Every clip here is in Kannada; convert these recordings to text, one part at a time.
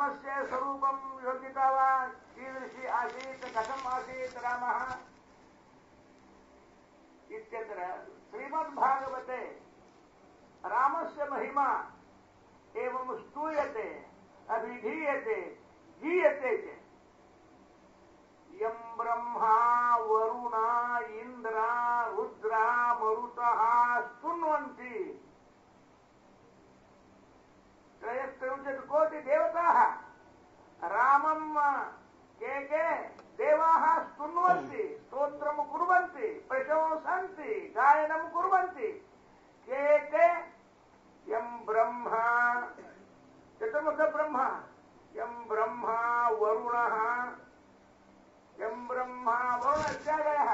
रामस्य स्वरूपं योग्यता वा कीदृशी आसीत् कथम् आसीत् रामः इत्यत्र श्रीमद्भागवते रामस्य महिमा एवं स्तूयते अभिधीयते गीयते च यं ब्रह्मा वरुणा इन्द्रा रुद्रा मरुतः स्तुन्वन्ति त्रयस्त्रिंशत् कोटि देवताः रामं के के देवाः स्तुन्वन्ति स्तोत्रं कुर्वन्ति प्रशंसन्ति गायनं कुर्वन्ति के के यं ब्रह्मा चतुर्मुख ब्रह्मा यं ब्रह्मा वरुणः यं ब्रह्मा वरुण इत्यादयः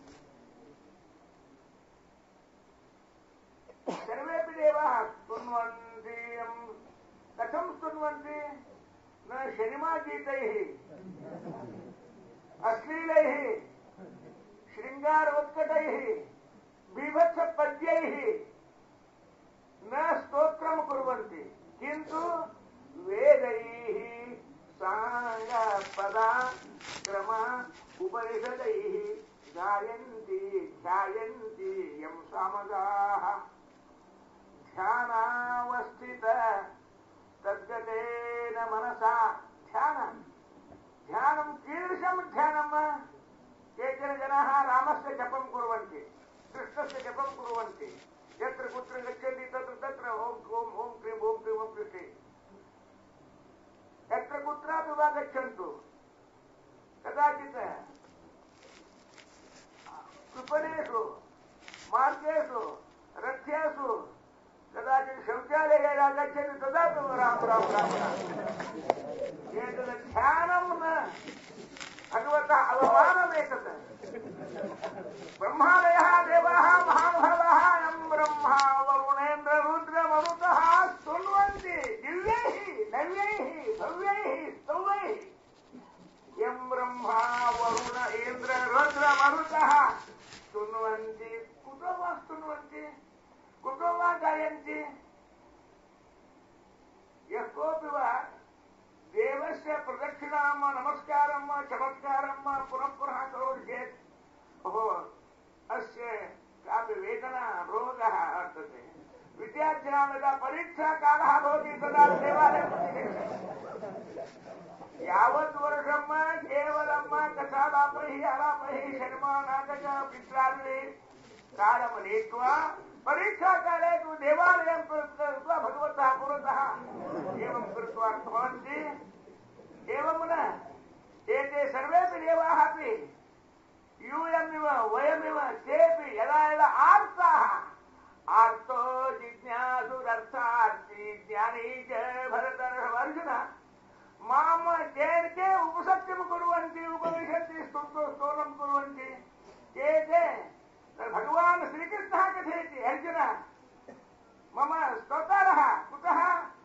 सर्वेपि देवाः स्तुन्वन्ति यं कथं स्तुन्वन्ति न शनिमागीतैः अश्लीलैः शृङ्गारोत्कटैः बीभत्सपद्यैः न स्तोत्रं कुर्वन्ति किन्तु वेदैः साङ्गपदा क्रम उपनिषदैः गायन्ति ध्यायन्ति यं सामगाः ध्यानावस्थित तद्गतेन मनसा ध्यानम् ध्यानं कीदृशं ध्यानं केचन जनाः रामस्य जपं कुर्वन्ति कृष्णस्य जपं कुर्वन्ति यत्र कुत्र गच्छन्ति तत्र तत्र ओं ओं ओं क्रीं ओं क्रीं ओं कृष्णे यत्र कुत्रापि वा गच्छन्तु कदाचित् कृपणेषु मार्गेषु रथ्येषु कदाचित् शौचालये यदा गच्छन्ति तदापि राम राम राम राम एतत् ध्यानं न भगवतः अवमानमेतत् ब्रह्मादयः देवाः महानुभावाः यं ब्रह्मा वरुणेन्द्र रुद्रमरुतः शृण्वन्ति दिव्यैः नव्यैः भव्यैः स्तौवैः यं ब्रह्मा वरुण इन्द्र रुद्रमरुतः शृण्वन्ति कुतो वा शृण्वन्ति कुतो वा गायन्ति यः कोऽपि वा देवस्य प्रदक्षिणां नमस्कारं चमत्कारं पुनः पुनः करोति चेत् ओहो अस्य कापि वेदना रोगः वर्तते विद्यार्थिनां यदा परीक्षाकालः भवति तदा देवालयं प्रति गच्छति यावत् वर्षं केवलं कथालापैः अलापैः शर्मा नाटक पित्रादिभिः कालं नीत्वा परीक्षाकाले तु देवालयं कृत्वा भगवतः पुरतः एवं कृत्वा भवन्ति एवं न एते सर्वेपि देवाः अपि यूयमिव वयमिव तेपि यदा यदा आर्ताः आर्तो जिज्ञासुरर्थार्थी ज्ञानी च भरतर्षभ मां केन के उपसत्यं कुर्वन्ति उपविशन्ति स्तुतो स्तोनं कुर्वन्ति के ते भगवान् श्रीकृष्णः कथयति अर्जुन मम स्तोतारः कुतः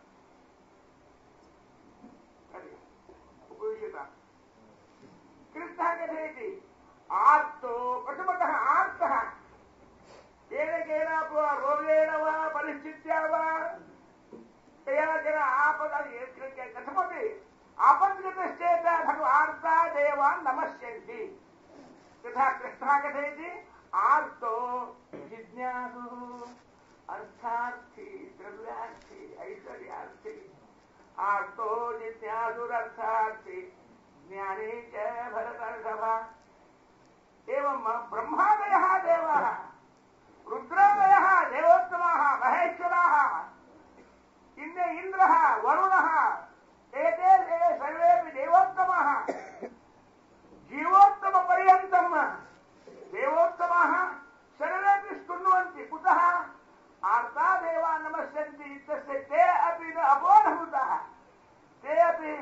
उपविशत कृष्णः कथयति आर्तो प्रथमतः आर्तः केन केनापि वा रोगेण वा परिस्थित्या वा केन आपद कथमपि आपद्गतश्चेत् भगवार्ता देवान् नमस्यन्ति तथा कृष्णः कथयति आर्तो जिज्ञासुः अर्थार्थी द्रव्यार्थी ऐश्वर्यार्थी आर्तो जिज्ञासुरर्थार्थी ज्ञानी च भरतर्षभ एवं ब्रह्मादयः देवाः रुद्रादयः देवोत्तमाः महेश्वराः इन्ने इन्द्रः वरुणः एते ते सर्वेपि देवोत्तमाः जीवोत्तमपर्यन्तम् देवोत्तमाः सर्वेपि शृण्वन्ति कुतः आर्ता देवा नमस्यन्ति इत्यस्य ते अपि न अबोधभूताः ते अपि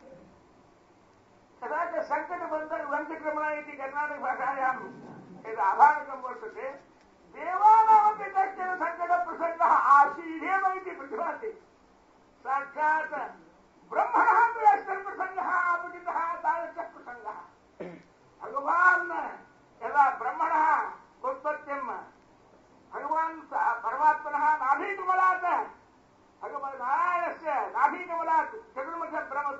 तथा च सङ्कटबन्धन वंशक्रमण इति कर्णाटकभाषायाम् यद् आभाणकं वर्तते देवानामपि कश्चन सङ्कटप्रसङ्गः आसीदेव इति प्रतिभाति साक्षात् ब्रह्मणः अपि कश्चन प्रसङ्गः अपतितः तादृशः प्रसङ्गः भगवान् यदा ब्रह्मणः उत्पत्तिं भगवान् परमात्मनः नाभीकमलात् भगवन्नारायणस्य नाभीकमलात् चतुर्मुख ब्रह्म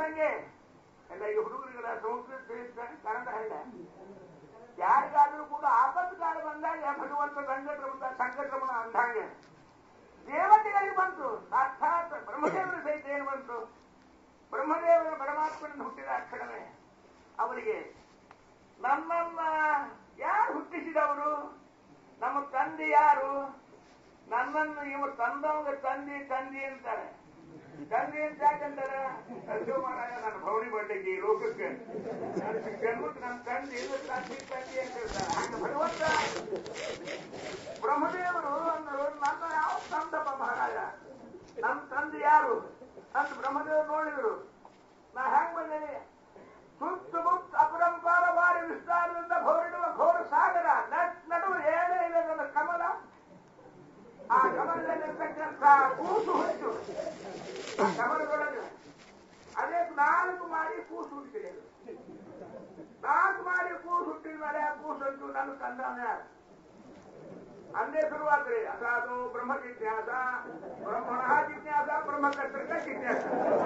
ಸಂಖ್ಯೆ ಎಲ್ಲ ಈ ಹುಡುಗರಿಗೆಲ್ಲ ಸಂಸ್ಕೃತ ಕನ್ನಡ ಹಳ್ಳ ಯಾರಿಗಾದ್ರೂ ಕೂಡ ಆಪತ್ತು ಕಾಲ ಬಂದಾಗ ಭಗವಂತ ಸಂಕಟರಮಣ ಸಂಕಟರಮಣ ಅಂದಂಗೆ ದೇವತೆಗಳಿಗೆ ಬಂತು ಸಾಕ್ಷಾತ್ ಬ್ರಹ್ಮದೇವರ ಸಹಿತ ಏನು ಬಂತು ಬ್ರಹ್ಮದೇವರ ಪರಮಾತ್ಮನಿಂದ ಹುಟ್ಟಿದ ಕ್ಷಣವೇ ಅವರಿಗೆ ನಮ್ಮನ್ನ ಯಾರು ಹುಟ್ಟಿಸಿದವರು ನಮ್ಮ ತಂದೆ ಯಾರು ನನ್ನನ್ನು ಇವರು ತಂದವಂಗ ತಂದೆ ತಂದೆ ಅಂತಾರೆ ತಂದೆ ಅಂತ ಯಾಕಂತಾರೆ ಅಯ್ಯೋ ಮಹಾರಾಜ ನನ್ನ ಭವನಿ ಬಡ್ಡಿಗೆ ಈ ಲೋಕಕ್ಕೆ ನನ್ನ ಜನ್ಮಕ್ಕೆ ನನ್ನ ತಂದೆ ಇದು ತಂದೆ ತಂದೆ ಅಂತ ಹೇಳ್ತಾರೆ ಹಾಗೆ ಭಗವಂತ ಬ್ರಹ್ಮದೇವರು ಅಂದರು ನನ್ನ ಯಾವ ತಂದಪ್ಪ ಮಹಾರಾಜ ನಮ್ಮ ತಂದೆ ಯಾರು ಅಂತ ಬ್ರಹ್ಮದೇವರು ನೋಡಿದ್ರು ನಾ ಹೆಂಗ್ ಬಂದೇನೆ ಸುತ್ತಮುತ್ತ ಅಪರಂಪಾರ ಬಾರಿ ವಿಸ್ತಾರದಿಂದ ಹೊರಡುವ ಘೋರ ಸಾಗರ ನಟ್ ನಡುವೆ ಏನೇ ಇದೆ ನನ್ನ ಕಮಲ ಆ ಕಮಲದಲ್ಲಿರ್ತಕ್ಕಂಥ ಕೂಸು ಹುಟ್ಟು ಆ ಕಮಲದೊಳಗೆ ಅದೇ ನಾಲ್ಕು ಮಾಡಿ ಕೂಸು ಹುಟ್ಟಿದೆ ಅದು. ನಾಲ್ಕು ಮಾಡಿ ಕೂಸು ಹುಟ್ಟಿದ ಮೇಲೆ ಆ ಕೂಸು ಅಂತೂ ನನ್ನ ತಂದವನೇ ಯಾರು ಅಂದೇ ಶುರುವಾತ್ರಿ ಅಸಾದು ಬ್ರಹ್ಮ ಜಿಜ್ಞಾಸ ಬ್ರಹ್ಮಣ ಜಿಜ್ಞಾಸ ಬ್ರಹ್ಮಕರ್ತೃಕ ಜಿಜ್ಞಾಸ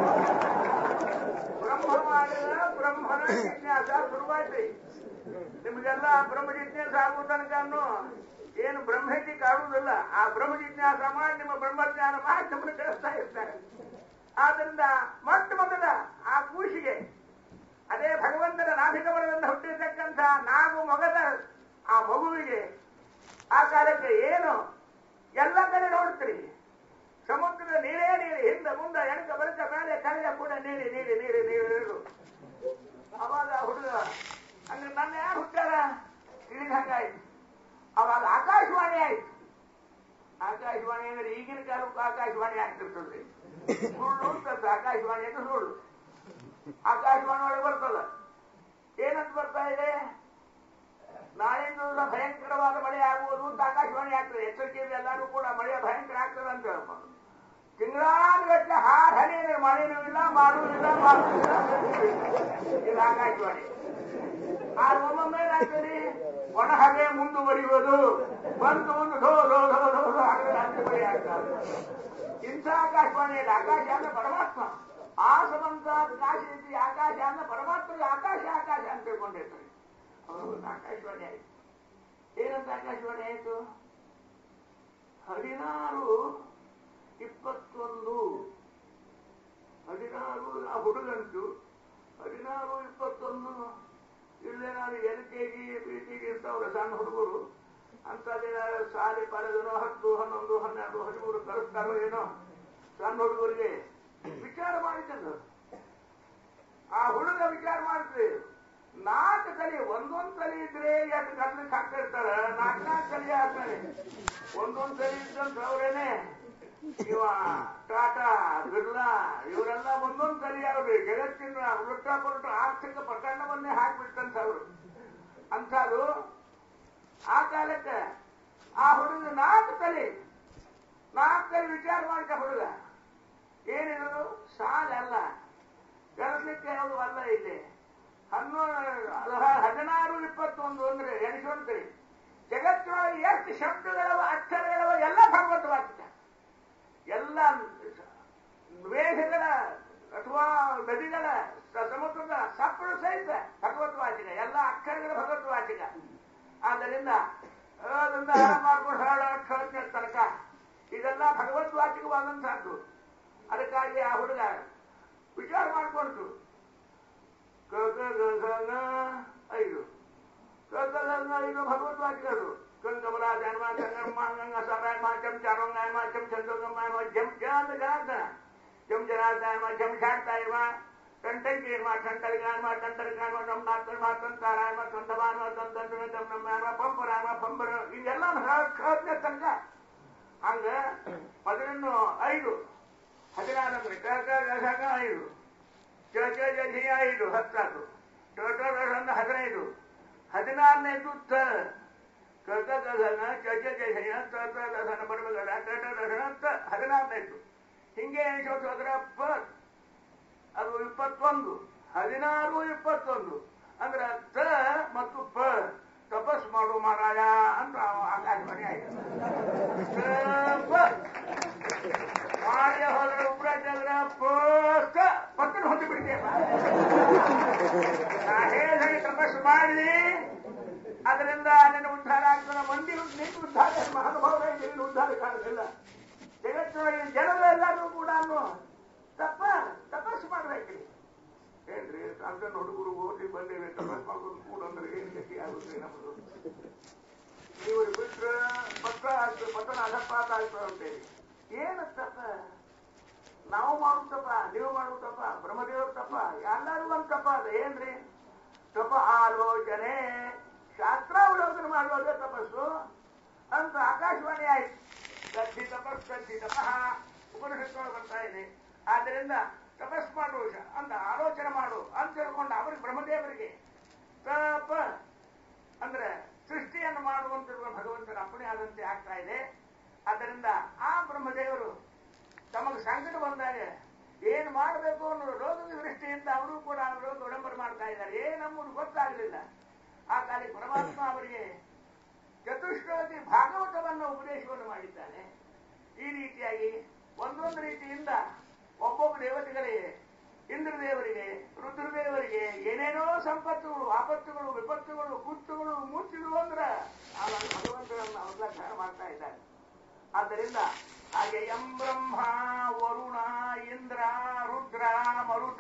ಬ್ರಹ್ಮ ಮಾಡಿದ ಬ್ರಹ್ಮನ ಜಿಜ್ಞಾಸ ಶುರುವಾಯ್ತ್ರಿ ನಿಮ್ಗೆಲ್ಲ ಬ್ರಹ್ಮ ಜಿಜ್ಞಾಸ ಆಗುವ ತನಕನು ಏನು ಬ್ರಹ್ಮಜಿ ಕಾಡುವುದಿಲ್ಲ ಆ ಬ್ರಹ್ಮ ಜಿಜ್ಞಾಸ ಮಾಡಿ ನಿಮ್ಮ ಬ್ರಹ್ಮಜ್ಞಾನ ಮಾಡಿ ನಿಮ್ಮನ್ನು ಕಳಿಸ್ತಾ ಇರ್ತಾರೆ ಆದ್ರಿಂದ ಮೊಟ್ಟ ಮೊದಲ ಆ ಕೂಸಿಗೆ ಅದೇ ಭಗವಂತನ ನಾಭಿಕಮಲದಿಂದ ಹುಟ್ಟಿರ್ತಕ್ಕಂಥ ನಾಗು ಮೊಗದ ಆ ಮಗುವಿಗೆ ಆ ಕಾಲಕ್ಕೆ ಏನು ಎಲ್ಲ ಕಡೆ ನೋಡ್ತೀರಿ ಸಮುದ್ರದ ನೀರೇ ನೀರು ಹಿಂದೆ ಮುಂದೆ ಎಣಕ ಬರಕ ಮೇಲೆ ಕಳೆಯ ಕೂಡ ನೀರಿ ನೀರಿ ನೀರಿ ನೀರು ನೀರು ಅವಾಗ ಹುಡುಗ ಅಂದ್ರೆ ನನ್ನ ಯಾರು ಹುಟ್ಟಾರ ತಿಳಿದ ಹಂಗಾಯ್ತು ಅವಾಗ ಆಕಾಶವಾಣಿ ಆಯ್ತು ಆಕಾಶವಾಣಿ ಅಂದ್ರೆ ಈಗಿನ ಕಾಲಕ್ಕೂ ಆಕಾಶವಾಣಿ ಆಗ್ತಿರ್ತದೆ ಸುಳ್ಳು ಅಂತ ಆಕಾಶವಾಣಿ ಅಂದ್ರೆ ಸುಳ್ಳು ಆಕಾಶವಾಣಿ ಒಳಗೆ ಬರ್ತಲ್ಲ ಏನಂತ ಬರ್ತಾ ಇದೆ ನಾಳಿನ ದಿವಸ ಭಯಂಕರವಾದ ಮಳೆ ಆಗುವುದು ಅಂತ ಆಕಾಶವಾಣಿ ಆಗ್ತದೆ ಎಚ್ಚರಿಕೆಯಲ್ಲಿ ಎಲ್ಲರೂ ಕೂಡ ಮಳೆ ಭಯಂಕರ ಆಗ್ತದೆ ಅಂತ ತಿಂಗಳಾನುಗಟ್ಟಲೆ ಹಾಡ್ ಹನಿ ಅಂದ್ರೆ ಮಳೆನೂ ಇಲ್ಲ ಮಾಡುವುದಿಲ್ಲ ಮಾಡುವುದಿಲ್ಲ ಇದು ಆಕಾಶವಾಣಿ ಆ ಒಮ್ಮೊಮ್ಮೆ ಏನಾಗ್ತದೆ ಒಣ ಹಗೆ ಮುಂದುವರಿಯುವುದು ಬಂದು ಒಂದು ಧೋ ಧೋ ಧೋ ಧೋ ಧೋ ಹಾಗೆ ರಾತ್ರಿ ಮಳೆ ಆಗ್ತದೆ ಇಂಥ ಆಕಾಶವಾಣಿ ಇಲ್ಲ ಆಕಾಶ ಅಂದ್ರೆ ಪರಮಾತ್ಮ ಆ ಸಮಂತ ಆಕಾಶ ಐತಿ ಆಕಾಶ ಅಂದ್ರೆ ಪರಮಾತ್ಮಗೆ ಆಕಾಶ ಆಕಾಶ ಅಂತ ತಿಳ್ಕೊಂಡಿರ್ತಾರೆ ಅವರು ಆಕಾಶವಾಣಿ ಆಯ್ತು ಏನಂತ ಆಕಾಶವಾಣಿ ಆಯ್ತು ಹದಿನಾರು ಇಪ್ಪತ್ತೊಂದು ಹದಿನಾರು ಆ ಹುಡುಗಂಟು ಹದಿನಾರು ಇಪ್ಪತ್ತೊಂದು ಇಲ್ಲೇ ನಾನು L K G P T G ಇರ್ತಾವ್ರೆ ಸಣ್ಣ ಹುಡುಗರು ಅಂತದೇನಾದ್ರು ಶಾಲೆ ಪಡೆದನೋ ಹತ್ತು ಹನ್ನೊಂದು ಹನ್ನೆರಡು ಹದಿಮೂರು ಕಲಿಸ್ತಾರೋ ಏನೋ ಸಣ್ಣ ಹುಡುಗರಿಗೆ ವಿಚಾರ ಮಾಡಿದ್ದದು ಆ ಹುಡುಗ ವಿಚಾರ ಮಾಡ್ತೀವಿ ನಾಲ್ಕು ತಲೆ ಒಂದೊಂದ್ ತಲೆ ಇದ್ರೆ ಎಷ್ಟು ಕತ್ಲಿಕ್ಕೆ ಹಾಕ್ತಾ ಇರ್ತಾರ ನಾಲ್ಕು ನಾಲ್ಕು ತಲೆ ಹಾಕ್ತಾನೆ ಒಂದೊಂದ್ ತಲೆ ಇದ್ದಂತ ಅವ್ರೇನೆ ಇವ ಟಾಟಾ ಬಿರ್ಲಾ ಇವರೆಲ್ಲ ಒಂದೊಂದ್ ತಲೆ ಯಾರು ಜಗತ್ತಿನ ಉಲ್ಟ ಪುಲ್ಟ ಆರ್ಥಿಕ ಪ್ರಕರಣವನ್ನೇ ಹಾಕ್ಬಿಟ್ಟಂತವ್ರು ಅಂಥದ್ದು ಆ ಕಾಲಕ್ಕೆ ಆ ಹುಡುಗ ನಾಲ್ಕು ತಲೆ ನಾಲ್ಕು ತಲೆ ವಿಚಾರ ಮಾಡ್ಕ ಹುಡುಗ ಏನಿದು ಸಾಲ ಅಲ್ಲ ಕಲಿಸ್ಲಿಕ್ಕೆ ಯಾವುದು ಅಲ್ಲ ಇಲ್ಲಿ ಹನ್ನೊಂದು ಹದಿನಾರು ಇಪ್ಪತ್ತೊಂದು ಅಂದ್ರೆ ಎಣಿಸೋಣ್ತೀರಿ ಜಗತ್ತಿನೊಳಗೆ ಎಷ್ಟು ಶಬ್ದಗಳವ ಅಕ್ಷರಗಳವ ಎಲ್ಲ ಭಗವತ್ ವಾಕ್ಯ ಎಲ್ಲ ವೇಷಗಳ ಅಥವಾ ನದಿಗಳ ಸ- ಸಮುದ್ರದ ಸಪ್ಪಳು ಸಹಿತ ಭಗವತ್ ವಾಚಿಕ ಎಲ್ಲ ಅಕ್ಷರಗಳ ಭಗವತ್ ವಾಚಿಕ ಆದ್ದರಿಂದ ಅದರಿಂದ ಆರಂಭ ಮಾಡ್ಕೊಂಡು ಹೇಳ ಅಕ್ಷರ ತನಕ ಇದೆಲ್ಲ ಭಗವತ್ ವಾಚಿಕವಾದಂತಹದ್ದು ಅದಕ್ಕಾಗಿ ಆ ಹುಡುಗ ವಿಚಾರ ಮಾಡಿಕೊಂಡು ಕ ಕ ಗ ಘ ಂಗ ಐದು ಕ ಕ ಗ ಂಗ ಐದು ಭಗವತ್ ವಾಕ್ಯಗಳು ಗಂಗಮರ ಜನ್ಮ ಗಂಗಮ್ಮ ಗಂಗ ಸರಾಯಮ ಜಂ ಚಾರಂಗಾಯಮ ಜಂ ಚಂದ್ರಗಮ್ಮ ಜಂ ಜಾತ ಜನಾರ್ದನ ಜಂ ಜನಾರ್ದನ ಜಂ ಶಾಂತಾಯಮ ಟಂಟಂಕೀರ್ಮ ಟಂಟರಿಗಾನ್ಮ ಟಂಟರಿಗಾನ್ಮ ನಮ್ ನಾಲ್ಕರ್ಮ ತಂತಾರಾಯಮ ತಂದವಾನ್ಮ ತಂದಂಡ ತಮ್ ನಮ್ಮ ಪಂಪರಾಮ ಪಂಪರ ಇದೆಲ್ಲ ಹೇಳ್ತೇ ತನಕ ಹಂಗ ಮೊದಲಿನ್ನು ಐದು ಹದಿನಾರು ಅಂದ್ರೆ ಕ ಕ ಗ ಘ ಂಗ ಐದು ಚ ಚ ಜ ಝಿ ಐದು ಹತ್ತಾರು ಟ ಟ ಡ ಢ ಅಂದ್ರೆ ಹದಿನೈದು ಹದಿನಾರನೇದು ತ ಕ ಕ ಗ ಘ ಂಗ ಚ ಚ ಜ ಝ ತ ತ ದ ಧ ನ ಬ ರ ಬ ಗ ಡ ಟ ಟ ಡ ಢ ಣ ತ ಹದಿನಾರನೇದು ಹಿಂಗೆ ಎಣಿಸೋದು ಅದರ ಪ ಅದು ಇಪ್ಪತ್ತೊಂದು ಹದಿನಾರು ಇಪ್ಪತ್ತೊಂದು ಅಂದ್ರೆ ತ ಮತ್ತು ಪ ತಪಸ್ ಮಾಡು ಮಹಾರಾಯ ಅಂತ ಆಕಾಶವಾಣಿ ಆಯ್ತು ತ, ಪ. ಮಾಡ್ಯ ಹೋದ್ರೆ ಉಬ್ರಾಟ ಅಂದ್ರೆ ಪೋಸ್ತ ಪಕ್ಕನ ಹೊಂದು ಬಿಡ್ತೀಯಪ್ಪ ನಾ ಹೇಳಿ ತಪಸ್ಸು ಮಾಡಿದೆ ಅದರಿಂದ ನಿನ್ನ ಉದ್ಧಾರ ಆಗ್ತದೆ ಮಂದಿ ನಿನ್ನ ಉದ್ಧಾರ ಮಹಾನುಭಾವ ನಿನ್ನ ಉದ್ಧಾರ ಕಾಣುದಿಲ್ಲ ಜಗತ್ತಿನೊಳಗಿನ ಜನರೆಲ್ಲರೂ ಕೂಡ ತಪ್ಪ ತಪಸ್ಸು ಮಾಡ್ಬೇಕ್ರಿ ಹೇಳ್ರಿ ಸಣ್ಣ ಹುಡುಗರು ಓದಿ ಬಂದೇವೆ ತಪಸ್ ಮಾಡ್ಕೊಂಡು ಕೂಡಂದ್ರೆ ಏನ್ ಗತಿ ಆಗುತ್ತೆ ನಮ್ಮದು ನೀವು ಬಿಟ್ರ ಪತ್ರ ಆಗ್ತದೆ ಪಟ್ಟಣ ಅಧಪಾತ ಆಗ್ತದೆ ಅಂತೇಳಿ ಏನು ತಪ್ಪ ನಾವು ಮಾಡು ತಪ್ಪ ನೀವು ಮಾಡು ತಪ್ಪ ಬ್ರಹ್ಮದೇವ್ರ ತಪ್ಪ ಎಲ್ಲರೂ ಒಂದ್ ತಪ್ಪ ಅದ ಏನ್ರಿ ತಪ ಆಲೋಚನೆ ಶಾಸ್ತ್ರಾವಲೋಕನ ಮಾಡುವಾಗ ತಪಸ್ಸು ಅಂತ ಆಕಾಶವಾಣಿ ಆಯ್ತು ಗದ್ದಿ ತಪಸ್ ಗದ್ದಿ ತಪಃ ಉಪನಿಷತ್ತು ಬರ್ತಾ ಇದೆ ಆದ್ದರಿಂದ ತಪಸ್ ಮಾಡು ಶ- ಅಂತ ಆಲೋಚನೆ ಮಾಡು ಅಂತ ಹೇಳ್ಕೊಂಡು ಅವ್ರಿಗೆ ಬ್ರಹ್ಮದೇವರಿಗೆ ತಪ ಅಂದ್ರೆ ಸೃಷ್ಟಿಯನ್ನು ಮಾಡುವಂತಿರುವ ಭಗವಂತನ ಅಪ್ಪಣೆ ಆದಂತೆ ಆಗ್ತಾ ಇದೆ ಆದ್ದರಿಂದ ಆ ಬ್ರಹ್ಮದೇವರು ತಮಗೆ ಸಂಕಟ ಬಂದಾಗ ಏನ್ ಮಾಡಬೇಕು ಅನ್ನೋ ರೋಗದ ದೃಷ್ಟಿಯಿಂದ ಅವರು ಕೂಡ ಅವರು ಒಡಂಬರ ಮಾಡ್ತಾ ಇದ್ದಾರೆ ಏನಂಬುದು ಗೊತ್ತಾಗಲಿಲ್ಲ ಆ ಕಾಲಿ ಪರಮಾತ್ಮ ಅವರಿಗೆ ಚತುಶ್ಲೋಕಿ ಭಾಗವತವನ್ನು ಉಪದೇಶವನ್ನು ಮಾಡಿದ್ದಾನೆ ಈ ರೀತಿಯಾಗಿ ಒಂದೊಂದು ರೀತಿಯಿಂದ ಒಬ್ಬೊಬ್ಬ ದೇವತೆಗಳಿಗೆ ಇಂದ್ರದೇವರಿಗೆ ರುದ್ರದೇವರಿಗೆ ಏನೇನೋ ಸಂಪತ್ತುಗಳು ಆಪತ್ತುಗಳು ವಿಪತ್ತುಗಳು ಕುತ್ತುಗಳು ಮುಚ್ಚಿಗಳು ಅಂದ್ರ ಆ ಭಗವಂತನನ್ನು ಅವರೆಲ್ಲ ಧ್ಯಾನ ಮಾಡ್ತಾ ಇದ್ದಾರೆ ಆದ್ದರಿಂದ ಹಾಗೆ ಎಂ ಬ್ರಹ್ಮ ವರುಣ ಇಂದ್ರ ರುದ್ರ ಮರುತ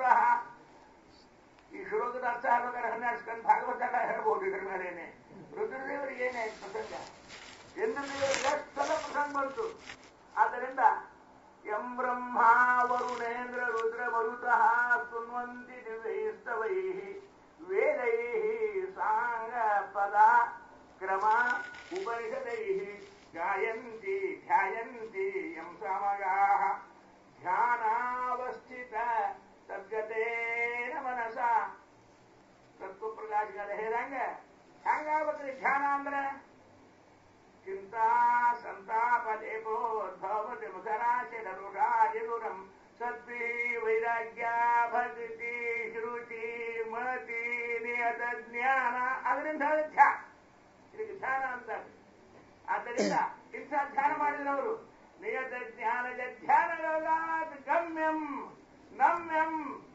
ಈ ಶ್ಲೋಕದ ಅರ್ಥ ಆಗ್ಬೇಕಾದ್ರೆ ಹನ್ನೆರಡು ಸ್ಕಂದ ಭಾಗವತ ಎಲ್ಲ ಹೇಳ್ಬೋದು ಇದ್ರ ಮೇಲೇನೆ ರುದ್ರದೇವರಿಗೆ ಏನೇ ಪ್ರಸಂಗ ಇಂದ್ರದೇವರಿಗೆ ಎಷ್ಟು ಸಲ ಪ್ರಸಂಗ ಬಂತು ಆದ್ದರಿಂದ ಎಂ ಬ್ರಹ್ಮ ವರುಣೇಂದ್ರ ರುದ್ರ ಮರುತಃ ಸುನ್ವಂತಿ ದಿವ್ಯೈಸ್ತವೈ ವೇದೈ ಸಾಂಗ ಪದ ಕ್ರಮ ಉಪನಿಷದೈ ಗಾಯಂತಿ ಧ್ಯಾಯಂತಿ ಯಂ ಸಾಮಗಾಃ ಧ್ಯಾನಾವಸ್ಥಿತ ತದ್ಗತೇನ ಮನಸ ತತ್ವ ಪ್ರಕಾಶಗಳ ಹೇಳ್ದಂಗ ಹೆಂಗಾಗ್ಬೇಕ್ರಿ ಧ್ಯಾನ ಅಂದ್ರ ಚಿಂತ ಸಂತಾಪ ದೇಪೋದ್ಭವತಿ ಮುಖರಾಶಿ ರುರಾಜಿರುರಂ ಸದ್ಭಿ ವೈರಾಗ್ಯ ಭಕ್ತಿ ಶ್ರುತಿ ಮತಿ ನಿಯತ ಜ್ಞಾನ ಅದರಿಂದ ಧ್ಯಾನ ಇದಕ್ಕೆ ಧ್ಯಾನ ಅಂತಾರೆ ಆದ್ದರಿಂದ ಇಂಥ ಧ್ಯಾನ ಮಾಡಿದವರು ನಿಯತ ಜ್ಞಾನದ ಧ್ಯಾನ ಯೋಗಾತ್ ಗಮ್ಯಂ ನಮ್ಯಂ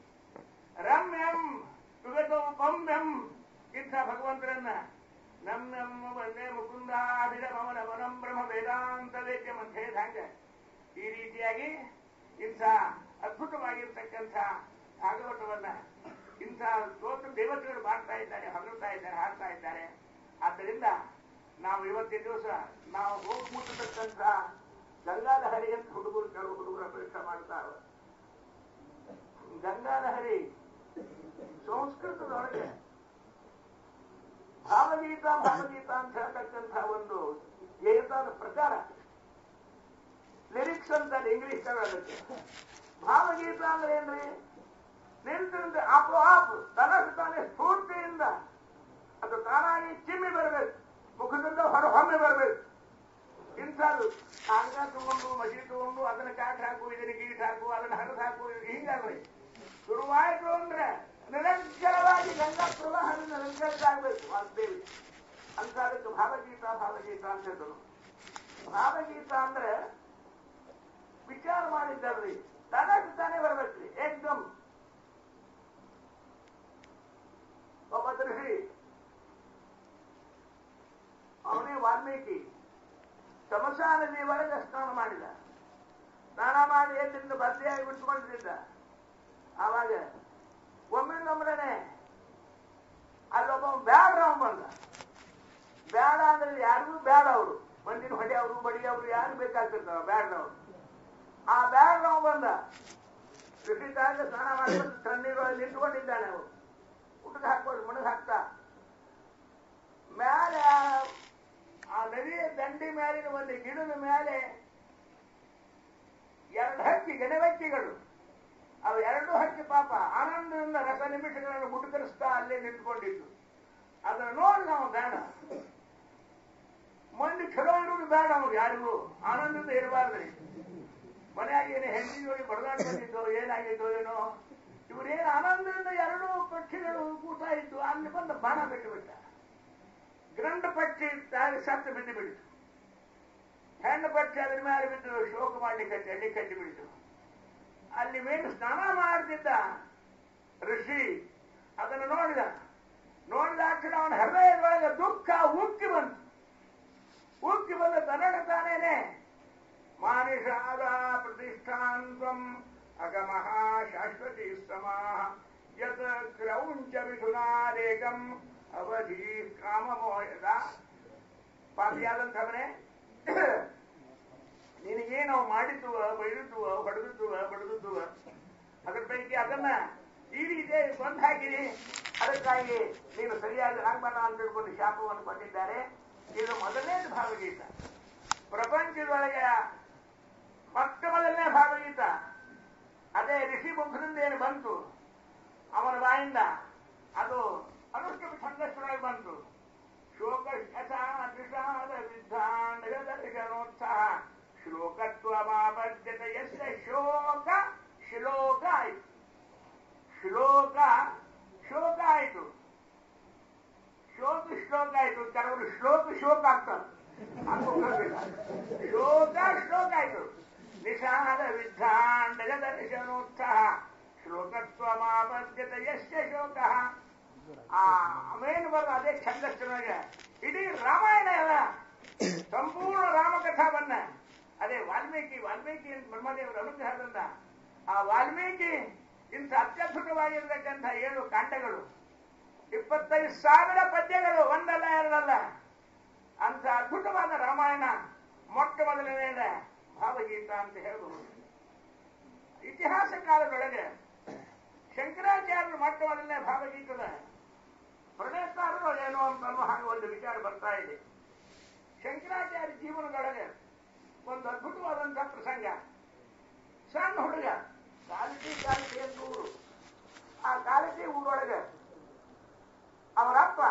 ರಮ್ಯಂ ಸುಗತೌ ಪಮ್ಯಂ ಇಂಥ ಭಗವಂತರನ್ನ ನಮ್ಯಂ ವಂದೇ ಮುಕುಂದಾಭಿರಮನ ವನಂ ಬ್ರಹ್ಮ ವೇದಾಂತ ವೇದ್ಯ ಮಧ್ಯೆ ಹಂಗ ಈ ರೀತಿಯಾಗಿ ಇಂಥ ಅದ್ಭುತವಾಗಿರ್ತಕ್ಕಂಥ ಭಾಗವತವನ್ನ ಇಂಥ ಸ್ತೋತ್ರ ದೇವತೆಗಳು ಮಾಡ್ತಾ ಇದ್ದಾರೆ ಹೊಗಳ್ತಾ ಇದ್ದಾರೆ ಹಾಡ್ತಾ ಇದ್ದಾರೆ ಆದ್ದರಿಂದ ನಾವು ಇವತ್ತಿನ ದಿವಸ ನಾವು ಹೋಗಿ ಮುಟ್ಟತಕ್ಕಂಥ ಗಂಗಾಲಹರಿ ಅಂತ ಹುಡುಗರು ಕೆಲವು ಹುಡುಗರ ಅಪೇಕ್ಷೆ ಮಾಡ್ತಾರೆ ಗಂಗಾಲಹರಿ ಸಂಸ್ಕೃತದೊಳಗೆ ಭಾವಗೀತ ಭಾವಗೀತ ಅಂತ ಹೇಳ್ತಕ್ಕಂಥ ಒಂದು ಗೀತದ ಪ್ರಕಾರ ಲಿರಿಕ್ಸ್ ಅಂತ ಇಂಗ್ಲಿಷ್ ಅದಕ್ಕೆ ಭಾವಗೀತ ಅಂದ್ರೆ ಏನ್ರಿ ನಿಂತಿಂದ ಆಪು ಆಪ್ ತನಗೆ ತಾನೇ ಸ್ಫೂರ್ತಿಯಿಂದ ಅದು ತಾನಾಗಿ ಚಿಮ್ಮಿ ಬರಬೇಕು ಮುಖದಿಂದ ಹೊರ ಹೊಮ್ಮೆ ಬರಬೇಕು ಇಂಥದ್ದು ಕಾಂಗ ತಗೊಂಡು ಮಸಿ ತಗೊಂಡು ಅದನ್ನ ಕಾಟ್ ಹಾಕು ಇದನ್ನ ಗೀಟ್ ಹಾಕು ಅದನ್ನ ಹರಿದು ಹಾಕು ಹಿಂಗಲ್ರಿ ಶುರುವಾಯ್ತು ಅಂದ್ರೆ ನಿರಂತರವಾಗಿ ಗಂಗಾ ಪ್ರವಾಹ ನಿರಂತರವಾಗಬೇಕು ವಾಸುದೇವಿ ಅಂತ ಅದಕ್ಕೆ ಭಾವಗೀತ ಭಾವಗೀತ ಅಂತ ಹೇಳಿದ್ರು ಭಾವಗೀತ ಅಂದ್ರೆ ವಿಚಾರ ಮಾಡಿದ್ದಲ್ರಿ ತನಗೆ ತಾನೇ ಬರ್ಬೇಕ್ರಿ ಏಕ್ದಮ್ ಒಬ್ಬ ದೃಷ್ಟಿ ಅವನೇ ವಾಲ್ಮೀಕಿ ತಮಸಾ ನದಿ ಒಳಗೆ ಸ್ನಾನ ಮಾಡಿದ ಸ್ನಾನ ಮಾಡಿ ಎಲ್ಲಿಂದ ಬದ್ಲಿಯಾಗಿ ಬಿಟ್ಕೊಂಡಿದ್ದ ಆವಾಗ ಒಮ್ಮಿಂದೊಮ್ಮನೆ ಅಲ್ಲೊಬ್ಬ ಬ್ಯಾಡ ಅವ ಬಂದ ಬೇಡ ಅಂದ್ರೆ ಯಾರಿಗೂ ಬೇಡ ಅವರು ಮಂದಿನ ಹೊಡೆ ಅವರು ಬಡಿ ಅವರು ಯಾರು ಬೇಕಾಗ್ತಿರ್ತಾವ ಬ್ಯಾಡ್ನವ್ರು ಆ ಬ್ಯಾಡ್ನವ್ ಬಂದ ಕೃಷಿಕಾಗ ಸ್ನಾನ ಮಾಡಿ ತಣ್ಣೀರೊಳಗೆ ನಿಂತ್ಕೊಂಡಿದ್ದಾನೆ ಅವರು ಊಟಕ್ಕೆ ಹಾಕ್ಬೋದು ಮುಣಗ್ ಹಾಕ್ತಾ ಮೇಲೆ ಆ- ಆ ನದಿಯ ದಂಡಿ ಮೇಲಿನ ಒಂದು ಗಿಡದ ಮೇಲೆ ಎರಡು ಹಕ್ಕಿ ಗಣವಕ್ಕಿಗಳು ಅವು ಎರಡು ಹಕ್ಕಿ ಪಾಪ ಆನಂದದಿಂದ ರಸ ನಿಮಿಷಗಳನ್ನು ಮುಟುಕರಿಸ್ತಾ ಅಲ್ಲೇ ನಿಂತ್ಕೊಂಡಿತ್ತು ಅದನ್ನ ನೋಡಿ ನಾವು ಬೇಡ ಮಂದಿ ಚಲೋ ಇರುವುದು ಬೇಡ ಅವ್ರು ಯಾರಿಗೂ ಆನಂದದಿಂದ ಇರಬಾರ್ದ್ರಿ ಮನೆಯಾಗ ಏನು ಹೆಂಡತಿ ಜೋಡಿ ಬಡದಾಡ್ ಬಂದಿದ್ದೋ ಏನಾಗಿದ್ದೋ ಏನೋ ಇವ್ರೇನು ಆನಂದದಿಂದ ಎರಡು ಪಕ್ಷಿಗಳು ಕೂಟ ಇದ್ದು ಅಲ್ಲಿ ಬಂದು ಬಾಣ ಬಿಟ್ಟು ಬಿಟ್ಟ ಗಂಡು ಪಕ್ಷಿ ತಾಗಿ ಸತ್ತು ಬಿದ್ದು ಬಿಡಿತು ಹೆಣ್ಣು ಪಕ್ಷಿ ಅದ್ರ ಮೇಲೆ ಬಿದ್ದು ಶೋಕ ಮಾಡ್ಲಿಕ್ಕೆ ಎಣ್ಣೆ ಕಟ್ಟಿ ಬಿಡಿತು ಅಲ್ಲಿ ಮೇಲೆ ಸ್ನಾನ ಮಾಡ್ತಿದ್ದ ಋಷಿ ಅದನ್ನು ನೋಡಿದ ನೋಡಿದ ತಕ್ಷಣ ಅವನ ಹೃದಯದೊಳಗೆ ದುಃಖ ಉಕ್ಕಿ ಬಂತು ಉಕ್ಕಿ ಬಂದ ತನ್ನಡ ತಾನೇನೆ ಮಾನಿಷಾದ ಪ್ರತಿಷ್ಠಾನ್ವಂ ಅಗಮಃ ಶಾಶ್ವತಿ ಸಮಾಹ ಯತ್ ಕ್ರೌಂಚ ಮಿಥುನಾರೇಗಂ ಅವಧಿ ಕಾಮಮೋಯದ ಪಾಪಿಯಾದಂಥವನೇ ನಿನಗೇನು ಮಾಡಿದ್ದುವ ಬೈದಿದ್ದುವ ಹೊಡೆದಿದ್ದುವ ಬಡದಿದ್ದುವ ಅದ್ರ ಪೈಕಿ ಅದನ್ನ ಈ ರೀತಿ ಬಂದ್ ಹಾಕಿರಿ ಅದಕ್ಕಾಗಿ ನೀನು ಸರಿಯಾಗಿ ಆಗ್ಬೇಡ ಅಂತ ತಿಳ್ಕೊಂಡು ಶಾಪವನ್ನು ಕೊಟ್ಟಿದ್ದಾರೆ ಇದು ಮೊದಲನೇ ಭಾವಗೀತ ಪ್ರಪಂಚದೊಳಗೆ ಮೊಟ್ಟ ಮೊದಲನೇ ಭಾವಗೀತ ಅದೇ ಋಷಿ ಮುಖದಿಂದ ಏನು ಬಂತು ಅವನ ಬಾಯಿಂದ ಅದು ಅನುಷ್ಠ ಛಂದಸ್ಸೊಳಗೆ ಬಂತು ಶೋಕ ನಿಷಾದ ವಿಧಾನೋತ್ಸಾಹ ಶ್ಲೋಕತ್ವಮಾಪದ್ಯತೆ ಎಷ್ಟ ಶೋಕ ಶ್ಲೋಕ ಆಯ್ತು ಶ್ಲೋಕ ಶೋಕ ಆಯ್ತು ಶೋಕ ಶ್ಲೋಕ ಆಯ್ತು ಕೆಲವರು ಶ್ಲೋಕ ಶೋಕ ಆಗ್ತಾರೆ ಹಾಕ್ಕೊಂಡಿಲ್ಲ ಶೋಕ ಶ್ಲೋಕ ಆಯ್ತು ನಿಷಾದ ವಿಧಾಂಡಗ ದರ್ಶನೋತ್ಸಾಹ ಶ್ಲೋಕತ್ವಮಾಪದ್ಯತೆ ಎಷ್ಟ ಶೋಕ ಆ ಅವೇನು ಬರೋದು ಅದೇ ಛಂದಸ್ಸಿನೊಳಗೆ ಇಡೀ ರಾಮಾಯಣ ಅಲ್ಲ ಸಂಪೂರ್ಣ ರಾಮಕಥಾವನ್ನ ಅದೇ ವಾಲ್ಮೀಕಿ ವಾಲ್ಮೀಕಿ ಅಂತ ಬ್ರಹ್ಮದೇವರ ಅನುಗ್ರಹದಿಂದ ಆ ವಾಲ್ಮೀಕಿ ಇಂಥ ಅತ್ಯದ್ಭುತವಾಗಿರ್ತಕ್ಕಂಥ ಏಳು ಕಾಂಡಗಳು ಇಪ್ಪತ್ತೈದು ಸಾವಿರ ಪದ್ಯಗಳು ಒಂದಲ್ಲ ಎರಡಲ್ಲ ಅಂತ ಅದ್ಭುತವಾದ ರಾಮಾಯಣ ಮೊಟ್ಟ ಮೊದಲನೇ ಭಾವಗೀತ ಅಂತ ಹೇಳಬಹುದು ಇತಿಹಾಸ ಕಾಲದೊಳಗೆ ಶಂಕರಾಚಾರ್ಯರು ಮೊಟ್ಟ ಮೊದಲನೇ ಭಾವಗೀತದ ಪ್ರಣೇತಾರರು ಏನೋ ಅಂತ ಅನ್ನೋ ಹಾಗೆ ಒಂದು ವಿಚಾರ ಬರ್ತಾ ಇದೆ ಶಂಕರಾಚಾರ್ಯ ಜೀವನದೊಳಗೆ ಒಂದು ಅದ್ಭುತವಾದಂತಹ ಪ್ರಸಂಗ ಸಣ್ಣ ಹುಡುಗ ಕಾಲಿಟಿ ಕಾಲಿಟಿ ಅಂತ ಊರು ಆ ಕಾಲಿಟಿ ಊರೊಳಗೆ ಅವರಪ್ಪ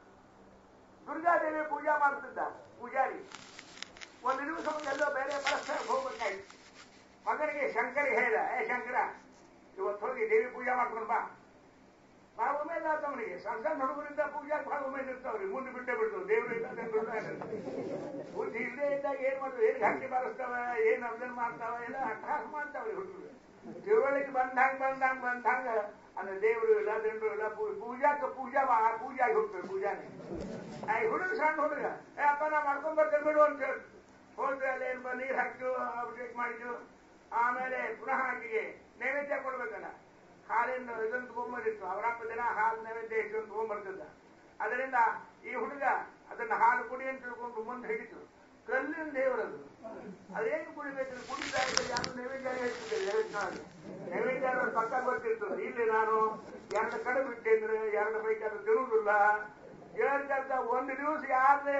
ದುರ್ಗಾದೇವಿ ಪೂಜಾ ಮಾಡ್ತಿದ್ದ ಪೂಜಾರಿ ಒಂದು ದಿವಸ ಎಲ್ಲೋ ಬೇರೆ ಪರಿಸ್ಥಳಕ್ಕೆ ಹೋಗ್ಬೇಕಾಯ್ತು ಮಗನಿಗೆ ಶಂಕರಿಗೆ ಹೇಳಿದ ಏ ಶಂಕರ ಇವತ್ತು ಹೋಗಿ ದೇವಿ ಪೂಜಾ ಮಾಡ್ಕೊಂಡು ಬಾ ಬಹಳ ಉಮೇದ್ ಆತವನಿಗೆ ಸಣ್ಣ ಸಣ್ಣ ಹುಡುಗರಿಂದ ಪೂಜಾಕ್ಕೆ ಬಹಳ ಉಮೇದ್ ಇರ್ತಾವ್ರಿ ಮುಂದೆ ಬಿಟ್ಟೆ ಬಿಡ್ತು ದೇವ್ರು ಇಲ್ಲ ಬುದ್ಧಿ ಇಲ್ಲದೆ ಇದ್ದಾಗ ಏನ್ ಮಾಡ್ತಾವ ಏನ್ ಗಂಟೆ ಬಾರಿಸ್ತಾವ ಏನ್ ಅದನ್ನ ಮಾಡ್ತಾವ ಎಲ್ಲ ಅಟ್ಟಾಸ ಮಾಡ್ತಾವ್ರಿ ಹುಡುಗರು ತಿಳುವಳಿಕೆ ಬಂದಂಗ ಬಂದಂಗ ಬಂದಂಗ ಅಂದ್ರೆ ದೇವರು ಇಲ್ಲ ದಂಡ್ರು ಇಲ್ಲ ಪೂ- ಪೂಜಾಕ್ಕೆ ಪೂಜಾ ಮಾ ಪೂಜಾಗಿ ಹೋಗ್ತೇವೆ ಪೂಜಾನೆ ಆ ಈ ಹುಡುಗ ಸಣ್ಣ ಹುಡುಗ ಏ ಅಪ್ಪ ನಾ ಮಾಡ್ಕೊಂಡ್ ಬರ್ತೇನೆ ಬಿಡು ಅಂತ ಹೇಳಿ ಹೋದ್ರೆ ಅಲ್ಲಿ ಏನ್ ಬ- ನೀರ್ ಹಾಕ್ತು ಅಭಿಷೇಕ ಮಾಡಿದ್ದು ಆಮೇಲೆ ಪುನಃ ಆಕೆಗೆ ನೈವೇದ್ಯ ಕೊಡ್ಬೇಕಲ್ಲ ಹಾಲಿನ ಇದನ್ನು ತಗೊಂಬಂದಿತ್ತು ಅವರಪ್ಪ ದಿನ ಹಾಲು ನೈವೇದ್ಯ ಇಟ್ಟು ತಗೊಂಡ್ಬರ್ತಿದ್ದ ಅದರಿಂದ ಈ ಹುಡುಗ ಅದನ್ನ ಹಾಲು ಕುಡಿ ಅಂತ ತಿಳ್ಕೊಂಡು ಮುಂದೆ ಹಿಡಿತು ಕಲ್ಲಿನ ದೇವರದು ಅದೇನು ಕುಡಿಬೇಕು ಕುಡಿತಾ ಇದ್ರೆ ಯಾರು ನೈವೇದ್ಯ ಹೇಳ್ತಿದ್ದಾರೆ ನೈವೇದ್ಯ ನೈವೇದ್ಯ ಅನ್ನೋದು ಪಕ್ಕ ಗೊತ್ತಿರ್ತದೆ ಇಲ್ಲಿ ನಾನು ಎರಡು ಕಡೆ ಬಿಟ್ಟೆ ಅಂದ್ರೆ ಎರಡು ಪೈಕಿ ಅದು ತಿರುವುದಿಲ್ಲ ಹೇಳ್ತಾ ಒಂದು ದಿವಸ ಯಾರೇ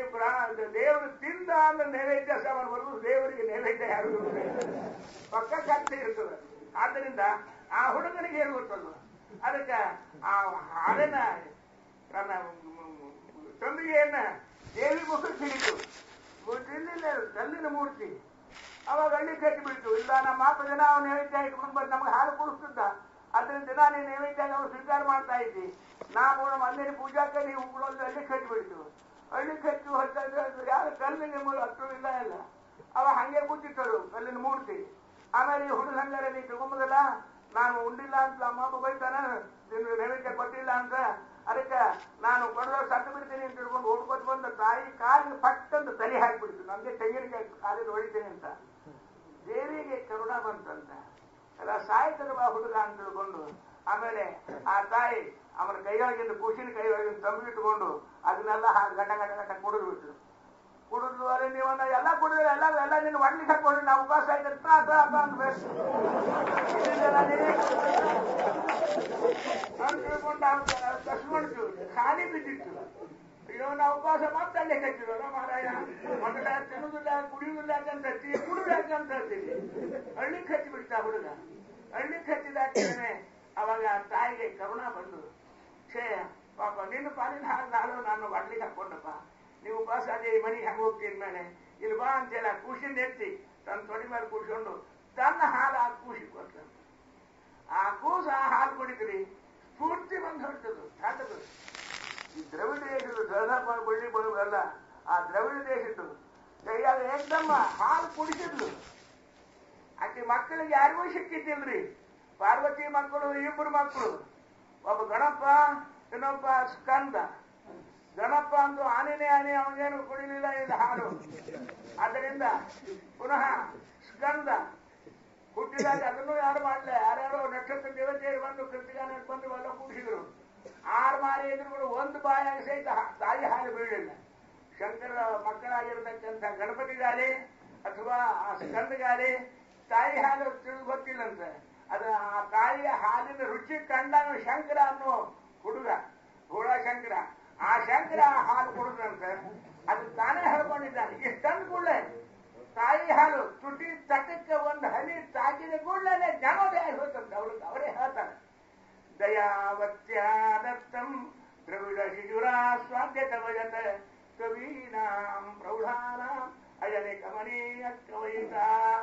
ದೇವರು ತಿಂದ ಅಂದ್ರೆ ನೈವೇದ್ಯ ಸಾಮಾನು ಬರುವುದು ದೇವರಿಗೆ ನೈವೇದ್ಯ ಯಾರು ಪಕ್ಕ ಕತ್ತೆ ಇರ್ತದೆ ಆದ್ದರಿಂದ ಆ ಹುಡುಗನಿಗೆ ಏನು ಗೊತ್ತಲ್ವ ಅದಕ್ಕೆ ಆ ಹಾಲಿನ ತನ್ನ ತಂಬಿಗೆಯನ್ನ ದೇವಿ ಮುಖಕ್ಕೆ ಹಿಡಿತು ಇಲ್ಲಿಲ್ಲ ಕಲ್ಲಿನ ಮೂರ್ತಿ ಅವಾಗ ಹಳ್ಳಿ ಕಟ್ಟಿ ಬಿಡ್ತು ಇಲ್ಲ ನಮ್ಮ ಅಪ್ಪ ಜನ ಅವ್ನು ನೈವೇದ್ಯ ಇಟ್ಕೊಂಡು ಬಂದು ನಮ್ಗೆ ಹಾಲು ಕುಡಿಸ್ತಿದ್ದ ಅದರಿಂದ ದಿನ ನೀನು ನೈವೇದ್ಯ ನಾವು ಸ್ವೀಕಾರ ಮಾಡ್ತಾ ಇದ್ದಿ ನಾವು ನಮ್ಮ ಅಲ್ಲಿನ ಪೂಜಾಕ್ಕೆ ನೀವು ಉಗುಳೊಂದು ಹಳ್ಳಿ ಕಟ್ಟಿ ಬಿಡ್ತು ಹಳ್ಳಿ ಕಟ್ಟಿ ಹೊತ್ತಾದ್ರೆ ಯಾರು ಕಲ್ಲಿನ ಮೂಲ ಹತ್ತು ಇಲ್ಲ ಇಲ್ಲ ಅವ ಹಂಗೆ ಕೂತಿಟ್ಟಳು ಕಲ್ಲಿನ ಮೂರ್ತಿ ಆಮೇಲೆ ಈ ಹುಡುಗ ಹಂಗಾರೆ ನೀ ತಗೊಂಬದಲ್ಲ ನಾನು ಉಂಡಿಲ್ಲ ಅಂತ ನಮ್ಮ ಅಪ್ಪ ಬೈತಾನ ನಿನ್ನ ನೈವೇದ್ಯ ಕೊಟ್ಟಿಲ್ಲ ಅಂತ ಅದಕ್ಕೆ ನಾನು ಕೊಡೋ ಸತ್ತು ಬಿಡ್ತೀನಿ ಅಂತ ತಿಳ್ಕೊಂಡು ಓಡ್ಕೊತ್ ಬಂದ ತಾಯಿ ಕಾಲಿಗೆ ಪಟ್ಟಂತ ತಲೆ ಹಾಕ್ಬಿಡ್ತು ನಮ್ಗೆ ತೆಂಗಿನಕಾಯಿ ಕಾಲಿಗೆ ಹೊಡಿತೀನಿ ಅಂತ ದೇವಿಗೆ ಕರುಣ ಬಂತಂತ ಎಲ್ಲ ಸಾಯ್ತದ ಬಾ ಹುಡುಗ ಅಂತ ತಿಳ್ಕೊಂಡು ಆಮೇಲೆ ಆ ತಾಯಿ ಅವನ ಕೈಯೊಳಗಿಂದ ಕೂಸಿನ ಕೈಯೊಳಗಿಂದ ತಂಬಿಟ್ಕೊಂಡು ಅದನ್ನೆಲ್ಲ ಹಾಗೆ ಗಂಟ ಗಂಟ ಗಂಟ ಕುಡಿದು ಬಿಟ್ರು ಕುಡಿದು ಅರೆ ನೀವನ್ನ ಎಲ್ಲ ಕುಡಿದ್ರೆ ಎಲ್ಲ ಎಲ್ಲ ನಿನ್ನ ಒಡ್ಲಿಕ್ಕೆ ಹಾಕೊಂಡು ನಾವು ಉಪವಾಸ ಆಯ್ತು ತಾ ತಾ ತಾ ಅಂತ ಬೇಕು ಅಂತ ತಿಳ್ಕೊಂಡು ಕಸ್ಕೊಂಡು ಖಾಲಿ ಬಿದ್ದಿತ್ತು ಅಯ್ಯೋ ನಾವು ಉಪವಾಸ ಮತ್ತೆ ಅಲ್ಲೇ ಕಚ್ಚಿರೋಲ್ಲ ಮಾರಾಯ ಮೊದಲ ತಿನ್ನುದಿಲ್ಲ ಕುಡಿಯುವುದಿಲ್ಲ ಅಂತ ಕುಡಿದು ಅಂತ ಹೇಳ್ತೀವಿ ಹಳ್ಳಿ ಕಚ್ಚಿ ಬಿಡ್ತಾ ಹುಡುಗ ಹಳ್ಳಿ ಕಚ್ಚಿದಾಗ್ತೇನೆ ಅವಾಗ ತಾಯಿಗೆ ಕರುಣ ಬಂದು ಛೇ ಪಾಪ ನಿನ್ನ ಪಾಲಿನ ಹಾಲು ನಾನು ನಾನು ಒಡ್ಲಿಕ್ಕೆ ಹಾಕೊಂಡಪ್ಪ ನೀವು ಉಪವಾಸ ಅದೇ ಮನೆಗೆ ಹೆಂಗ್ ಹೋಗ್ತೀನಿ ಮೇಲೆ ಇಲ್ಲಿ ಬಾ ಅಂತೇಳ ಕೂಸಿಂದ ಎತ್ತಿ ತನ್ನ ತೊಡಿ ಮೇಲೆ ಕೂಡ್ಕೊಂಡು ತನ್ನ ಹಾಲು ಆ ಕೂಸಿ ಕೊಡ್ತಾನೆ ಆ ಕೂಸ ಆ ಹಾಲು ಕುಡಿದ್ರಿ ಪೂರ್ತಿ ಬಂದು ಹೊರಟದು ಸಾಕದು ಈ ದ್ರವಿಡ ದೇಶದ್ದು ದ್ರವಪ ಬಳ್ಳಿ ಬರುವಲ್ಲ ಆ ದ್ರವಿಡ ದೇಶದ್ದು ಕೈಯಾಗ ಏಕದಮ್ಮ ಹಾಲು ಕುಡಿಸಿದ್ಲು ಆಕೆ ಮಕ್ಕಳಿಗೆ ಯಾರಿಗೂ ಸಿಕ್ಕಿದ್ದಿಲ್ರಿ ಪಾರ್ವತಿ ಮಕ್ಕಳು ಇಬ್ಬರು ಮಕ್ಕಳು ಒಬ್ಬ ಗಣಪ ಇನ್ನೊಬ್ಬ ಸ್ಕಂದ ಗಣಪ ಅಂದು ಆನೆನೇ ಆನೆ ಅವನೇನು ಕುಡಿಲಿಲ್ಲ ಇದು ಹಾಲು ಆದ್ದರಿಂದ ಪುನಃ ಸ್ಕಂದ ಹುಟ್ಟಿದಾಗ ಅದನ್ನು ಯಾರು ಮಾಡಲೆ ಯಾರ್ಯಾರೋ ನಕ್ಷತ್ರ ದೇವತೆಯರು ಬಂದು ಕೃತಿಗಾನ ಬಂದು ಎಲ್ಲ ಕೂಡಿಸಿದ್ರು ಆರು ಮಾರಿ ಎದುರುಗಳು ಒಂದು ಬಾಯಾಗ ಸಹಿತ ಹಾ- ತಾಯಿ ಹಾಲು ಬೀಳಲಿಲ್ಲ ಶಂಕರ ಮಕ್ಕಳಾಗಿರ್ತಕ್ಕಂಥ ಗಣಪತಿಗಾಲಿ ಅಥವಾ ಆ ಸ್ಕಂದಗಾಲಿ ತಾಯಿ ಹಾಲು ತಿಳಿದು ಗೊತ್ತಿಲ್ಲಂತೆ ಅದು ಆ ತಾಯಿಯ ಹಾಲಿನ ರುಚಿ ಕಂಡಾಗ ಶಂಕರ ಅನ್ನೋ ಹುಡುಗ ಹುಳ ಶಂಕರ ಆ ಶಂಕರ ಆ ಹಾಲು ಕುಡಿದ್ರಂತೆ ಅದು ತಾನೇ ಹೇಳ್ಕೊಂಡಿದ್ದಾನೆ ಇಷ್ಟಂದ ಕೂಡಲೇ ತಾಯಿ ಹಾಲು ತುಟಿ ತಟಕ್ಕೆ ಒಂದು ಹನಿ ತಾಕಿದ ಕೂಡಲೇ ಜ್ಞಾನೋದಯ ಹೋಗ್ತಂತೆ ಅವ್ರಿಗೆ ಅವರೇ ಹೇಳ್ತಾರೆ ದಯಾವತ್ಯಾದತ್ತಂ ದ್ರವಿಡ ಶಿಶುರಾ ಸ್ವಾದ್ಯತವಯತ ಕವೀನಾಂ ಪ್ರೌಢಾನಾಂ ಅಯನೆ ಕಮನೀಯ ಕವಯಿತ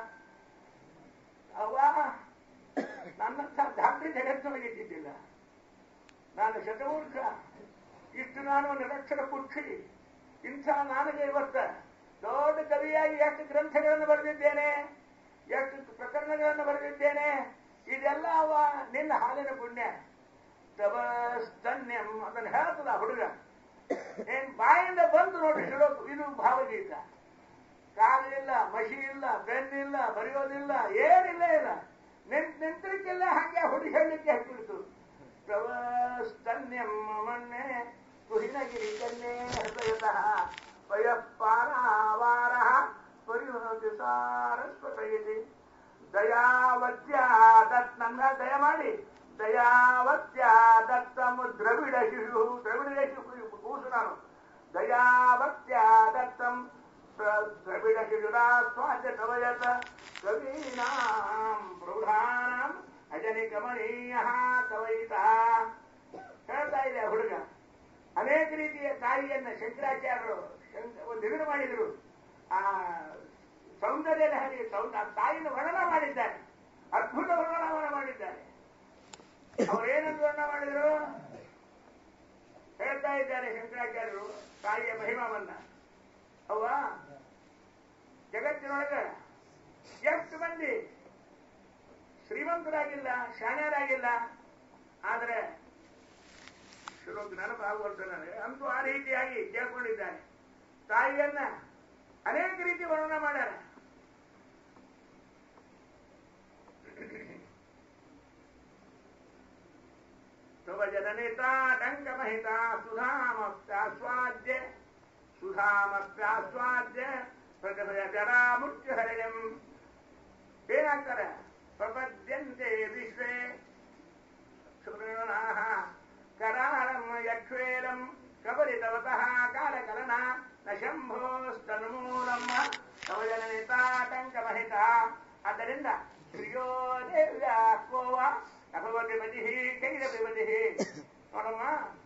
ಅವ್ವ ನನ್ನಂಥ ಧಾತ್ರಿ ಜಗತ್ತಿನೊಳಗಿದ್ದಿದ್ದಿಲ್ಲ ನಾನು ಶತಮೂರ್ಖ ಇಷ್ಟು ನಾನು ನಿರಕ್ಷರ ಕುಕ್ಷಿ ಇಂಥ ನನಗೆ ಇವತ್ತ ದೊಡ್ಡ ಕವಿಯಾಗಿ ಎಷ್ಟು ಗ್ರಂಥಗಳನ್ನು ಬರೆದಿದ್ದೇನೆ ಎಷ್ಟು ಪ್ರಕರಣಗಳನ್ನು ಬರೆದಿದ್ದೇನೆ ಇದೆಲ್ಲ ಅವ ನಿನ್ನ ಹಾಲಿನ ಪುಣ್ಯ ತಪಸ್ತನ್ಯಂ ಅದನ್ನು ಹೇಳ್ತದ ಆ ಹುಡುಗ ಏನ್ ಬಾಯಿಂದ ಬಂದು ನೋಡಿ ಹೇಳೋದು ಇದು ಭಾವಗೀತ ಕಾಲಿಲ್ಲ ಮಷಿ ಇಲ್ಲ ಪೆನ್ ಇಲ್ಲ ಬರೆಯೋದಿಲ್ಲ ಏನಿಲ್ಲ ಇಲ್ಲ ನಿಂತ್ ನಿಂತರಿಕೆಲ್ಲ ಹಾಗೆ ಹುಡುಗಿ ಹೇಳಲಿಕ್ಕೆ ಹಾಕಿಬಿಡ್ತು ಪ್ರವಸ್ತನ್ಯಂ ಮಣ್ಣೆ ಕುಹಿನಗಿರಿ ಕನ್ಯೆ ಹೃದಯತಃ ವಯಃಪಾರಾವಾರ ಪರಿಹತಿ ಸಾರಸ್ವತಯಿತಿ ದಯಾವತ್ಯ ದತ್ ನನ್ನ ದಯ ಮಾಡಿ ದಯಾವತ್ಯ ದತ್ತಮು ದ್ರವಿಡ ಶಿಶು ದ್ರವಿಡ ಶಿಶು ಕೂಸು ನಾನು ದಯಾವತ್ಯ ದತ್ತಂ ಪ್ರ- ದ್ರವಿಡ ಶಿಶುರ ಸ್ವಾದ್ಯ ಕವಯತ ಕವೀನಾಂ ಪ್ರೌಢಾನಾಂ ಅಜನಿ ಕಮನೀಯ ಕವಯಿತ ಹೇಳ್ತಾ ಇದೆ ಆ ಹುಡುಗ ಅನೇಕ ರೀತಿಯ ತಾಯಿಯನ್ನ ಶಂಕರಾಚಾರ್ಯರು ಶಂಕ- ಒಂದು ಇದನ್ನು ಮಾಡಿದರು ಆ ಸೌಂದರ್ಯ ಲಹರಿ ಸೌಂದ ಆ ತಾಯಿನ ವರ್ಣನ ಮಾಡಿದ್ದಾರೆ ಅದ್ಭುತ ವರ್ಣನವನ್ನು ಮಾಡಿದ್ದಾರೆ ಅವರೇನಂತ ವರ್ಣನ ಮಾಡಿದರು ಹೇಳ್ತಾ ಇದ್ದಾರೆ ಶಂಕರಾಚಾರ್ಯರು ತಾಯಿಯ ಮಹಿಮವನ್ನ ಅವ್ವ ಜಗತ್ತಿನೊಳಗೆ ಎಷ್ಟು ಮಂದಿ ಶ್ರೀಮಂತರಾಗಿಲ್ಲ ಶಾಣ್ಯರಾಗಿಲ್ಲ ಆದ್ರೆ ಶ್ಲೋಕ ನೆನಪಾಗುವಂತ ನನಗೆ ಅಂತೂ ಆ ರೀತಿಯಾಗಿ ಕೇಳ್ಕೊಂಡಿದ್ದಾನೆ ತಾಯಿಯನ್ನ ಅನೇಕ ರೀತಿ ವರ್ಣನೆ ಮಾಡ್ಯಾರ ತವ ಜನನೇತಾ ಡಂಕಮಹಿತ ಸುಧಾಮಪ್ಯಾಸ್ವಾದ್ಯ ಸುಧಾಮಪ್ಯಾಸ್ವಾದ್ಯ ಪ್ರಗಭಯ ಜರಾ ಮುಖ್ಯ ಹರಯಂ ಏನಾಗ್ತಾರೆ ಪ್ರಪದ್ಯಂತೆ ವಿಶ್ವೇ ಸುಮೃಣಾಹ ಕರಾಳಂ ಯಕ್ಷೇರಂ ಕಬಲಿತವತಃ ಕಾಲಕಲನ ನ ಶಂಭೋಸ್ತನ್ಮೂಲಂ ಕವಜನನಿತಾಟಂಕಮಹಿತ ಆದ್ದರಿಂದ ಶ್ರೀಯೋ ದೇವ್ಯ ಕೋವ ಅಭವತಿ ಮತಿ ಕೈರಪಿ ಮತಿ ನೋಡಮ್ಮ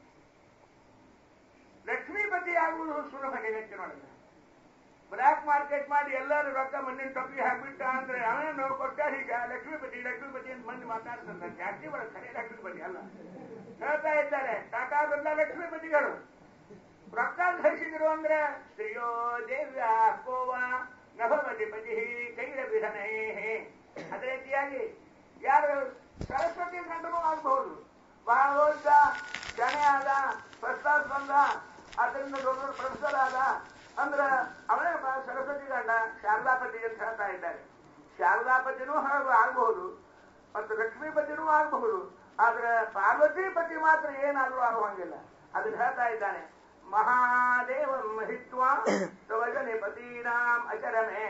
ಲಕ್ಷ್ಮೀಪತಿ ಆಗುವುದು ಸುಲಭ ಜಗತ್ತಿನೊಳಗೆ ಬ್ಲಾಕ್ ಮಾರ್ಕೆಟ್ ಮಾಡಿ ಎಲ್ಲರೂ ರೊಕ್ಕ ಮಣ್ಣಿನ ಟೊಪ್ಪಿ ಹಾಕ್ಬಿಟ್ಟ ಅಂದ್ರೆ ಅವನೇನು ಕೊಟ್ಟಾರ ಈಗ ಲಕ್ಷ್ಮೀಪತಿ ಲಕ್ಷ್ಮೀಪತಿ ಅಂತ ಮಂದಿ ಮಾತಾಡ್ತಾರೆ ಜಾಸ್ತಿ ಒಳಗೆ ಖರೆ ಲಕ್ಷ್ಮೀಪತಿ ಅಲ್ಲ ಹೇಳ್ತಾ ಇದ್ದಾರೆ ಟಾಟಾ ಬಿರ್ಲಾ ಲಕ್ಷ್ಮೀಪತಿಗಳು ರೊಕ್ಕ ಧರಿಸಿದ್ರು ಅಂದ್ರೆ ಶ್ರೀಯೋ ದೇವ್ಯ ಕೋವ ನಭವತಿ ಪತಿ ಕೈಲ ವಿಧನೇ ಅದೇ ರೀತಿಯಾಗಿ ಯಾರು ಸರಸ್ವತಿ ಗಂಡನೂ ಆಗಬಹುದು ಬಹಳ ಓದ್ದ ಜನೆ ಆದ ಪ್ರಸ್ತಾವ್ ಬಂದ ಅದರಿಂದ ದೊಡ್ಡ ದೊಡ್ಡ ಪ್ರೊಫೆಸರ್ ಆದ ಅಂದ್ರ ಅವನೇ ಬ- ಸರಸ್ವತಿ ಗಂಡ ಶಾರದಾಪತಿ ಅಂತ ಹೇಳ್ತಾ ಇದ್ದಾರೆ ಶಾರದಾಪತಿನೂ ಹಾಗೆ ಆಗಬಹುದು ಮತ್ತು ಲಕ್ಷ್ಮೀಪತಿನೂ ಆಗಬಹುದು ಆದ್ರೆ ಪಾರ್ವತೀಪತಿ ಮಾತ್ರ ಏನಾದ್ರೂ ಆಗುವಂಗಿಲ್ಲ ಅದನ್ನ ಹೇಳ್ತಾ ಇದ್ದಾನೆ ಮಹಾದೇವಂ ಹಿತ್ವಾ ತವಜನೆ ಪತೀನಾಂ ಅಚರಮೆ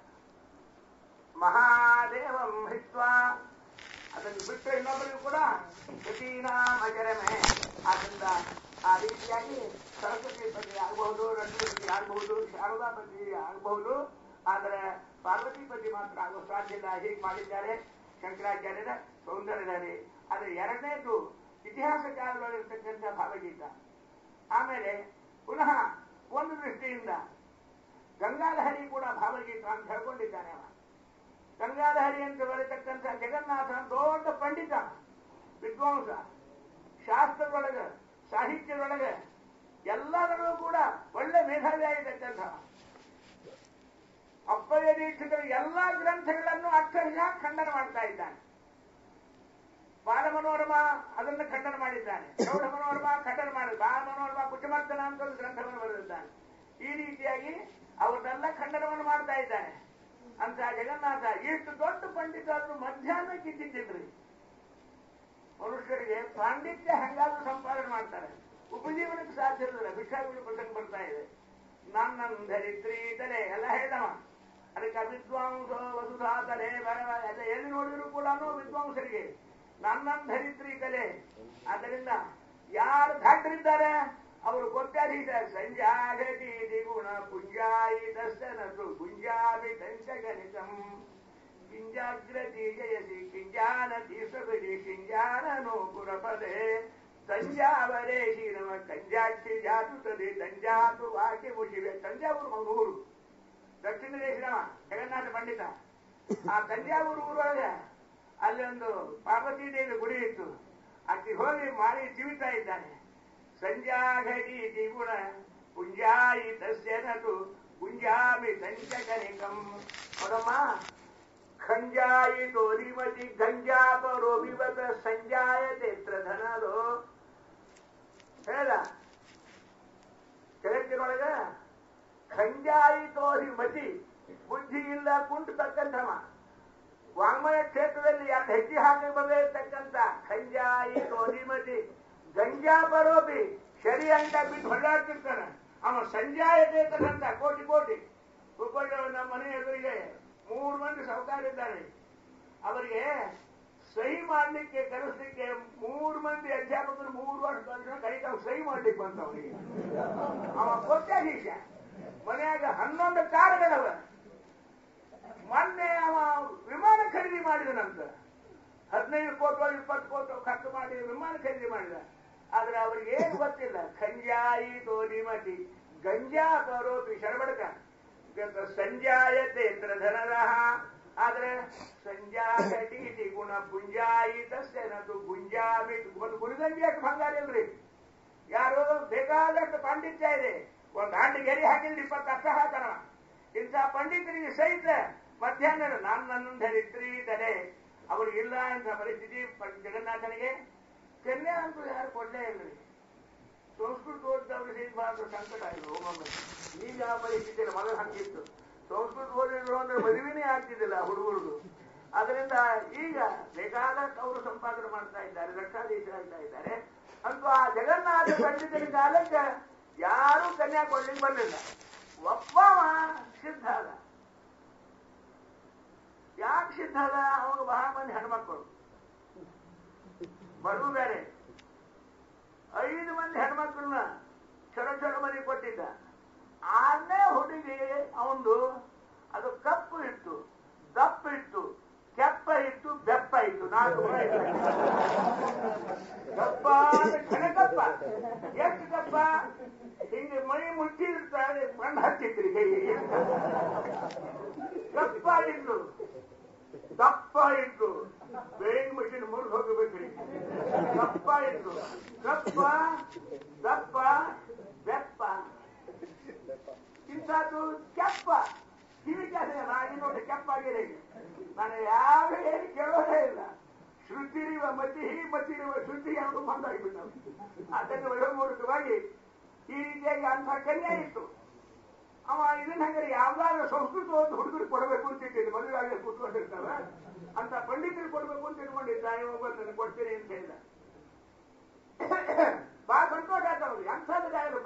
ಮಹಾದೇವಂ ಹಿತ್ವಾ ಅದನ್ನು ಬಿಟ್ಟರೆ ಇನ್ನೊಬ್ಬರಿಗೂ ಕೂಡ ಪತೀನಾಂ ಅಚರಮೆ ಆದ್ರಿಂದ ಆ ರೀತಿಯಾಗಿ ಸರಸ್ವತಿ ಪತಿ ಆಗಬಹುದು ಲಕ್ಷ್ಮೀಪತಿ ಆಗಬಹುದು ಶಾರದಾಪತಿ ಆಗಬಹುದು ಆದರೆ ಪಾರ್ವತಿಪತಿ ಮಾತ್ರ ಆಗೋ ಸಾಧ್ಯ ಇಲ್ಲ ಹೀಗೆ ಮಾಡಿದ್ದಾರೆ ಶಂಕರಾಚಾರ್ಯರ ಸೌಂದರ್ಯದಲ್ಲಿ ಆದರೆ ಎರಡನೇದು ಇತಿಹಾಸ ಕಾಲದಲ್ಲಿರ್ತಕ್ಕಂಥ ಭಾವಗೀತ ಆಮೇಲೆ ಪುನಃ ಒಂದು ದೃಷ್ಟಿಯಿಂದ ಗಂಗಾಲಹರಿ ಕೂಡ ಭಾವಗೀತ ಅಂತ ಹೇಳ್ಕೊಂಡಿದ್ದಾನೆ ಅವ ಗಂಗಾಲಹರಿ ಅಂತ ಬರತಕ್ಕಂಥ ಜಗನ್ನಾಥ ದೊಡ್ಡ ಪಂಡಿತ ವಿದ್ವಾಂಸ ಶಾಸ್ತ್ರದೊಳಗೆ ಸಾಹಿತ್ಯದೊಳಗೆ ಎಲ್ಲದರಲ್ಲೂ ಕೂಡ ಒಳ್ಳೆ ಮೇಧಾವಿ ಆಗಿರ್ತಕ್ಕಂಥ ಅಪ್ಪಯ್ಯ ದೀಕ್ಷಿತರ ಎಲ್ಲಾ ಗ್ರಂಥಗಳನ್ನು ಅಕ್ಷರಶಃ ಖಂಡನ ಮಾಡ್ತಾ ಇದ್ದಾನೆ ಬಾಲ ಮನೋರಮ ಅದನ್ನು ಖಂಡನ ಮಾಡಿದ್ದಾನೆ ಪ್ರೌಢ ಮನೋರಮ ಖಂಡನ ಮಾಡಿದ ಬಾಲ ಮನೋರಮ ಕುಚಮರ್ದನ ಅಂತ ಒಂದು ಗ್ರಂಥವನ್ನು ಬರೆದಿದ್ದಾನೆ ಈ ರೀತಿಯಾಗಿ ಅವರನ್ನೆಲ್ಲ ಖಂಡನವನ್ನು ಮಾಡ್ತಾ ಇದ್ದಾನೆ ಅಂತ ಜಗನ್ನಾಥ ಎಷ್ಟು ದೊಡ್ಡ ಪಂಡಿತರು ಮಧ್ಯಾಹ್ನಕ್ಕೆ ಇದ್ದಿದ್ದಿದ್ರಿ ಮನುಷ್ಯರಿಗೆ ಪಾಂಡಿತ್ಯ ಹೆಂಗಾದ್ರೂ ಸಂಪಾದನೆ ಮಾಡ್ತಾರೆ ಉಪಜೀವನಕ್ಕೆ ಸಾಧ್ಯ ಇರಲಿಲ್ಲ ಭಿಕ್ಷಾಗುಡಿ ಪ್ರಸಂಗ ಬರ್ತಾ ಇದೆ ನನ್ನ ಧರಿತ್ರಿ ತಲೆ ಎಲ್ಲ ಹೇಳ್ದವ ಅದಕ್ಕೆ ವಿದ್ವಾಂಸ ವಸುಧಾ ತಲೆ ಬರವ ಎಲ್ಲ ಎಲ್ಲಿ ನೋಡಿದ್ರು ಕೂಡ ವಿದ್ವಾಂಸರಿಗೆ ನನ್ನ ಧರಿತ್ರಿ ತಲೆ ಆದ್ದರಿಂದ ಯಾರು ಧಾಟ್ರಿದ್ದಾರೆ ಅವರು ಗೊತ್ತಾದೀತ ಸಂಜಾಗತಿ ಗುಣ ಪುಂಜಾಯಿ ದರ್ಶನತು ಪುಂಜಾಮಿ ದಂಚಗಣಿತಂ ಕಿಂಜಾಗ್ರತಿ ಜಯಸಿ ಕಿಂಜಾನತಿ ಸಬಲಿ ಕಿಂಜಾನನೋ ಪುರಪದೆ ತಂಜಾವರೇ ಶ್ರೀರಮ ಕಂಜಾಕ್ಷಿ ಜಾತುತ್ತದೆ ತಂಜಾತು ವಾಕ್ಯ ಮುಷಿವೆ ತಂಜಾವೂರು ಮಂಗಳೂರು ದಕ್ಷಿಣ ದೇಶದವ ಜಗನ್ನಾಥ ಪಂಡಿತ ಆ ತಂಜಾವೂರು ಊರೊಳಗೆ ಅಲ್ಲಿ ಒಂದು ಪಾರ್ವತಿ ದೇವಿ ಗುಡಿ ಇತ್ತು ಅಕ್ಕಿ ಹೋಗಿ ಮಾರಿ ಜೀವಿತಾ ಇದ್ದಾನೆ ಸಂಜಾಘಟಿ ದ್ವಿಗುಣ ಪುಂಜಾಯಿ ತಸ್ಯನತು ಪುಂಜಾಮಿ ಸಂಚಕನಿಕಂ ನೋಡಮ್ಮ ಖಂಜಾಯಿ ಡೋರಿಮತಿ ಗಂಜಾಪರೋ ವಿವತ ಸಂಜಾಯತೆ ಧನದೋ ಹೇಳ ಜಗತ್ತಿನೊಳಗ ಖಂಜಾಯಿ ತೋರಿ ಮತಿ ಬುದ್ಧಿ ಇಲ್ಲ ಕುಂಟು ತಕ್ಕಂಥವ ವಾಂಗ್ಮಯ ಕ್ಷೇತ್ರದಲ್ಲಿ ಯಾಕೆ ಹೆಜ್ಜೆ ಹಾಕಿ ಬಂದಿರತಕ್ಕಂಥ ಖಂಜಾಯಿ ಮತಿ ಗಂಜಾ ಬರೋಬಿ ಶರಿ ಅಂತ ಬಿಟ್ಟು ಹೊರಡಾಡ್ತಿರ್ತಾನೆ ಅವ ಸಂಜಾಯತೆ ಅಂತ ಕೋಟಿ ಕೋಟಿ ಉಪಯೋಗ ನಮ್ಮ ಮನೆ ಎದುರಿಗೆ ಮೂರು ಮಂದಿ ಸಹಕಾರಿದ್ದಾರೆ ಅವರಿಗೆ ಸಹಿ ಮಾಡ್ಲಿಕ್ಕೆ ಕರೆಸ್ಲಿಕ್ಕೆ ಮೂರು ಮಂದಿ ಅಧ್ಯಾಪಕರು ಮೂರು ವರ್ಷ ತನಕ ಕೈಗೆ ಅವ್ನು ಸಹಿ ಮಾಡ್ಲಿಕ್ಕೆ ಬಂತ ಅವನಿಗೆ ಅವ ಕೊಟ್ಟಾಧೀಶ ಮನೆಯಾಗ ಹನ್ನೊಂದು ಕಾರುಗಳವ ಮೊನ್ನೆ ಅವ ವಿಮಾನ ಖರೀದಿ ಮಾಡಿದನಂತ ಹದಿನೈದು ಕೋಟೋ ಇಪ್ಪತ್ತು ಕೋಟೋ ಖರ್ಚು ಮಾಡಿ ವಿಮಾನ ಖರೀದಿ ಮಾಡಿದ ಆದ್ರೆ ಅವ್ರಿಗೆ ಏನು ಗೊತ್ತಿಲ್ಲ ಖಂಜಾಯಿ ತೋರಿ ಮತಿ ಗಂಜಾ ತರೋಪಿ ಶರಬಡಕ ಸಂಜಾಯತೆ ಧನರಹ ಆದ್ರೆ ಸಂಜಾಗಟಿ ಗುಣ ಪುಂಜಾಯಿ ತಸ್ಯನದು ಗುಂಜಾಮಿ ಒಂದು ಗುರುಗಂಜಿಯಷ್ಟು ಬಂಗಾರ ಇಲ್ರಿ ಯಾರು ಬೇಕಾದಷ್ಟು ಪಾಂಡಿತ್ಯ ಇದೆ ಒಂದು ಹಾಂಡಿಗೆ ಎರಿ ಹಾಕಿದ್ರೆ ಇಪ್ಪತ್ತು ಅರ್ಥ ಹಾಕಣ ಇಂಥ ಪಂಡಿತರಿಗೆ ಸಹಿತ ಮಧ್ಯಾಹ್ನ ನಾನು ನನ್ನ ಧರಿತ್ರಿ ತಲೆ ಅವ್ರಿಗಿಲ್ಲ ಅಂತ ಪರಿಸ್ಥಿತಿ ಪ- ಜಗನ್ನಾಥನಿಗೆ ಕನ್ಯಾ ಅಂತೂ ಯಾರು ಕೊಡ್ಲೇ ಇಲ್ರಿ ಸಂಸ್ಕೃತ ಓದಿದವ್ರು ಸಿಗಬಾರ್ದು ಸಂಕಟ ಆಯ್ತು ಒಮ್ಮೊಮ್ಮೆ ಈಗ ಆ ಪರಿಸ್ಥಿತಿ ಇಲ್ಲ ಮೊದಲು ಹಂಗಿತ್ತು ಸಂಸ್ಕೃತ ಓದಿದ್ರು ಅಂದ್ರೆ ಮದುವೆನೇ ಆಗ್ತಿದ್ದಿಲ್ಲ ಹುಡುಗರದು ಅದರಿಂದ ಈಗ ಬೇಕಾದಷ್ಟು ಅವರು ಸಂಪಾದನೆ ಮಾಡ್ತಾ ಇದ್ದಾರೆ ಲಕ್ಷಾಧೀಶರಾಗ್ತಾ ಇದ್ದಾರೆ ಅಂತೂ ಆ ಜಗನ್ನಾಥ ಪಂಡಿತನ ಕಾಲಕ್ಕೆ ಯಾರೂ ಕನ್ಯಾ ಕೊಡ್ಲಿಕ್ಕೆ ಬರಲಿಲ್ಲ ಒಬ್ಬವ ಸಿದ್ಧ ಅದ ಯಾಕೆ ಸಿದ್ಧ ಅದ ಅವನು ಬಹಳ ಮಂದಿ ಹೆಣ್ಮಕ್ಳು ಬಡವು ಬೇರೆ ಐದು ಮಂದಿ ಹೆಣ್ಮಕ್ಳನ್ನ ಚಲೋ ಚಲೋ ಮನೆ ಕೊಟ್ಟಿದ್ದ ಆರನೇ ಹುಡುಗಿ ಅವಂದು ಅದು ಕಪ್ಪು ಇತ್ತು ದಪ್ಪ ಇತ್ತು ಕೆಪ್ಪ ಇತ್ತು ಬೆಪ್ಪ ಇತ್ತು ನಾಲ್ಕು ಗುಣ ಇತ್ತು. ಕಪ್ಪ ಅಂದ್ರೆ ಕಣಕಪ್ಪ ಎಷ್ಟು ಕಪ್ಪ ಹಿಂಗೆ ಮೈ ಮುಚ್ಚಿರ್ತಾರೆ ಮಣ್ಣು ಹತ್ತಿತ್ರಿ ಕೈಗೆ ಕಪ್ಪ ಇತ್ತು ದಪ್ಪ ಇತ್ತು ಬೇಯಿಂಗ್ ಮಷಿನ್ ಮುರಿದು ಹೋಗಬೇಕ್ರಿ ದಪ್ಪ ಇತ್ತು ಕಪ್ಪ ದಪ್ಪ ಬೆಪ್ಪ ಇಂಥದ್ದು ಕೆಪ್ಪ ಕಿವಿ ಕೆಲಸ ನಾನು ನೋಡಿ ಕೆಪ್ಪಾಗಿದೆ ಈಗ. ನಾನು ಯಾವ ಏನು ಕೇಳೋದೇ ಇಲ್ಲ ಶ್ರುತಿರಿವ ಮತಿ ಮತಿರಿವ ಶ್ರುತಿ ಅನ್ನೋದು ಬಂದಾಗಿಬಿಟ್ಟು ಅದನ್ನು ವಯೋಮೂರ್ಖವಾಗಿ ಈ ರೀತಿಯಾಗಿ ಅಂಥ ಕನ್ಯಾ ಇತ್ತು ಅವ ಇದನ್ನ ಹಂಗಾರೆ ಯಾವ್ದಾದ್ರು ಸಂಸ್ಕೃತ ಒಂದು ಹುಡುಗರು ಕೊಡಬೇಕು ಅಂತ ಇಟ್ಟಿದ್ದು ಮದುವೆ ಆಗಿ ಕೂತ್ಕೊಂಡಿರ್ತಾವ ಅಂತ ಪಂಡಿತರು ಕೊಡ್ಬೇಕು ಅಂತ ಇಟ್ಕೊಂಡಿದ್ದ ಇವ ಬಂದು ಕೊಡ್ತೀನಿ ಅಂತ ಹೇಳಿದ ಬಹಳ ಸಂತೋಷ ಆಯ್ತು ಅವ್ರಿಗೆ ಅಂಥದ್ದು ಗಾಯರಪ್ಪ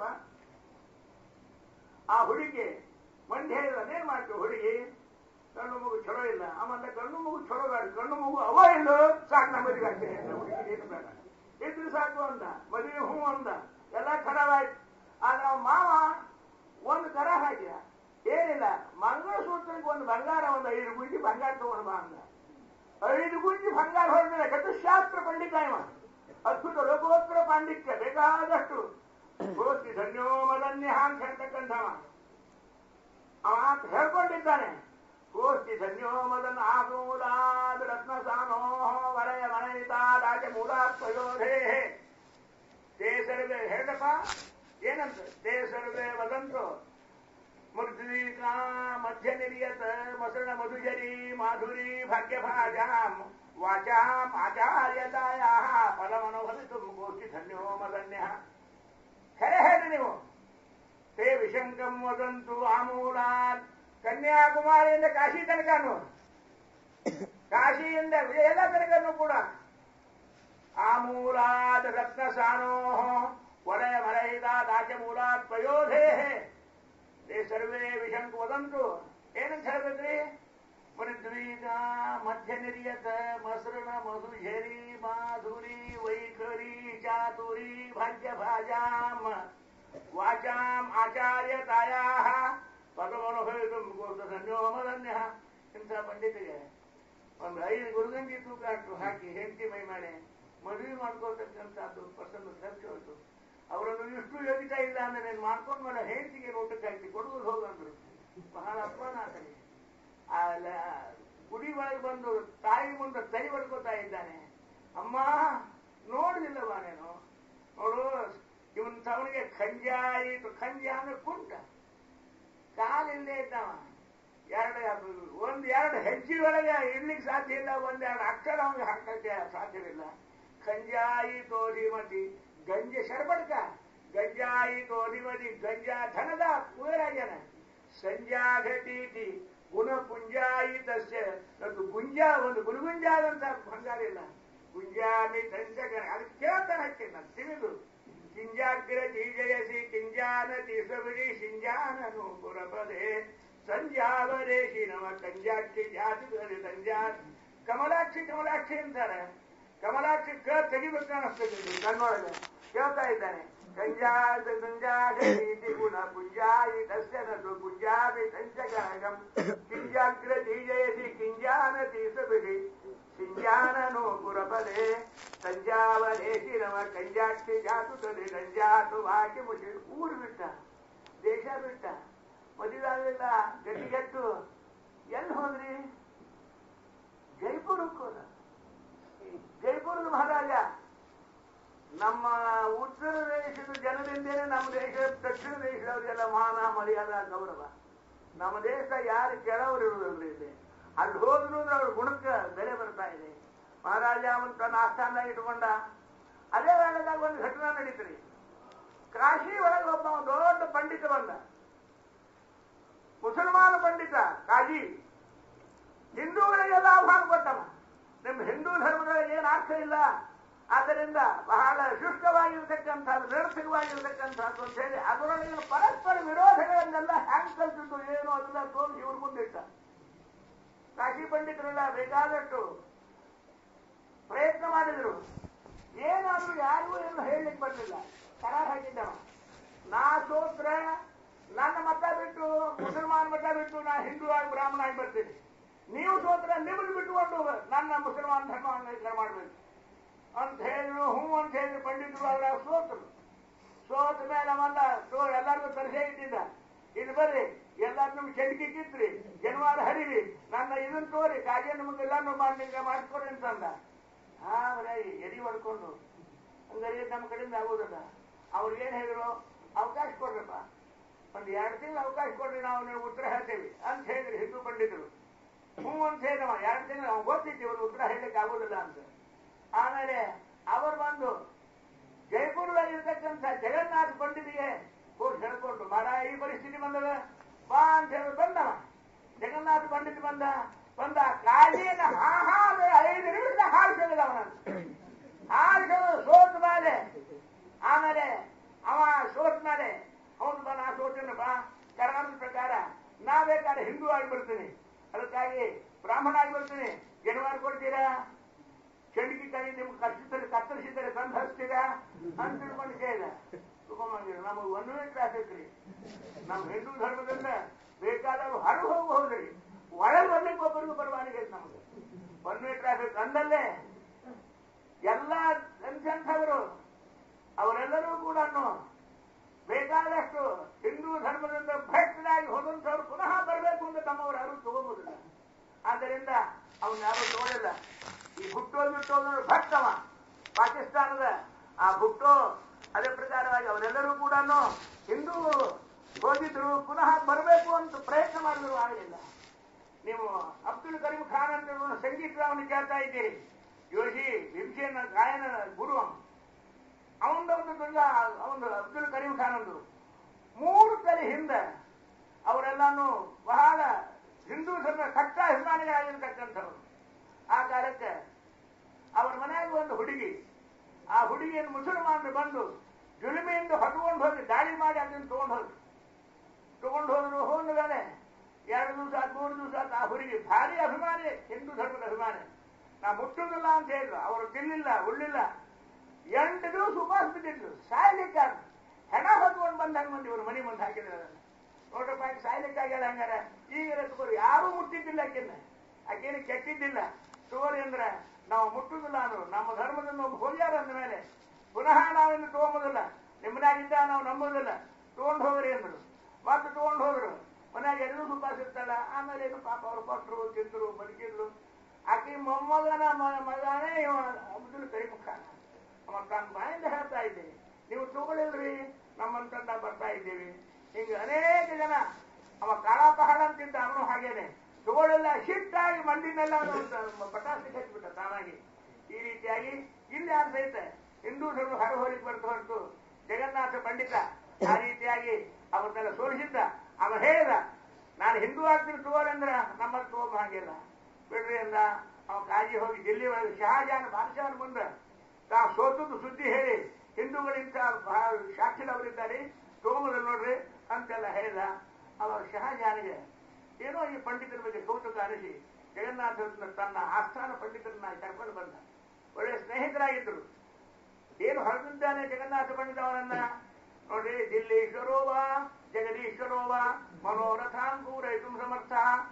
ಆ ಹುಡುಗಿ ಮಂದಿ ಹೇಳಿದ ಅದೇನ್ ಮಾಡ್ತೀವಿ ಹುಡುಗಿ ಕಣ್ಣು ಮಗು ಚಲೋ ಇಲ್ಲ ಆಮೇಲೆ ಕಣ್ಣು ಮಗು ಚಲೋ ಬೇಡ ಕಣ್ಣು ಮಗು ಅವ ಇಲ್ಲ ಸಾಕು ನಾ ಮದುವೆ ಆಗ್ತೇನೆ ಅಂತ ಹುಡುಗಿ ಏನು ಬೇಡ ಇದ್ರೆ ಸಾಕು ಅಂದ ಮದುವೆ ಹ್ಞೂ ಅಂದ ಎಲ್ಲ ಖರಾಬ್ ಆಯ್ತು ಆದ್ರೆ ಅವ ಮಾವ ಒಂದು ಕರ ಹಾಕಿದ ಏನಿಲ್ಲ ಮಂಗಳಸೂತ್ರಕ್ಕೆ ಒಂದು ಬಂಗಾರ ಒಂದು ಐದು ಗುಂಜಿ ಬಂಗಾರ ತಗೊಂಡು ಬಾ ಅಂದ ಐದು ಗುಂಜಿ ಬಂಗಾರ ಹೊರಮೇಲೆ ಚತುಶಾಸ್ತ್ರ ಪಂಡಿತ ಇವ ಅದ್ಭುತ ಲೋಕೋತ್ತರ ಪಾಂಡಿತ್ಯ ಬೇಕಾದಷ್ಟು ಗೋಷ್ಠಿ ಧನ್ಯೋ ಮದನ್ಯ ಅಂತ ಹೇಳ್ತಕ್ಕಂಥವ ಅವ ಅಂತ ಹೇಳ್ಕೊಂಡಿದ್ದಾನೆ ಗೋಷ್ಠಿ ಧನ್ಯೋ ಮದನ್ ಆಮೂಲಾದ ರತ್ನ ಸಾನೋ ವಲಯ ಮನಯಿತಾದಾಚ ಮೂಲಾತ್ಮಯೋಧೇ ತೇ ಸರ್ವೇ ಹೇಳಪ್ಪ ಏನಂತ ತೇ ಸರ್ವೇ ವದಂತು ಮೃದ್ವೀಕಾ ಮಧ್ಯ ನಿರ್ಯತ ಮಸಣ ಮಧುಜರಿ ಮಾಧುರಿ ಭಾಗ್ಯಭಾಜಾಂ ವಾಚಾಂ ಆಚಾರ್ಯತಾಯ ಫಲಮನುಭವಿತು ಗೋಷ್ಠಿ ಧನ್ಯೋ ಮದನ್ಯ ಖರೆ ಹೇಳ್ರಿ ನೀವು ತೇ ವಿಶಂಕಂ ವದಂತು ಆಮೂಲಾತ್ ಕನ್ಯಾಕುಮಾರಿಯಿಂದ ಕಾಶಿ ತನಕನು ಕಾಶಿಯಿಂದ ಎಲ್ಲ ತನಕನು ಕೂಡ ಆಮೂಲಾತ್ ರತ್ನ ಸಾನೋ ವಲಯ ಮಲಯಿದಾತ್ ಆಚೆ ಮೂಲಾತ್ ಪಯೋಧೇ ತೇ ಸರ್ವೇ ವಿಶಂಕ ವದಂತು ಏನಂತ ಹೇಳ್ಬೇಕ್ರಿ ಮೃದ್ವೀಗ ಮಧ್ಯ ನಿರ್ಯತ ಮಸೃಣ ಮಧುಝರಿ ಮಾಧುರಿ ವೈಖರಿ ಚಾತುರಿ ಭಾಗ್ಯ ಭಾಜಾಂ ವಾಚಾಂ ಆಚಾರ್ಯತಾಯಾ ಪದಮನುಭವಿತು ಗೋಸ್ತ ಧನ್ಯೋಮಧನ್ಯ ಇಂಥ ಪಂಡಿತಿಗೆ ಒಂದು ಐದು ಗುರುಗಂಜಿ ತೂಕ ಅಷ್ಟು ಹಾಕಿ ಹೆಂಡತಿ ಮೈ ಮಾಡಿ ಮದುವೆ ಮಾಡ್ಕೊಳ್ತಕ್ಕಂಥದ್ದು ಪರ್ಸನ್ ಖರ್ಚು ಹೋಯ್ತು ಅವರನ್ನು ಇಷ್ಟು ಯೋಗ್ಯತಾ ಇಲ್ಲ ಅಂದ್ರೆ ನೀನು ಮಾಡ್ಕೊಂಡ್ ಮೇಲೆ ಹೆಂಡತಿಗೆ ಊಟಕ್ಕೆ ಹಾಕಿ ಕೊಡುವುದು ಹೋಗಂದ್ರು ಬಹಳ ಅಪಮಾನ ಆತನಿಗೆ ಆ ಲ- ಗುಡಿ ಒಳಗೆ ಬಂದು ತಾಯಿ ಮುಂದೆ ತಲೆ ಬಡ್ಕೋತಾ ಇದ್ದಾನೆ ಅಮ್ಮ ನೋಡುದಿಲ್ಲವಾ ನೀನು ನೋಡು ಇವನ್ ತವನಿಗೆ ಖಂಜಾಯಿತು ಖಂಜ ಅಂದ್ರೆ ಕುಂಟ ಕಾಲಿಲ್ಲದೆ ಇದ್ದವ ಎರಡು ಒಂದ್ ಎರಡು ಹೆಜ್ಜೆ ಒಳಗೆ ಇರ್ಲಿಕ್ಕೆ ಸಾಧ್ಯ ಇಲ್ಲ ಒಂದೆರಡು ಅಕ್ಷರ ಅವನಿಗೆ ಹಾಕಕ್ಕೆ ಸಾಧ್ಯವಿಲ್ಲ ಖಂಜಾಯಿ ತೋರಿಮತಿ ಗಂಜ ಶರ್ಬಡ್ಕ ಗಂಜಾಯಿ ತೋರಿಮತಿ ಗಂಜಾ ಧನದ ಕುಬೇರಾಗ್ಯಾನ ಸಂಜಾ ಘಟೀತಿ ಗುಣ ಪುಂಜಾಯಿ ತಸ್ಯ ಅದು ಗುಂಜ ಒಂದು ಗುರುಗುಂಜಾದಂತ ಬಂಗಾರ ಇಲ್ಲ ಗುಂಜಾಮಿ ಸಂಜಗನ ಅದಕ್ಕೆ ಕೇಳ್ತಾನೆ ಹಚ್ಚಿ ನಾನು ತಿಳಿದು ಕಿಂಜಾಗ್ರ ಜಯಸಿ ಕಿಂಜಾನ ತಿಸಬಿಡಿ ಶಿಂಜಾನನು ಪುರಪದೆ ಸಂಜಾವರೇಶಿ ನಮ ಕಂಜಾಕ್ಷಿ ಜಾತಿ ಸಂಜಾ ಕಮಲಾಕ್ಷಿ ಕಮಲಾಕ್ಷಿ ಅಂತಾರೆ ಕಮಲಾಕ್ಷಿ ಕ ತೆಗಿಬೇಕು ಅನಿಸ್ತದೆ ಕಣ್ಣೊಳಗೆ ಕೇಳ್ತಾ ಇದ್ದಾನೆ ಕಂಜಾ ಸಂಜಾಗೀತಿ ಗುಣ ಪುಂಜಾಯಿ ದಸ್ಯನದು ಪುಂಜಾಮಿ ಸಂಜಗನಗಂ ಕಿಂಜಾಗ್ರ ಜಯಸಿ ಕಿಂಜಾನ ತಿಸಬಿಡಿ ಸಿಂಜಾನನು ಪುರಪದೆ ಸಂಜಾವರೇಶಿ ನಮ ಕಂಜಾಕ್ಷಿ ಜಾತು ತಲೆ ಸಂಜಾತು ಬಾಕಿ ಮುಷಿ ಊರು ಬಿಟ್ಟ ದೇಶ ಬಿಟ್ಟ ಮದುವೆಯಾಗಲಿಲ್ಲ ಗಟ್ಟಿಗೆಟ್ಟು ಎಲ್ಲಿ ಹೋದ್ರಿ ಜೈಪುರಕ್ಕೆ ಹೋದ ಜೈಪುರದ ಮಹಾರಾಜ ನಮ್ಮ ಉತ್ತರ ದೇಶದ ಜನರಿಂದೇನೆ ನಮ್ಮ ದೇಶ ದಕ್ಷಿಣ ದೇಶದವರಿಗೆಲ್ಲ ಮಾನ ಮರ್ಯಾದ ಗೌರವ ನಮ್ಮ ದೇಶ ಯಾರು ಕೆಳವರು ಇರುವುದಿಲ್ಲ ಇಲ್ಲಿ ಅಲ್ಲಿ ಹೋದ್ರು ಅವ್ರ ಗುಣಕ್ಕೆ ಬೆಲೆ ಬರ್ತಾ ಇದೆ ಮಹಾರಾಜ ಅವನ್ ತನ್ನ ಆಸ್ಥಾನದಾಗ ಇಟ್ಕೊಂಡ ಅದೇ ವೇಳೆದಾಗ ಒಂದು ಘಟನೆ ನಡೀತ್ರಿ ಕಾಶಿ ಒಳಗೆ ಒಬ್ಬ ದೊಡ್ಡ ಪಂಡಿತ ಬಂದ ಮುಸಲ್ಮಾನ ಪಂಡಿತ ಕಾಜಿ ಹಿಂದೂಗಳಿಗೆಲ್ಲ ಆಹ್ವಾನ ಕೊಟ್ಟವ ನಿಮ್ಮ ಹಿಂದೂ ಧರ್ಮದೊಳಗೆ ಏನು ಅರ್ಥ ಇಲ್ಲ ಆದ್ದರಿಂದ ಬಹಳ ಶುಷ್ಕವಾಗಿರ್ತಕ್ಕಂಥದ್ದು ನಿರರ್ಥಕವಾಗಿರ್ತಕ್ಕಂಥದ್ದು ಅಂತ ಹೇಳಿ ಅದರೊಳಗಿನ ಪರಸ್ಪರ ವಿರೋಧಗಳನ್ನೆಲ್ಲ ಹ್ಯಾಂಗ್ ಕಲ್ತಿದ್ದು ಏನು ಅದನ್ನ ತೋರಿಸಿ ಇವ್ರ ಮುಂದಿಟ್ಟ ಕಾಶಿ ಪಂಡಿತರೆಲ್ಲ ಬೇಕಾದಷ್ಟು ಪ್ರಯತ್ನ ಮಾಡಿದ್ರು ಏನಾದ್ರೂ ಯಾರಿಗೂ ಏನು ಹೇಳಲಿಕ್ಕೆ ಬರಲಿಲ್ಲ ಕರಾರ್ ಹಾಕಿದ್ದವ ನಾ ಸೋತ್ರ ನನ್ನ ಮತ ಬಿಟ್ಟು ಮುಸಲ್ಮಾನ್ ಮತ ಬಿಟ್ಟು ನಾ ಹಿಂದೂ ಆಗಿ ಬ್ರಾಹ್ಮಣ ಆಗಿ ಬರ್ತೀನಿ ನೀವು ಸೋತ್ರ ನಿಮ್ಮನ್ನು ಬಿಟ್ಟುಕೊಂಡು ನನ್ನ ಮುಸಲ್ಮಾನ್ ಧರ್ಮ ಅಂಗೀಕಾರ ಮಾಡಬೇಕು ಅಂತ ಹೇಳಿದ್ರು ಹ್ಞೂ ಅಂತ ಹೇಳಿದ್ರು ಪಂಡಿತರು ಅವರ ಸೋತರು ಸೋತ ಮೇಲೆ ಅವಲ್ಲ ಸೋ ಎಲ್ಲರಿಗೂ ತರಿಸೇ ಇಟ್ಟಿದ್ದ ಇಲ್ಲಿ ಬರ್ರಿ ಎಲ್ಲಾರು ಚೆಂಡಿಗೆ ಕಿತ್ರಿ ಜನವಾರ ಹರಿರಿ ನನ್ನ ಇದನ್ನ ತೋರಿ ಕಾಜೆ ನಮಗೆ ಎಲ್ಲಾನು ಮಾಡ್ಲಿಕ್ಕೆ ಮಾಡ್ಕೊಡಿ ಅಂತಂದ ಹಾ ಬರೀ ಎದಿ ಹೊಡ್ಕೊಂಡು ಹಂಗಾರೆ ನಮ್ಮ ಕಡೆಯಿಂದ ಆಗೋದಿಲ್ಲ ಅವ್ರು ಏನ್ ಹೇಳಿದ್ರು ಅವಕಾಶ ಕೊಡ್ರಪ್ಪ ಒಂದು ಎರಡು ತಿಂಗಳು ಅವಕಾಶ ಕೊಡ್ರಿ ನಾವು ನೀವು ಉತ್ತರ ಹೇಳ್ತೇವೆ ಅಂತ ಹೇಳಿದ್ರಿ ಹಿಂದೂ ಪಂಡಿತರು ಹ್ಞೂ ಅಂತ ಹೇಳಿದವ ಎರಡು ತಿಂಗಳು ಅವ್ನು ಗೊತ್ತಿತ್ತು ಇವರು ಉತ್ತರ ಹೇಳಲಿಕ್ಕೆ ಆಗೋದಿಲ್ಲ ಅಂತ ಆಮೇಲೆ ಅವರು ಬಂದು ಜೈಪುರದಲ್ಲಿರ್ತಕ್ಕಂಥ ಜಗನ್ನಾಥ ಪಂಡಿತಿಗೆ ಹೋಗಿ ಹೇಳ್ಕೊಂಡು ಮರ ಈ ಪರಿಸ್ಥಿತಿ ಬಂದದ ಬಾ ಅಂತ ಹೇಳಿ ಬಂದವ ಜಗನ್ನಾಥ ಪಂಡಿತ ಬಂದ ಬಂದ ಕಾಲಿನ ಹಾ ಹಾ ಅಂದ್ರೆ ಐದು ನಿಮಿಷ ಹಾರಿಸಲಿಲ್ಲ ಅವನನ್ನು ಹಾರಿಸಲು ಸೋತ ಮೇಲೆ ಆಮೇಲೆ ಅವ ಸೋತ ಮೇಲೆ ಹೌದು ಬಾ ನಾ ಸೋತೇನೆ ಬಾ ಕರ್ನಾಟಕದ ಪ್ರಕಾರ ನಾ ಬೇಕಾದ್ರೆ ಹಿಂದೂ ಆಗಿ ಬರ್ತೀನಿ ಅದಕ್ಕಾಗಿ ಬ್ರಾಹ್ಮಣ ಆಗಿ ಬರ್ತೀನಿ ಜನವಾರ ಕೊಡ್ತೀರಾ ಚಂಡಿಗೆ ಕೈ ನಿಮ್ಗೆ ಕರ್ಸಿದ್ದಾರೆ ಕತ್ತರಿಸಿದ್ದಾರೆ ತಂದು ಹಚ್ತೀರಾ ಅಂತ ತಿಳ್ಕೊಂಡು ಕೇಳಿದ ತಗೊಂಬಂದಿರ ನಮಗೆ ಒನ್ ವೇ ಟ್ರಾಫಿಕ್ ರೀ ನಮ್ಮ ಹಿಂದೂ ಧರ್ಮದಿಂದ ಬೇಕಾದವರು ಹೊರಗೆ ಹೋಗಬಹುದ್ರಿ ಒಳಗೆ ಬರ್ಲಿಕ್ಕೆ ಒಬ್ಬರಿಗೂ ಪರವಾನಿಗೆ ಐತೆ ನಮಗೆ ಒನ್ ವೇ ಟ್ರಾಫಿಕ್ ಅಂದಲ್ಲೇ ಎಲ್ಲ ಎಂಥವರು ಅವರೆಲ್ಲರೂ ಕೂಡ ಬೇಕಾದಷ್ಟು ಹಿಂದೂ ಧರ್ಮದಿಂದ ಭ್ರಷ್ಟರಾಗಿ ಹೋದಂಥವ್ರು ಪುನಃ ಬರಬೇಕು ಅಂತ ತಮ್ಮವರು ಯಾರು ತಗೋಬಹುದಿಲ್ಲ ಆದ್ದರಿಂದ ಅವನ್ನ ಯಾರು ತಗೊಳ್ಳಿಲ್ಲ ಈ ಭುಟ್ಟೋ ಬಿಟ್ಟೋದ್ರು ಭಕ್ತವ ಪಾಕಿಸ್ತಾನದ ಆ ಭುಟ್ಟೋ ಅದೇ ಪ್ರಕಾರವಾಗಿ ಅವರೆಲ್ಲರೂ ಕೂಡ ಹಿಂದೂ ಹೋಗಿದ್ರು ಪುನಃ ಬರಬೇಕು ಅಂತ ಪ್ರಯತ್ನ ಮಾಡಿದ್ರು ಆಗಲಿಲ್ಲ ನೀವು ಅಬ್ದುಲ್ ಕರೀಂ ಖಾನ್ ಅಂತ ಇವ್ರನ್ನ ಸಂಗೀತವನ್ನು ಕೇಳ್ತಾ ಇದ್ದೀರಿ ಯೋಶಿ ವಿಂಶಿಯನ್ನ ಗಾಯನ ಗುರು ಅವನ ಒಂದು ದುರ್ಗ ಅವನು ಅಬ್ದುಲ್ ಕರೀಂ ಖಾನ್ ಅಂದ್ರು ಮೂರು ತಲೆ ಹಿಂದೆ ಅವರೆಲ್ಲಾನು ಬಹಳ ಹಿಂದೂ ಧರ್ಮ ಕಟ್ಟ ಅಭಿಮಾನಿಗಳಾಗಿರ್ತಕ್ಕಂಥವ್ರು ಆ ಕಾಲಕ್ಕೆ ಅವರ ಮನೆಯಾಗ ಒಂದು ಹುಡುಗಿ ಆ ಹುಡುಗಿಯನ್ನು ಮುಸಲ್ಮಾನರು ಬಂದು ಜುಲುಮೆಯಿಂದ ಹೊತ್ಕೊಂಡು ಹೋಗಿ ದಾಳಿ ಮಾಡಿ ಅದನ್ನು ತಗೊಂಡು ಹೋದ್ರು ತಗೊಂಡು ಹೋದ್ರು ಹೋದ ಮೇಲೆ ಎರಡು ದಿವಸ ಆದ್ ಮೂರು ದಿವಸ ಆದ್ ಆ ಹುಡುಗಿ ಭಾರಿ ಅಭಿಮಾನಿ ಹಿಂದೂ ಧರ್ಮದ ಅಭಿಮಾನಿ ನಾ ಮುಟ್ಟುದಿಲ್ಲ ಅಂತ ಹೇಳಿದ್ರು ಅವರು ತಿನ್ನಿಲ್ಲ ಉಳ್ಳಿಲ್ಲ ಎಂಟು ದಿವಸ ಉಪವಾಸ ಬಿದ್ದಿದ್ರು ಸಾಯ್ಲಿಕ್ಕೆ ಹೆಣ ಹೊತ್ಕೊಂಡು ಬಂದಂಗ ಮಂದಿ ಇವರು ಮನೆ ಮುಂದೆ ಹಾಕಿದ್ರು ಅದನ್ನ ನೋಡ್ರಪ್ಪ ಆಕೆ ಸಾಯ್ಲಿಕ್ಕಾಗ್ಯಾಳ ಹಂಗಾರ ಈಗ ತಗೋರಿ ಯಾರೂ ಮುಟ್ಟಿದ್ದಿಲ್ಲ ಆಕೆನ ಆಕೇನು ಕೆಟ್ಟಿದ್ದಿಲ್ಲ ತಗೋರಿ ಅಂದ್ರೆ ನಾವು ಮುಟ್ಟುದಿಲ್ಲ ಅಂದ್ರು ನಮ್ಮ ಧರ್ಮದಿಂದ ಒಬ್ಬ ಹೋಗ್ಯಾರ ಅಂದ ಮೇಲೆ ಪುನಃ ನಾವಿನ್ನು ತಗೊಂಬೋದಿಲ್ಲ ನಿಮ್ಮನಾಗಿದ್ದ ನಾವು ನಂಬೋದಿಲ್ಲ ತಗೊಂಡು ಹೋಗ್ರಿ ಅಂದ್ರು ಮತ್ತೆ ತಗೊಂಡು ಹೋದ್ರು ಮನ್ಯಾಗ ಎರಡು ಉಪವಾಸ ಇರ್ತಾಳ ಆಮೇಲೆ ಏನು ಪಾಪ ಅವ್ರು ಕೊಟ್ಟರು ತಿಂದ್ರು ಬದುಕಿದ್ರು ಆಕೆ ಮೊಮ್ಮಗನ ಮ- ಮಗನೇ ಇವ ಅಬ್ದುಲ್ ಕರೀಂ ಖಾನ್ ಅವ ತನ್ನ ಬಾಯಿಂದ ಹೇಳ್ತಾ ಇದ್ದೀನಿ ನೀವು ತಗೊಳ್ಳಿಲ್ರಿ ನಮ್ಮಂತಂದ ಬರ್ತಾ ಇದ್ದೀವಿ ಹಿಂಗ ಅನೇಕ ಜನ ಅವ ಕಾಳ ಪಹಾಳ ಅಂತಿದ್ದ ಅವನು ಹಾಗೇನೆ ತಗೊಳ್ಳಿಲ್ಲ ಶಿಟ್ಟಾಗಿ ಮಂಡಿನೆಲ್ಲ ಪಟಾಸಿ ಕಚ್ಚಿಬಿಟ್ಟ ತಾನಾಗಿ ಈ ರೀತಿಯಾಗಿ ಇಲ್ಲಿ ಯಾರು ಸಹಿತ ಹಿಂದೂ ಧರ್ಮ ಹೊರಹೋಲಿಕ್ಕೆ ಬರ್ತು ಹೊರತು ಜಗನ್ನಾಥ ಪಂಡಿತ ಆ ರೀತಿಯಾಗಿ ಅವ್ರನ್ನೆಲ್ಲ ಸೋಲಿಸಿದ್ದ ಅವ ಹೇಳಿದ ನಾನು ಹಿಂದೂ ಆಗ್ತೀನಿ ತಗೋರಿ ಅಂದ್ರ ನಮ್ಮಲ್ಲಿ ತಗೋಬ ಹಾಗಿಲ್ಲ ಬಿಡ್ರಿ ಅಂದ ಅವ ಕಾಜಿ ಹೋಗಿ ದಿಲ್ಲಿ ಒಳಗೆ ಶಹಾಜಾನ್ ಬಾದಶಾಹನ ಮುಂದೆ ತಾವು ಸೋತದ್ದು ಸುದ್ದಿ ಹೇಳಿ ಹಿಂದೂಗಳಿಂದ ಬಹಳ ಸಾಕ್ಷಿದವರಿದ್ದಾರೆ ತಗೊಂಬುದು ನೋಡ್ರಿ ಅಂತೆಲ್ಲ ಹೇಳಿದ ಅವಾಗ ಶಹಾಜಾನಿಗೆ ಏನೋ ಈ ಪಂಡಿತರ ಬಗ್ಗೆ ಕೌತುಕ ಅನಿಸಿ ಜಗನ್ನಾಥ ತನ್ನ ಆಸ್ಥಾನ ಪಂಡಿತರನ್ನ ಕರ್ಕೊಂಡು ಬಂದ ಒಳ್ಳೆ ಸ್ನೇಹಿತರಾಗಿದ್ದರು ಏನು ಹೊರಗಿದ್ದಾನೆ ಜಗನ್ನಾಥ ಪಂಡಿತ ಅವನನ್ನ ನೋಡ್ರಿ ದಿಲ್ಲೀಶ್ವರೋವ ಜಗದೀಶ್ವರೋವ ಮನೋರಥಾನ್ ಪೂರಯಿತು ಸಮರ್ಥ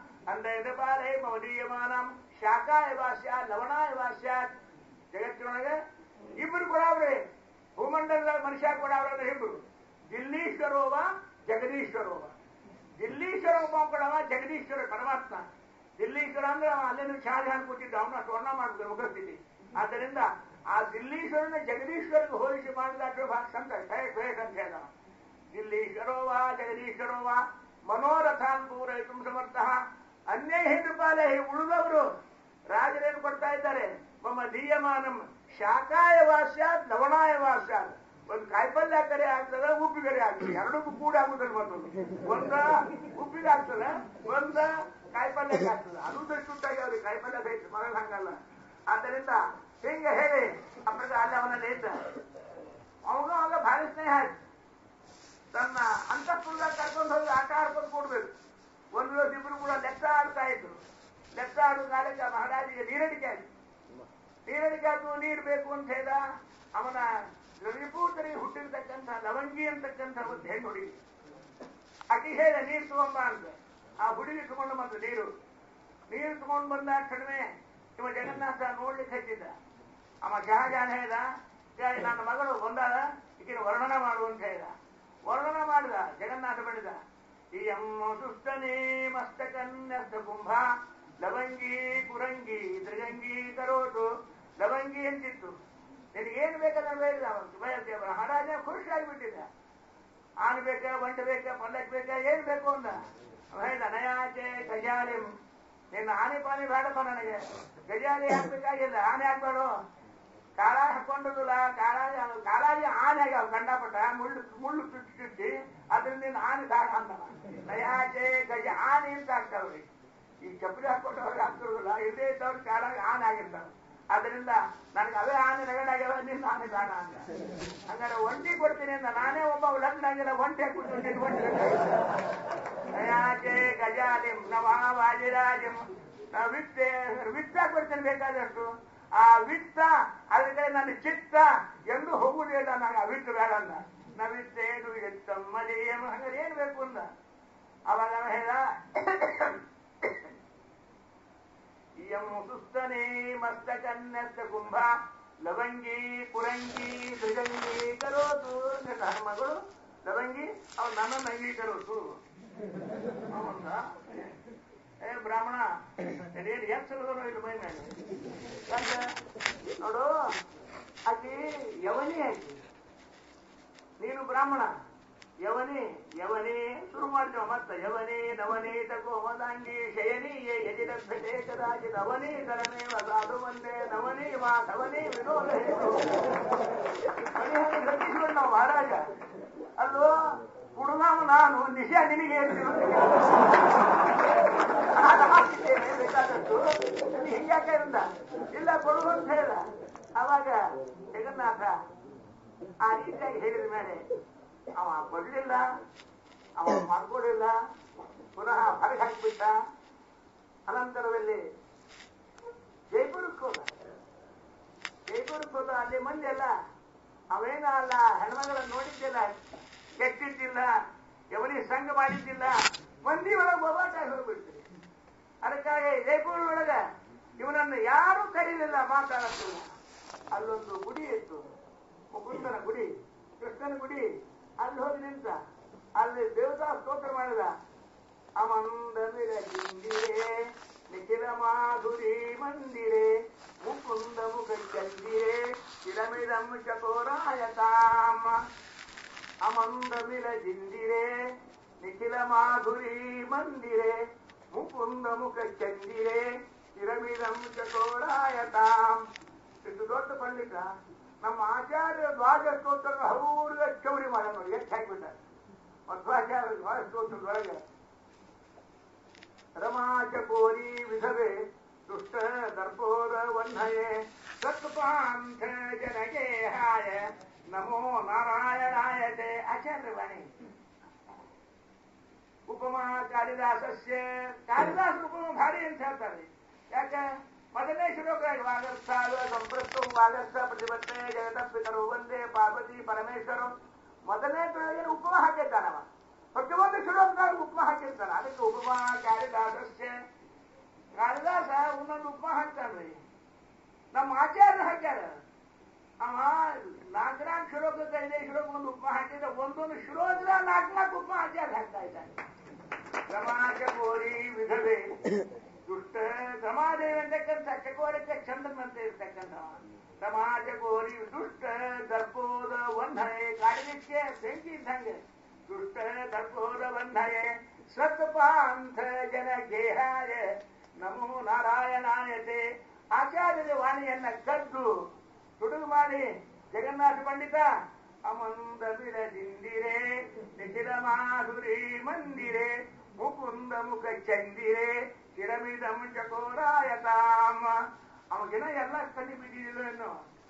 ಅಂದ ಪಾಲೈ ಮಮದೀಯಮಾನಂ ಶಾಖಾಯ ವಾಸ್ಯ ಲವಣಾಯ ವಾಸ್ಯ ಜಗತ್ತಿನೊಳಗೆ ಇಬ್ಬರು ಕೊಡಾವ್ರೆ ಭೂಮಂಡಲದ ಮನುಷ್ಯ ಕೊಡಾವ್ರೆ ಇಬ್ಬರು ದಿಲ್ಲೀಶ್ವರೋವ ಜಗದೀಶ್ವರೋವ ದಿಲ್ಲೀಶ್ವರ ಒಬ್ಬ ಕೊಡವ ಜಗದೀಶ್ವರ ಪರಮಾತ್ಮ ದಿಲ್ಲೀಶ್ವರ ಅಂದ್ರೆ ಅವ ಅಲ್ಲಿಂದ ಶಹಜಹಾನ್ ಕೂತಿದ್ದ ಅವನ ಸ್ವರ್ಣ ಮಾಡಿದ್ರು ಮುಖಸ್ಥಿತಿ ಆದ್ದರಿಂದ ಆ ದಿಲ್ಲೀಶ್ವರನ ಜಗದೀಶ್ವರಿಗೆ ಹೋಲಿಸಿ ಮಾಡಿದ ಸಂತ ಶ್ರೇಷ್ಠ ಶ್ರೇಷ್ಠ ಅಂತ ಹೇಳಿದ ದಿಲ್ಲೀಶ್ವರೋವ ಜಗದೀಶ್ವರೋವ ಮನೋರಥಾನ್ ಪೂರೈತು ಸಮರ್ಥ ಅನ್ಯ ಹಿಂದು ಪಾಲೆ ಉಳಿದವರು ರಾಜರೇನು ಕೊಡ್ತಾ ಇದ್ದಾರೆ ಮಮ್ಮ ದೀಯಮಾನಂ ಶಾಖಾಯ ವಾಸ್ಯಾತ್ ಲವಣಾಯ ವಾಸ್ಯಾತ್ ಒಂದು ಕಾಯಿಪಲ್ಯ ಕರೆ ಆಗ್ತದ ಉಪ್ಪಿಗರೆ ಆಗ್ತದೆ ಎರಡಕ್ಕೂ ಕೂಡ ಆಗುದಿಲ್ಲ ಮತ್ತೊಂದು ಒಂದ ಉಪ್ಪಿಗೆ ಆಗ್ತದೆ ಒಂದ ಕಾಯಿಪಲ್ಯಕ್ಕೆ ಆಗ್ತದೆ ಅದು ದಷ್ಟುಟ್ಟಾಗಿ ಅವ್ರಿಗೆ ಕಾಯಿಪಲ್ಯ ಬೇಕು ಮಗಳ ಹಂಗಲ್ಲ ಆದ್ದರಿಂದ ಹಿಂಗೆ ಹೇಳಿ ಅಪ್ರದ ಅಲ್ಲಿ ಅವನಲ್ಲಿ ಇದ್ದ ಅವಾಗ ಅವಾಗ ಭಾರಿ ಸ್ನೇಹ ಆಯ್ತು ತನ್ನ ಅಂತಃಪುರದಾಗ ಕರ್ಕೊಂಡು ಹೋಗಿ ಆಟ ಆಡ್ಕೊಂಡು ಕೊಡ್ಬೇಕು ಒಂದು ದಿವಸ ಇಬ್ರು ಕೂಡ ಲೆಕ್ಕ ಆಡ್ತಾ ಇದ್ರು ಲೆಕ್ಕ ಆಡುವ ಕಾಲಕ್ಕೆ ಮಹಾರಾಜಿಗೆ ನೀರಡಿಕೆ ಆಯ್ತು ನೀರಡಿಕೆ ಆಯ್ತು ನೀರು ಬೇಕು ಅಂತ ಹೇಳ್ದ ಅವನ ವಿಭೂತರಿ ಹುಟ್ಟಿರ್ತಕ್ಕಂಥ ಲವಂಗಿ ಅಂತಕ್ಕಂಥ ಒಂದು ಹೆಣ್ಣು ಹುಡುಗಿ ಆಕೆ ಹೇಳ ನೀರು ತಗೊಂಬ ಅಂತ ಆ ಹುಡುಗಿ ತಗೊಂಡು ಬಂದ ನೀರು ನೀರು ತಗೊಂಡು ಬಂದ ಕಡಿಮೆ ಇವ ಜಗನ್ನಾಥ ನೋಡ್ಲಿಕ್ಕೆ ಹಚ್ಚಿದ್ದ ಅವ ಶಹಜಾನ್ ಹೇಳ್ದ "ಏ, ನನ್ನ ಮಗಳು ಬಂದಾಳ ಈಗಿನ ವರ್ಣನ ಮಾಡು ಅಂತ ಹೇಳ್ದ ವರ್ಣನ ಮಾಡಿದ ಜಗನ್ನಾಥ ಬೆಳೆದ ಈ ಅಮ್ಮ ಸುಸ್ತನೇ ಮಸ್ತಕನ್ಯಸ್ತ ಕುಂಭ ಲವಂಗಿ ಕುರಂಗಿ ದೃಗಂಗಿ ಕರೋಟು ಲವಂಗಿ ಅಂತಿತ್ತು ನಿನಗೇನು ಬೇಕಾದ್ರೆ ಹೇಳಿದ ಅವನು ಬಯಲ್ದೇವ ಮಹಾರಾಜ ಖುಷಿ ಆಗಿಬಿಟ್ಟಿದ್ದ ಆನೆ ಬೇಕಾ ಬಂಡ ಬೇಕಾ ಪಲ್ಲಕ್ ಬೇಕಾ ಏನ್ ಬೇಕು ಅಂದ ಅವ ಹೇಳ್ದ ನಯಾಚೆ ಗಜಾಲಿ ನಿನ್ನ ಆನೆ ಪಾನಿ ಬೇಡಪ್ಪ ನನಗೆ ಗಜಾಲಿ ಹಾಕ್ಬೇಕಾಗಿಲ್ಲ ಆನೆ ಹಾಕ್ಬೇಡು ಕಾಳ ಹಾಕೊಂಡಿಲ್ಲ ಕಾಳಾಜಿ ಕಾಳಾಜಿ ಆನೆ ಆಗ್ಯಾವ ಕಂಡಪಟ್ಟ ಮುಳ್ಳು ಮುಳ್ಳು ಚುಚ್ಚಿ ಚುಚ್ಚಿ ಅದ್ರಿಂದ ನಿನ್ನ ಆನೆ ದಾಡ ಅಂದ ನಯಾಚೆ ಗಜ ಆನೆ ಅಂತ ಹಾಕ್ತಾವ್ರಿ ಈ ಚಪ್ಪಲಿ ಹಾಕೊಂಡವ್ರಿಗೆ ಹಾಕ್ತಿರೋದಿಲ್ಲ ಇದೇ ಇದ್ದವ್ರು ಕಾಲಾಗಿ ಆನೆ ಆಗಿರ್ತಾವ ಅದರಿಂದ ನನಗೆ ಅವೇ ಆನೆ ನಗಡಾಗ್ಯಾವ ನಿನ್ನ ಆನೆ ಬೇಡ ಅಂತ ಹಂಗಾರೆ ಒಂಟಿ ಕೊಡ್ತೀನಿ ಅಂತ ನಾನೇ ಒಬ್ಬ ಲಗ್ನ ಆಗಿಲ್ಲ ಒಂಟಿ ಹಾಕ್ಬಿಟ್ಟು ಒಂಟಿ ನಯಾಚೆ ಗಜಾಲಿಂ ನವ ವಾಜಿರಾಜಿಂ ನಾವು ವಿತ್ತೆ ವಿತ್ತ ಕೊಡ್ತೇನೆ ಬೇಕಾದಷ್ಟು ಆ ವಿತ್ತ ಅದ್ರ ಕಡೆ ನನ್ನ ಚಿತ್ತ ಎಂದು ಹೋಗುವುದಿಲ್ಲ ನನಗೆ ಆ ವಿತ್ತು ಬೇಡ ಅಂದ ನವಿತ್ತೇನು ಎತ್ತಮ್ಮಲಿ ಹಂಗಾರೆ ಏನ್ ಬೇಕು ಅಂದ ಅವಾಗ ಅವ ಹೇಳ್ದ ಇಯಂ ಸುಸ್ತನೇ ಮಸ್ತಕನ್ಯಸ್ತ ಕುಂಭ ಲವಂಗಿ ಕುರಂಗಿ ಮೃಗಂಗಿ ಕರೋತು ನನ್ನ ಮಗಳು ಲವಂಗಿ ಅವ್ರು ನನ್ನನ್ನು ಅಂಗೀಕರೋತು ಹೌದಾ ಏ ಬ್ರಾಹ್ಮಣ ಏನು ಎಚ್ಚರದನು ಇಲ್ಲಿ ಮೈ ಮೇಲೆ ಯಾಕೆ? ನೋಡು ಆಕಿ ಯವನಿ ಆಕಿ ನೀನು ಬ್ರಾಹ್ಮಣ ಯವನೇ ಯವನೇ ಶುರು ಮಾಡ್ತೇವೆ ಮತ್ತ ಯವನೇ ನವನೇ ತಗೋಮದಾಂಗಿ ಶಯನೀಯ ಯಜಿರಭ್ಯತೆ ಕದಾಚಿತ್ ಅವನೇ ತರಮೇವ ಸಾಧು ಒಂದೇ ನವನೇ ಮಾಧವನೇ ವಿನೋದ ಹೇತು ಮನೆಯನ್ನು ಗಟ್ಟಿಸಿಕೊಂಡು ನಾವು ಮಹಾರಾಜ ಅಲ್ಲೋ ಹುಡುಗಾಮ ನಾನು ನಿಶಾ ನಿನಗೆ ಹೇಳ್ತೀನಿ ನಾನು ಹಾಕಿದ್ದೇನೆ ಬೇಕಾದಷ್ಟು ನೀನು ಹಿಂಗ್ಯಾಕೆ ಇರಂದ ಇಲ್ಲ ಕೊಡು ಅಂತ ಹೇಳ್ದ ಅವಾಗ ಜಗನ್ನಾಥ ಆ ರೀತಿಯಾಗಿ ಹೇಳಿದ ಮೇಲೆ ಅವ ಕೊಡ್ಲಿಲ್ಲ ಅವ ಮಾಡ್ಕೊಡಿಲ್ಲ ಪುನಃ ಹೊರಗೆ ಹಾಕಿಬಿಟ್ಟ ಅನಂತರದಲ್ಲಿ ಜೈಪುರಕ್ಕೆ ಹೋದ ಜೈಪುರಕ್ಕೆ ಹೋದ ಅಲ್ಲಿ ಮಂದಿ ಅಲ್ಲ ಅವೇನ ಅಲ್ಲ ಹೆಣ್ಮಗಳನ್ನ ನೋಡಿದ್ದಿಲ್ಲ ಕೆಟ್ಟಿದ್ದಿಲ್ಲ ಯವನಿ ಸಂಘ ಮಾಡಿದ್ದಿಲ್ಲ ಮಂದಿ ಒಳಗೆ ಹೋಗಾಟ ಹೋಗ್ಬಿಡ್ತೀರಿ ಅದಕ್ಕಾಗಿ ಜೈಪುರ ಒಳಗ ಇವನನ್ನು ಯಾರೂ ಕರೀಲಿಲ್ಲ ಮಾತಾಡತ್ತಿಲ್ಲ ಅಲ್ಲೊಂದು ಗುಡಿ ಇತ್ತು ಮುಕುಂದನ ಗುಡಿ ಕೃಷ್ಣನ ಗುಡಿ ಅಲ್ಲಿ ಹೋಗಿ ನಿಂತ ಅಲ್ಲಿ ದೇವತಾ ಸ್ತೋತ್ರ ಮಾಡಿದ ಅಮಂದಮಿರ ಜಿಂದಿರೆ ನಿಖಿಲ ಮಾಧುರಿ ಮಂದಿರೆ ಮುಕುಂದ ಮುಖ ಚಂದಿರೆ ಚಿರಮಿದಂ ಚಕೋರಾಯತಾಮ ಅಮಂದಮಿರ ಜಿಂದಿರೆ ನಿಖಿಲ ಮಾಧುರಿ ಮಂದಿರೆ ಮುಕುಂದ ಮುಖ ಚಂದಿರೆ ಚಿರಮಿದಂ ಚಕೋರಾಯತಾಂ ಇಷ್ಟು ದೊಡ್ಡ ಪಂಡಿತ ನಮ್ಮ ಆಚಾರ್ಯ ದ್ವಾಜ ಸ್ತೋತ್ರದ ಹೌರ್ಗ ಚೌರಿ ಮಾಡ ನೋಡಿ ಎಷ್ಟು ಹಾಕ್ಬಿಟ್ಟ ಮಧ್ವಾಚಾರ್ಯ ದ್ವಾಜ ಸ್ತೋತ್ರದೊಳಗೆ ರಮಾಚಕೋರಿ ವಿಧವೆ ದುಷ್ಟ ದರ್ಪೋದ ವನ್ಹಯೇ ಸತ್ಪಾಂಥ ಜನಗೆ ಹಾಯ ನಮೋ ನಾರಾಯಣಾಯತೆ ಆಚಾರ್ಯ ವಾಣಿ ಉಪಮಾ ಕಾಳಿದಾಸಸ್ಯ ಕಾಳಿದಾಸ ಉಪಮ ಭಾರಿ ಅಂತ ಹೇಳ್ತಾರೆ ಯಾಕೆ ಮೊದಲನೇ ಶ್ಲೋಕ ವಾಗರ್ಥ ಸಂಪೃಕ್ತ ವಾಗರ್ಥ ಪ್ರತಿಭಟನೆ ಜಗತಪ್ಪಿತರು ಒಂದೇ ಪಾರ್ವತಿ ಪರಮೇಶ್ವರ ಮೊದಲನೇ ಏನು ಉಪಮ ಹಾಕಿದ್ದಾನವ ಪ್ರತಿಯೊಂದು ಶ್ಲೋಕದಾಗ ಉಪಮ ಹಾಕಿರ್ತಾನ ಅದಕ್ಕೆ ಉಪಮಾ ಕಾಳಿದಾಸಸ್ಯ ಕಾಳಿದಾಸ ಒಂದೊಂದು ಉಪಮ ಹಾಕ್ತಾನ್ರಿ ನಮ್ಮ ಆಚಾರ್ಯ ಹಾಕ್ಯಾರ ಅವ ನಾಲ್ಕು ನಾಲ್ಕು ಶ್ಲೋಕಕ್ಕೆ ಐದೈದು ಶ್ಲೋಕ ಒಂದು ಉಪಮ ಹಾಕಿದ್ರೆ ಒಂದೊಂದು ಶ್ಲೋಕದ ನಾಲ್ಕು ನಾಲ್ಕು ಉಪಮ ಆಚಾರ್ಯ ಹಾಕ್ತಾ ಇದ್ದಾನೆ ಸಮಾಜ ಕೋರಿ ವಿಧವೆ ದುಷ್ಟ ಸಮಾದೇವಿ ಅಂತಕ್ಕಂಥ ಚಕೋರಕ್ಕೆ ಚಂದ್ರನಂತೆ ಇರ್ತಕ್ಕಂಥವ ಸಮಾಜ ಕೋರಿ ದುಷ್ಟ ದರ್ಪೋದ ವಂಧನೆ ಕಾಡಿಗೆ ಬೆಂಕಿ ಇದ್ದಂಗೆ ದುಷ್ಟ ದರ್ಪೋದ ವಂಧನೆ ಸತ್ಪಾಂಥ ಜನ ಗೇಹಾಯ ನಮೋ ನಾರಾಯಣಾಯತೆ ಆಚಾರ್ಯರ ವಾಣಿಯನ್ನ ಕದ್ದು ತುಡುಗು ಮಾಡಿ ಜಗನ್ನಾಥ ಪಂಡಿತ ಅಮಂದ ಬಿರದಿಂದಿರೆ ನಿಖಿಲ ಮಾಧುರಿ ಮಂದಿರೆ ಮುಕುಂದ ಮುಖ ಚಂದಿರೆ ಚಿರಮಿದಂ ಚಕೋರಾಯತಾಮ ಅವಗಿನ ಎಲ್ಲ ಕಣ್ಣಿ ಬಿದ್ದಿದಿಲ್ಲ ಇನ್ನು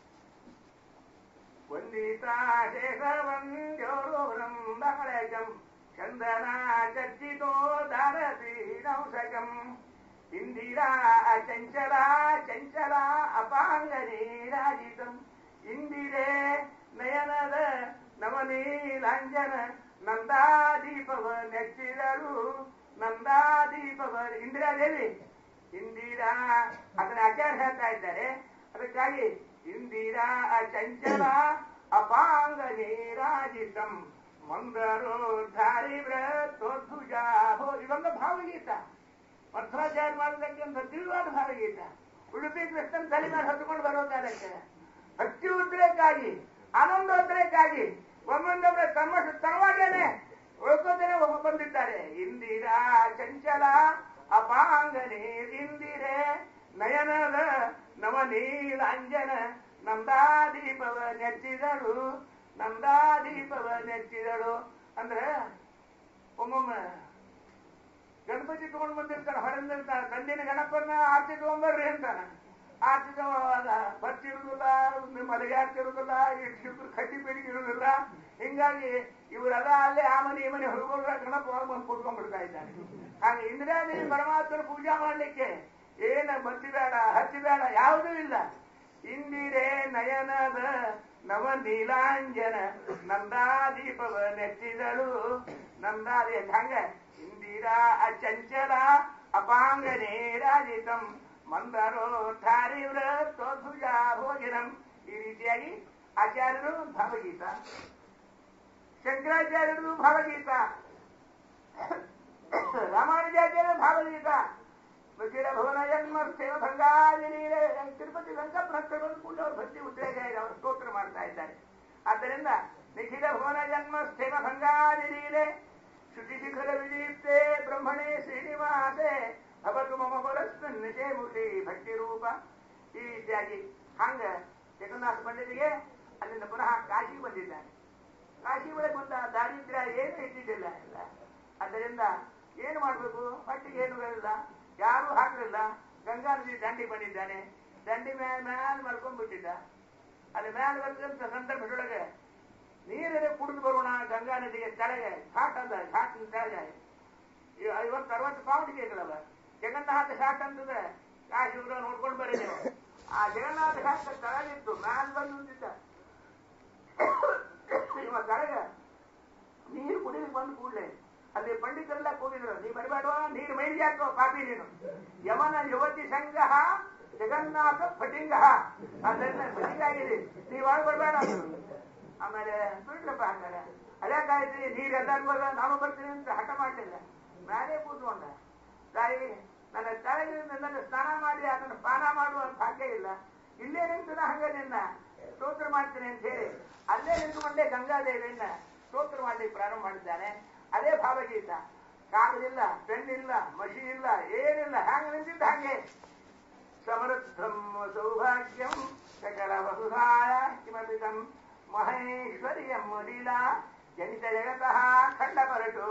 ವಂದಿತಾ ಶೇಷವಂದ್ಯೋರು ವೃಂದಾಳಜಂ ಚಂದನ ಚರ್ಚಿತೋ ದಾರತಿ ನೌಸಕಂ ಇಂದಿರಾ ಚಂಚಲ ಚಂಚಲ ಅಪಾಂಗನಿ ರಾಜಿತಂ ಇಂದಿರೆ ನಯನದ ನವನೀಲಾಂಜನ ನಂದಾದೀಪವ ನೆಚ್ಚಿದರು ನಂದಾದೀಪವ ಇಂದಿರಾದೇವಿ ಇಂದಿರಾ ಅದನ್ನ ಆಚಾರ್ಯ ಹೇಳ್ತಾ ಇದ್ದಾರೆ ಅದಕ್ಕಾಗಿ ಇಂದಿರಾ ಚಂಚಲ ಅಪಾಂಗ ನೀರಾಜಿತಂ ಮಂದರೋ ಧಾರಿ ವ್ರತೋದ್ಭುಜಾ ಹೋ ಇದೊಂದು ಭಾವಗೀತ ಮಧ್ವಾಚಾರ್ಯ ಮಾಡತಕ್ಕಂಥ ದಿವ್ಯವಾದ ಭಾವಗೀತ ಉಡುಪಿ ಕೃಷ್ಣನ್ ತಲೆ ಮೇಲೆ ಹೊತ್ಕೊಂಡು ಬರೋ ಕಾಲಕ್ಕೆ ಭಕ್ತಿ ಉದ್ರೇಕಾಗಿ ಆನಂದೋದ್ರೇಕಾಗಿ ಒಮ್ಮೊಂದೊಬ್ಬರ ತಮ್ಮ ತನವಾಗೇನೆ ಉಳ್ಕೋತೇನೆ ಒಬ್ಬ ಬಂದಿದ್ದಾರೆ ಇಂದಿರಾ ಚಂಚಲ ಅಪಾಂಗನೆ ಇಂದಿರೆ ನಯನದ ನವನೀಲಾಂಜನ ನಂದಾದೀಪವ ನೆಚ್ಚಿದಳು ನಂದಾದೀಪವ ನೆಚ್ಚಿದಳು ಅಂದ್ರೆ ಒಮ್ಮೊಮ್ಮೆ ಗಣಪತಿ ತಗೊಂಡ್ ಬಂದಿರ್ತಾನೆ ಹೊರಗಿರ್ತಾನೆ ತಂದಿನ ಗಣಪನ ಆರ್ತಿ ತಗೊಂಬರ್ರಿ ಅಂತಾನ ಆರ್ತಿ ತಗೊಳ್ಳುವಾಗ ಬರ್ತಿರುದಿಲ್ಲ ಮಲಗಿ ಆಗ್ತಿರುದಿಲ್ಲ ಇಟ್ಟು ಕಟ್ಟಿ ಬೆಳಿಗ್ಗೆ ಇರುದಿಲ್ಲ ಹಿಂಗಾಗಿ ಇವರೆಲ್ಲ ಅಲ್ಲೇ ಆ ಮನೆ ಈ ಮನೆ ಹೊರಗೋದ್ರ ಗಣಪ ಒಳಗೆ ಬಂದು ಕೂತ್ಕೊಂಡ್ಬಿಡ್ತಾ ಇದ್ದಾನೆ ಹಾಗೆ ಇಂದಿರಾದೇವಿ ಪರಮಾತ್ಮನ ಪೂಜಾ ಮಾಡ್ಲಿಕ್ಕೆ ಏನ ಬತ್ತಿ ಬೇಡ ಹಚ್ಚಿ ಬೇಡ ಯಾವುದೂ ಇಲ್ಲ ಇಂದಿರೆ ನಯನದ ನವ ನೀಲಾಂಜನ ನಂದಾದೀಪವ ನೆಚ್ಚಿದಳು ನಂದಾದಿ ಹಂಗ ಇಂದಿರಾ ಅಚಂಚಲ ಅಪಾಂಗನೆ ರಾಜಿತಂ ಮಂದರೋ ಧಾರಿ ವ್ರತೋಧ್ವಜ ಭೋಜನಂ ಈ ರೀತಿಯಾಗಿ ಆಚಾರ್ಯರು ಭಾವಗೀತ ಶಂಕರಾಚಾರ್ಯರು ಭಾವಗೀತ ರಾಮಾನುಜಾಚಾರ್ಯ ಭಾವಗೀತ ವಕೀಲ ಭವನ ಜನ್ಮ ಸೇವ ಭಂಗಾಲಿ ತಿರುಪತಿ ವೆಂಕಟರತ್ನ ಬಂದು ಕೂಡ ಅವ್ರು ಭಕ್ತಿ ಉದ್ರೇಕ ಇದೆ ಅವರು ಸ್ತೋತ್ರ ಮಾಡ್ತಾ ಇದ್ದಾರೆ ಆದ್ದರಿಂದ ನಿಖಿಲ ಭುವನ ಜನ್ಮ ಸ್ಥಿಮ ಭಂಗಾದಿಲೀಲೆ ಶುಚಿ ಶಿಖರ ವಿದೀಪ್ತೆ ಬ್ರಹ್ಮಣೇ ಶ್ರೀನಿವಾಸೆ ಭವತು ಮಮ ಪರಸ್ಮಿನ್ ನಿಜೇ ಮುಖಿ ಭಕ್ತಿ ರೂಪ ಈ ರೀತಿಯಾಗಿ ಹಂಗ ಜಗನ್ನಾಥ ಪಂಡಿತಿಗೆ ಅಲ್ಲಿಂದ ಪುನಃ ಕಾಶಿ ಬಂದಿದ್ದಾನೆ ಕಾಶಿ ಒಳಗೆ ಬಂದ ದಾರಿದ್ರ್ಯ ಏನು ಇದ್ದಿದ್ದಿಲ್ಲ ಎಲ್ಲ ಆದ್ದರಿಂದ ಏನು ಮಾಡಬೇಕು ಹೊಟ್ಟಿಗೆ ಏನು ಇಲ್ಲ ಯಾರೂ ಹಾಕಲಿಲ್ಲ ಗಂಗಾ ನದಿ ದಂಡಿ ಬಂದಿದ್ದಾನೆ ದಂಡಿ ಮ್ಯಾಲ ಮ್ಯಾಲ ಮಾಡ್ಕೊಂಡ್ ಬಿಟ್ಟಿದ್ದ ಅಲ್ಲಿ ಮ್ಯಾಲ ಬಂದಂತ ಸಂದರ್ಭದೊಳಗೆ ನೀರೇ ಕುಡಿದು ಬರೋಣ ಗಂಗಾ ನದಿಗೆ ಕೆಳಗೆ ಘಾಟ್ ಅದ ಘಾಟಿನ ಕೆಳಗೆ ಈ ಐವತ್ತು ಅರವತ್ತು ಪಾವಟಿಗೆ ಇಗಳಲ್ಲ ಜಗನ್ನಾಥ ಘಾಟ್ ಅಂತದ ಕಾಶಿ ಊರ ನೋಡ್ಕೊಂಡು ಬರ್ರಿ ನೀವು ಆ ಜಗನ್ನಾಥ ಘಾಟ್ ಕೆಳಗಿತ್ತು ಮ್ಯಾಲ ಬಂದು ನಿಂತಿದ್ದ ಇವ ಕೆಳಗೆ ನೀರು ಕುಡಿಲಿಕ್ಕೆ ಬಂದು ಕೂಡಲೇ ಅಲ್ಲಿ ಪಂಡಿತರೆಲ್ಲ ಕೂಗಿದ್ರು ನೀ ಬರಬೇಡವಾ ನೀರು ಮೈಲಿಗೆ ಹಾಕೋ ಪಾಪಿ ನೀನು ಯಮನ ಯುವತಿ ಸಂಘ ಜಗನ್ನಾಥ ಫಟಿಂಗ ಅದನ್ನ ಫಟಿಂಗ ಆಗಿದೆ ನೀವು ಒಳಗೆ ಬರಬೇಡ ಅಂದ್ರು. ಆಮೇಲೆ ಬಿಡ್ರಪ್ಪ ಆಮೇಲೆ ಅದ್ಯಾಕಾಯ್ತು ನೀರು ಎಲ್ಲರಿಗೂ ಅದ ನಾನು ಬರ್ತೀನಿ ಅಂತ ಹಠ ಮಾಡಲಿಲ್ಲ ಮ್ಯಾಲೆ ಕೂತ್ಕೊಂಡ ತಾಯಿ ನನ್ನ ಕೆಳಗಿನಿಂದ ನನ್ನ ಸ್ನಾನ ಮಾಡಿ ಅದನ್ನು ಪಾನ ಮಾಡುವ ಭಾಗ್ಯ ಇಲ್ಲ ಇಲ್ಲೇ ನಿಂತು ನಾ ಹಂಗ ನಿನ್ನ ಸ್ತೋತ್ರ ಮಾಡ್ತೀನಿ ಅಂತ ಹೇಳಿ ಅಲ್ಲೇ ನಿಂತುಕೊಂಡೇ ಗಂಗಾದೇವಿಯನ್ನ ಸ್ತೋತ್ರ ಮಾಡ್ಲಿಕ್ಕೆ ಪ್ರಾರಂಭ ಮಾಡಿದ್ದಾನೆ ಅದೇ ಭಾವಗೀತ ಕಾಗದಿಲ್ಲ ಪೆನ್ ಇಲ್ಲ ಮಷಿ ಇಲ್ಲ ಏನಿಲ್ಲ ಹ್ಯಾಂಗ ನಿಂತಿದ್ದ ಹಂಗೆ ಸಮೃದ್ಧಂ ಸೌಭಾಗ್ಯಂ ಸಕಲ ವಸುಧಾಯ ಕಿಮಪಿತಂ ಮಹೇಶ್ವರ್ಯಂ ಲೀಲಾ ಜನಿತ ಜಗತಃ ಖಂಡಪರಟೋ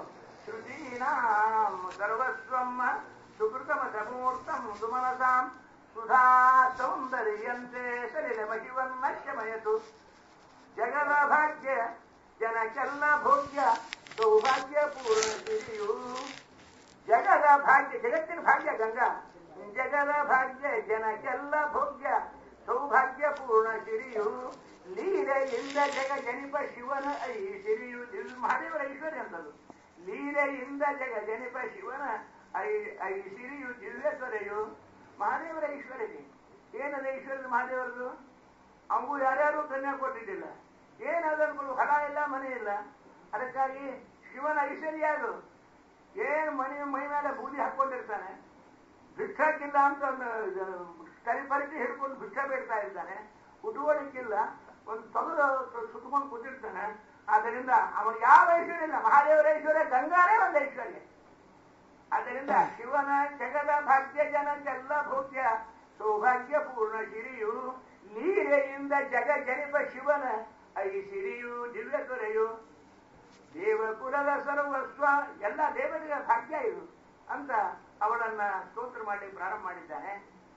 ಶ್ರುತೀನಾಂ ಸರ್ವಸ್ವಂ ಸುಕೃತಮ ಸಮೂರ್ತಂ ಸುಮನಸಾಂ ಸುಧಾ ಸೌಂದರ್ಯಂತೆ ಸಲಿಲ ಮಹಿವನ್ನಶ್ಯಮಯತು ಜಗದ ಭಾಗ್ಯ ಜನಕ್ಕೆಲ್ಲ ಭೋಗ್ಯ ಸೌಭಾಗ್ಯ ಪೂರ್ಣ ಸಿರಿಯು ಜಗದ ಭಾಗ್ಯ ಜಗತ್ತಿನ ಭಾಗ್ಯ ಗಂಗಾ ಜಗದ ಭಾಗ್ಯ ಜನಕ್ಕೆಲ್ಲ ಭೋಗ್ಯ ಸೌಭಾಗ್ಯ ಪೂರ್ಣ ಸಿರಿಯು ಲೀಲೆಯಿಂದ ಜಗ ಜನಿಪ ಶಿವನ ಐಶ್ವರ್ಯು ದಿಲ್ ಮಹಾದೇವರ ಐಶ್ವರ್ಯ ಅಂತದು ಲೀಲೆಯಿಂದ ಜಗ ಜನಿಪ ಶಿವನ ಐ ಐಶ್ವರ್ಯು ದಿವ್ಯ ತೊರೆಯು ಮಹಾದೇವರ ಐಶ್ವರ್ಯಕ್ಕೆ ಏನದ ಐಶ್ವರ್ಯದ ಮಹಾದೇವರದು ಅವು ಯಾರ್ಯಾರು ಕನ್ಯಾ ಕೊಟ್ಟಿದ್ದಿಲ್ಲ ಏನದನ್ನು ಹೊಲ ಇಲ್ಲ ಮನೆ ಇಲ್ಲ ಅದಕ್ಕಾಗಿ ಶಿವನ ಐಶ್ವರ್ಯ ಅದು ಏನ್ ಮನೆ ಮೈ ಮೇಲೆ ಬೂದಿ ಹಾಕೊಂಡಿರ್ತಾನೆ ಭಿಕ್ಷಕ್ಕಿಲ್ಲ ಅಂತ ಕರಿಪರಿಚಿ ಹಿಡ್ಕೊಂಡು ಭಿಕ್ಷ ಬೇಡ್ತಾ ಇರ್ತಾನೆ ಉಟುವಳಿಕ್ಕಿಲ್ಲ ಒಂದು ತೊಗಲು ಸುತ್ತಕೊಂಡು ಕೂತಿರ್ತಾನೆ ಆದ್ದರಿಂದ ಅವನು ಯಾವ ಐಶ್ವರ್ಯ ಇಲ್ಲ ಮಹಾದೇವರ ಐಶ್ವರ್ಯ ಗಂಗಾನೇ ಒಂದು ಐಶ್ವರ್ಯ ಆದ್ದರಿಂದ ಶಿವನ ಜಗದ ಭಾಗ್ಯ ಜನಕ್ಕೆಲ್ಲ ಭೋಗ್ಯ ಸೌಭಾಗ್ಯ ಪೂರ್ಣ ಶಿರಿಯು ನೀರೆಯಿಂದ ಜಗ ಜನಿಪ ಶಿವನ ಐ ಸಿರಿಯು ದಿವ್ಯ ತೊರೆಯು ದೇವಕುಲದ ಸರ್ವಸ್ವ ಎಲ್ಲ ದೇವತೆಗಳ ಭಾಗ್ಯ ಇದು ಅಂತ ಅವಳನ್ನ ಸ್ತೋತ್ರ ಮಾಡಿ ಪ್ರಾರಂಭ ಮಾಡಿದ್ದಾನೆ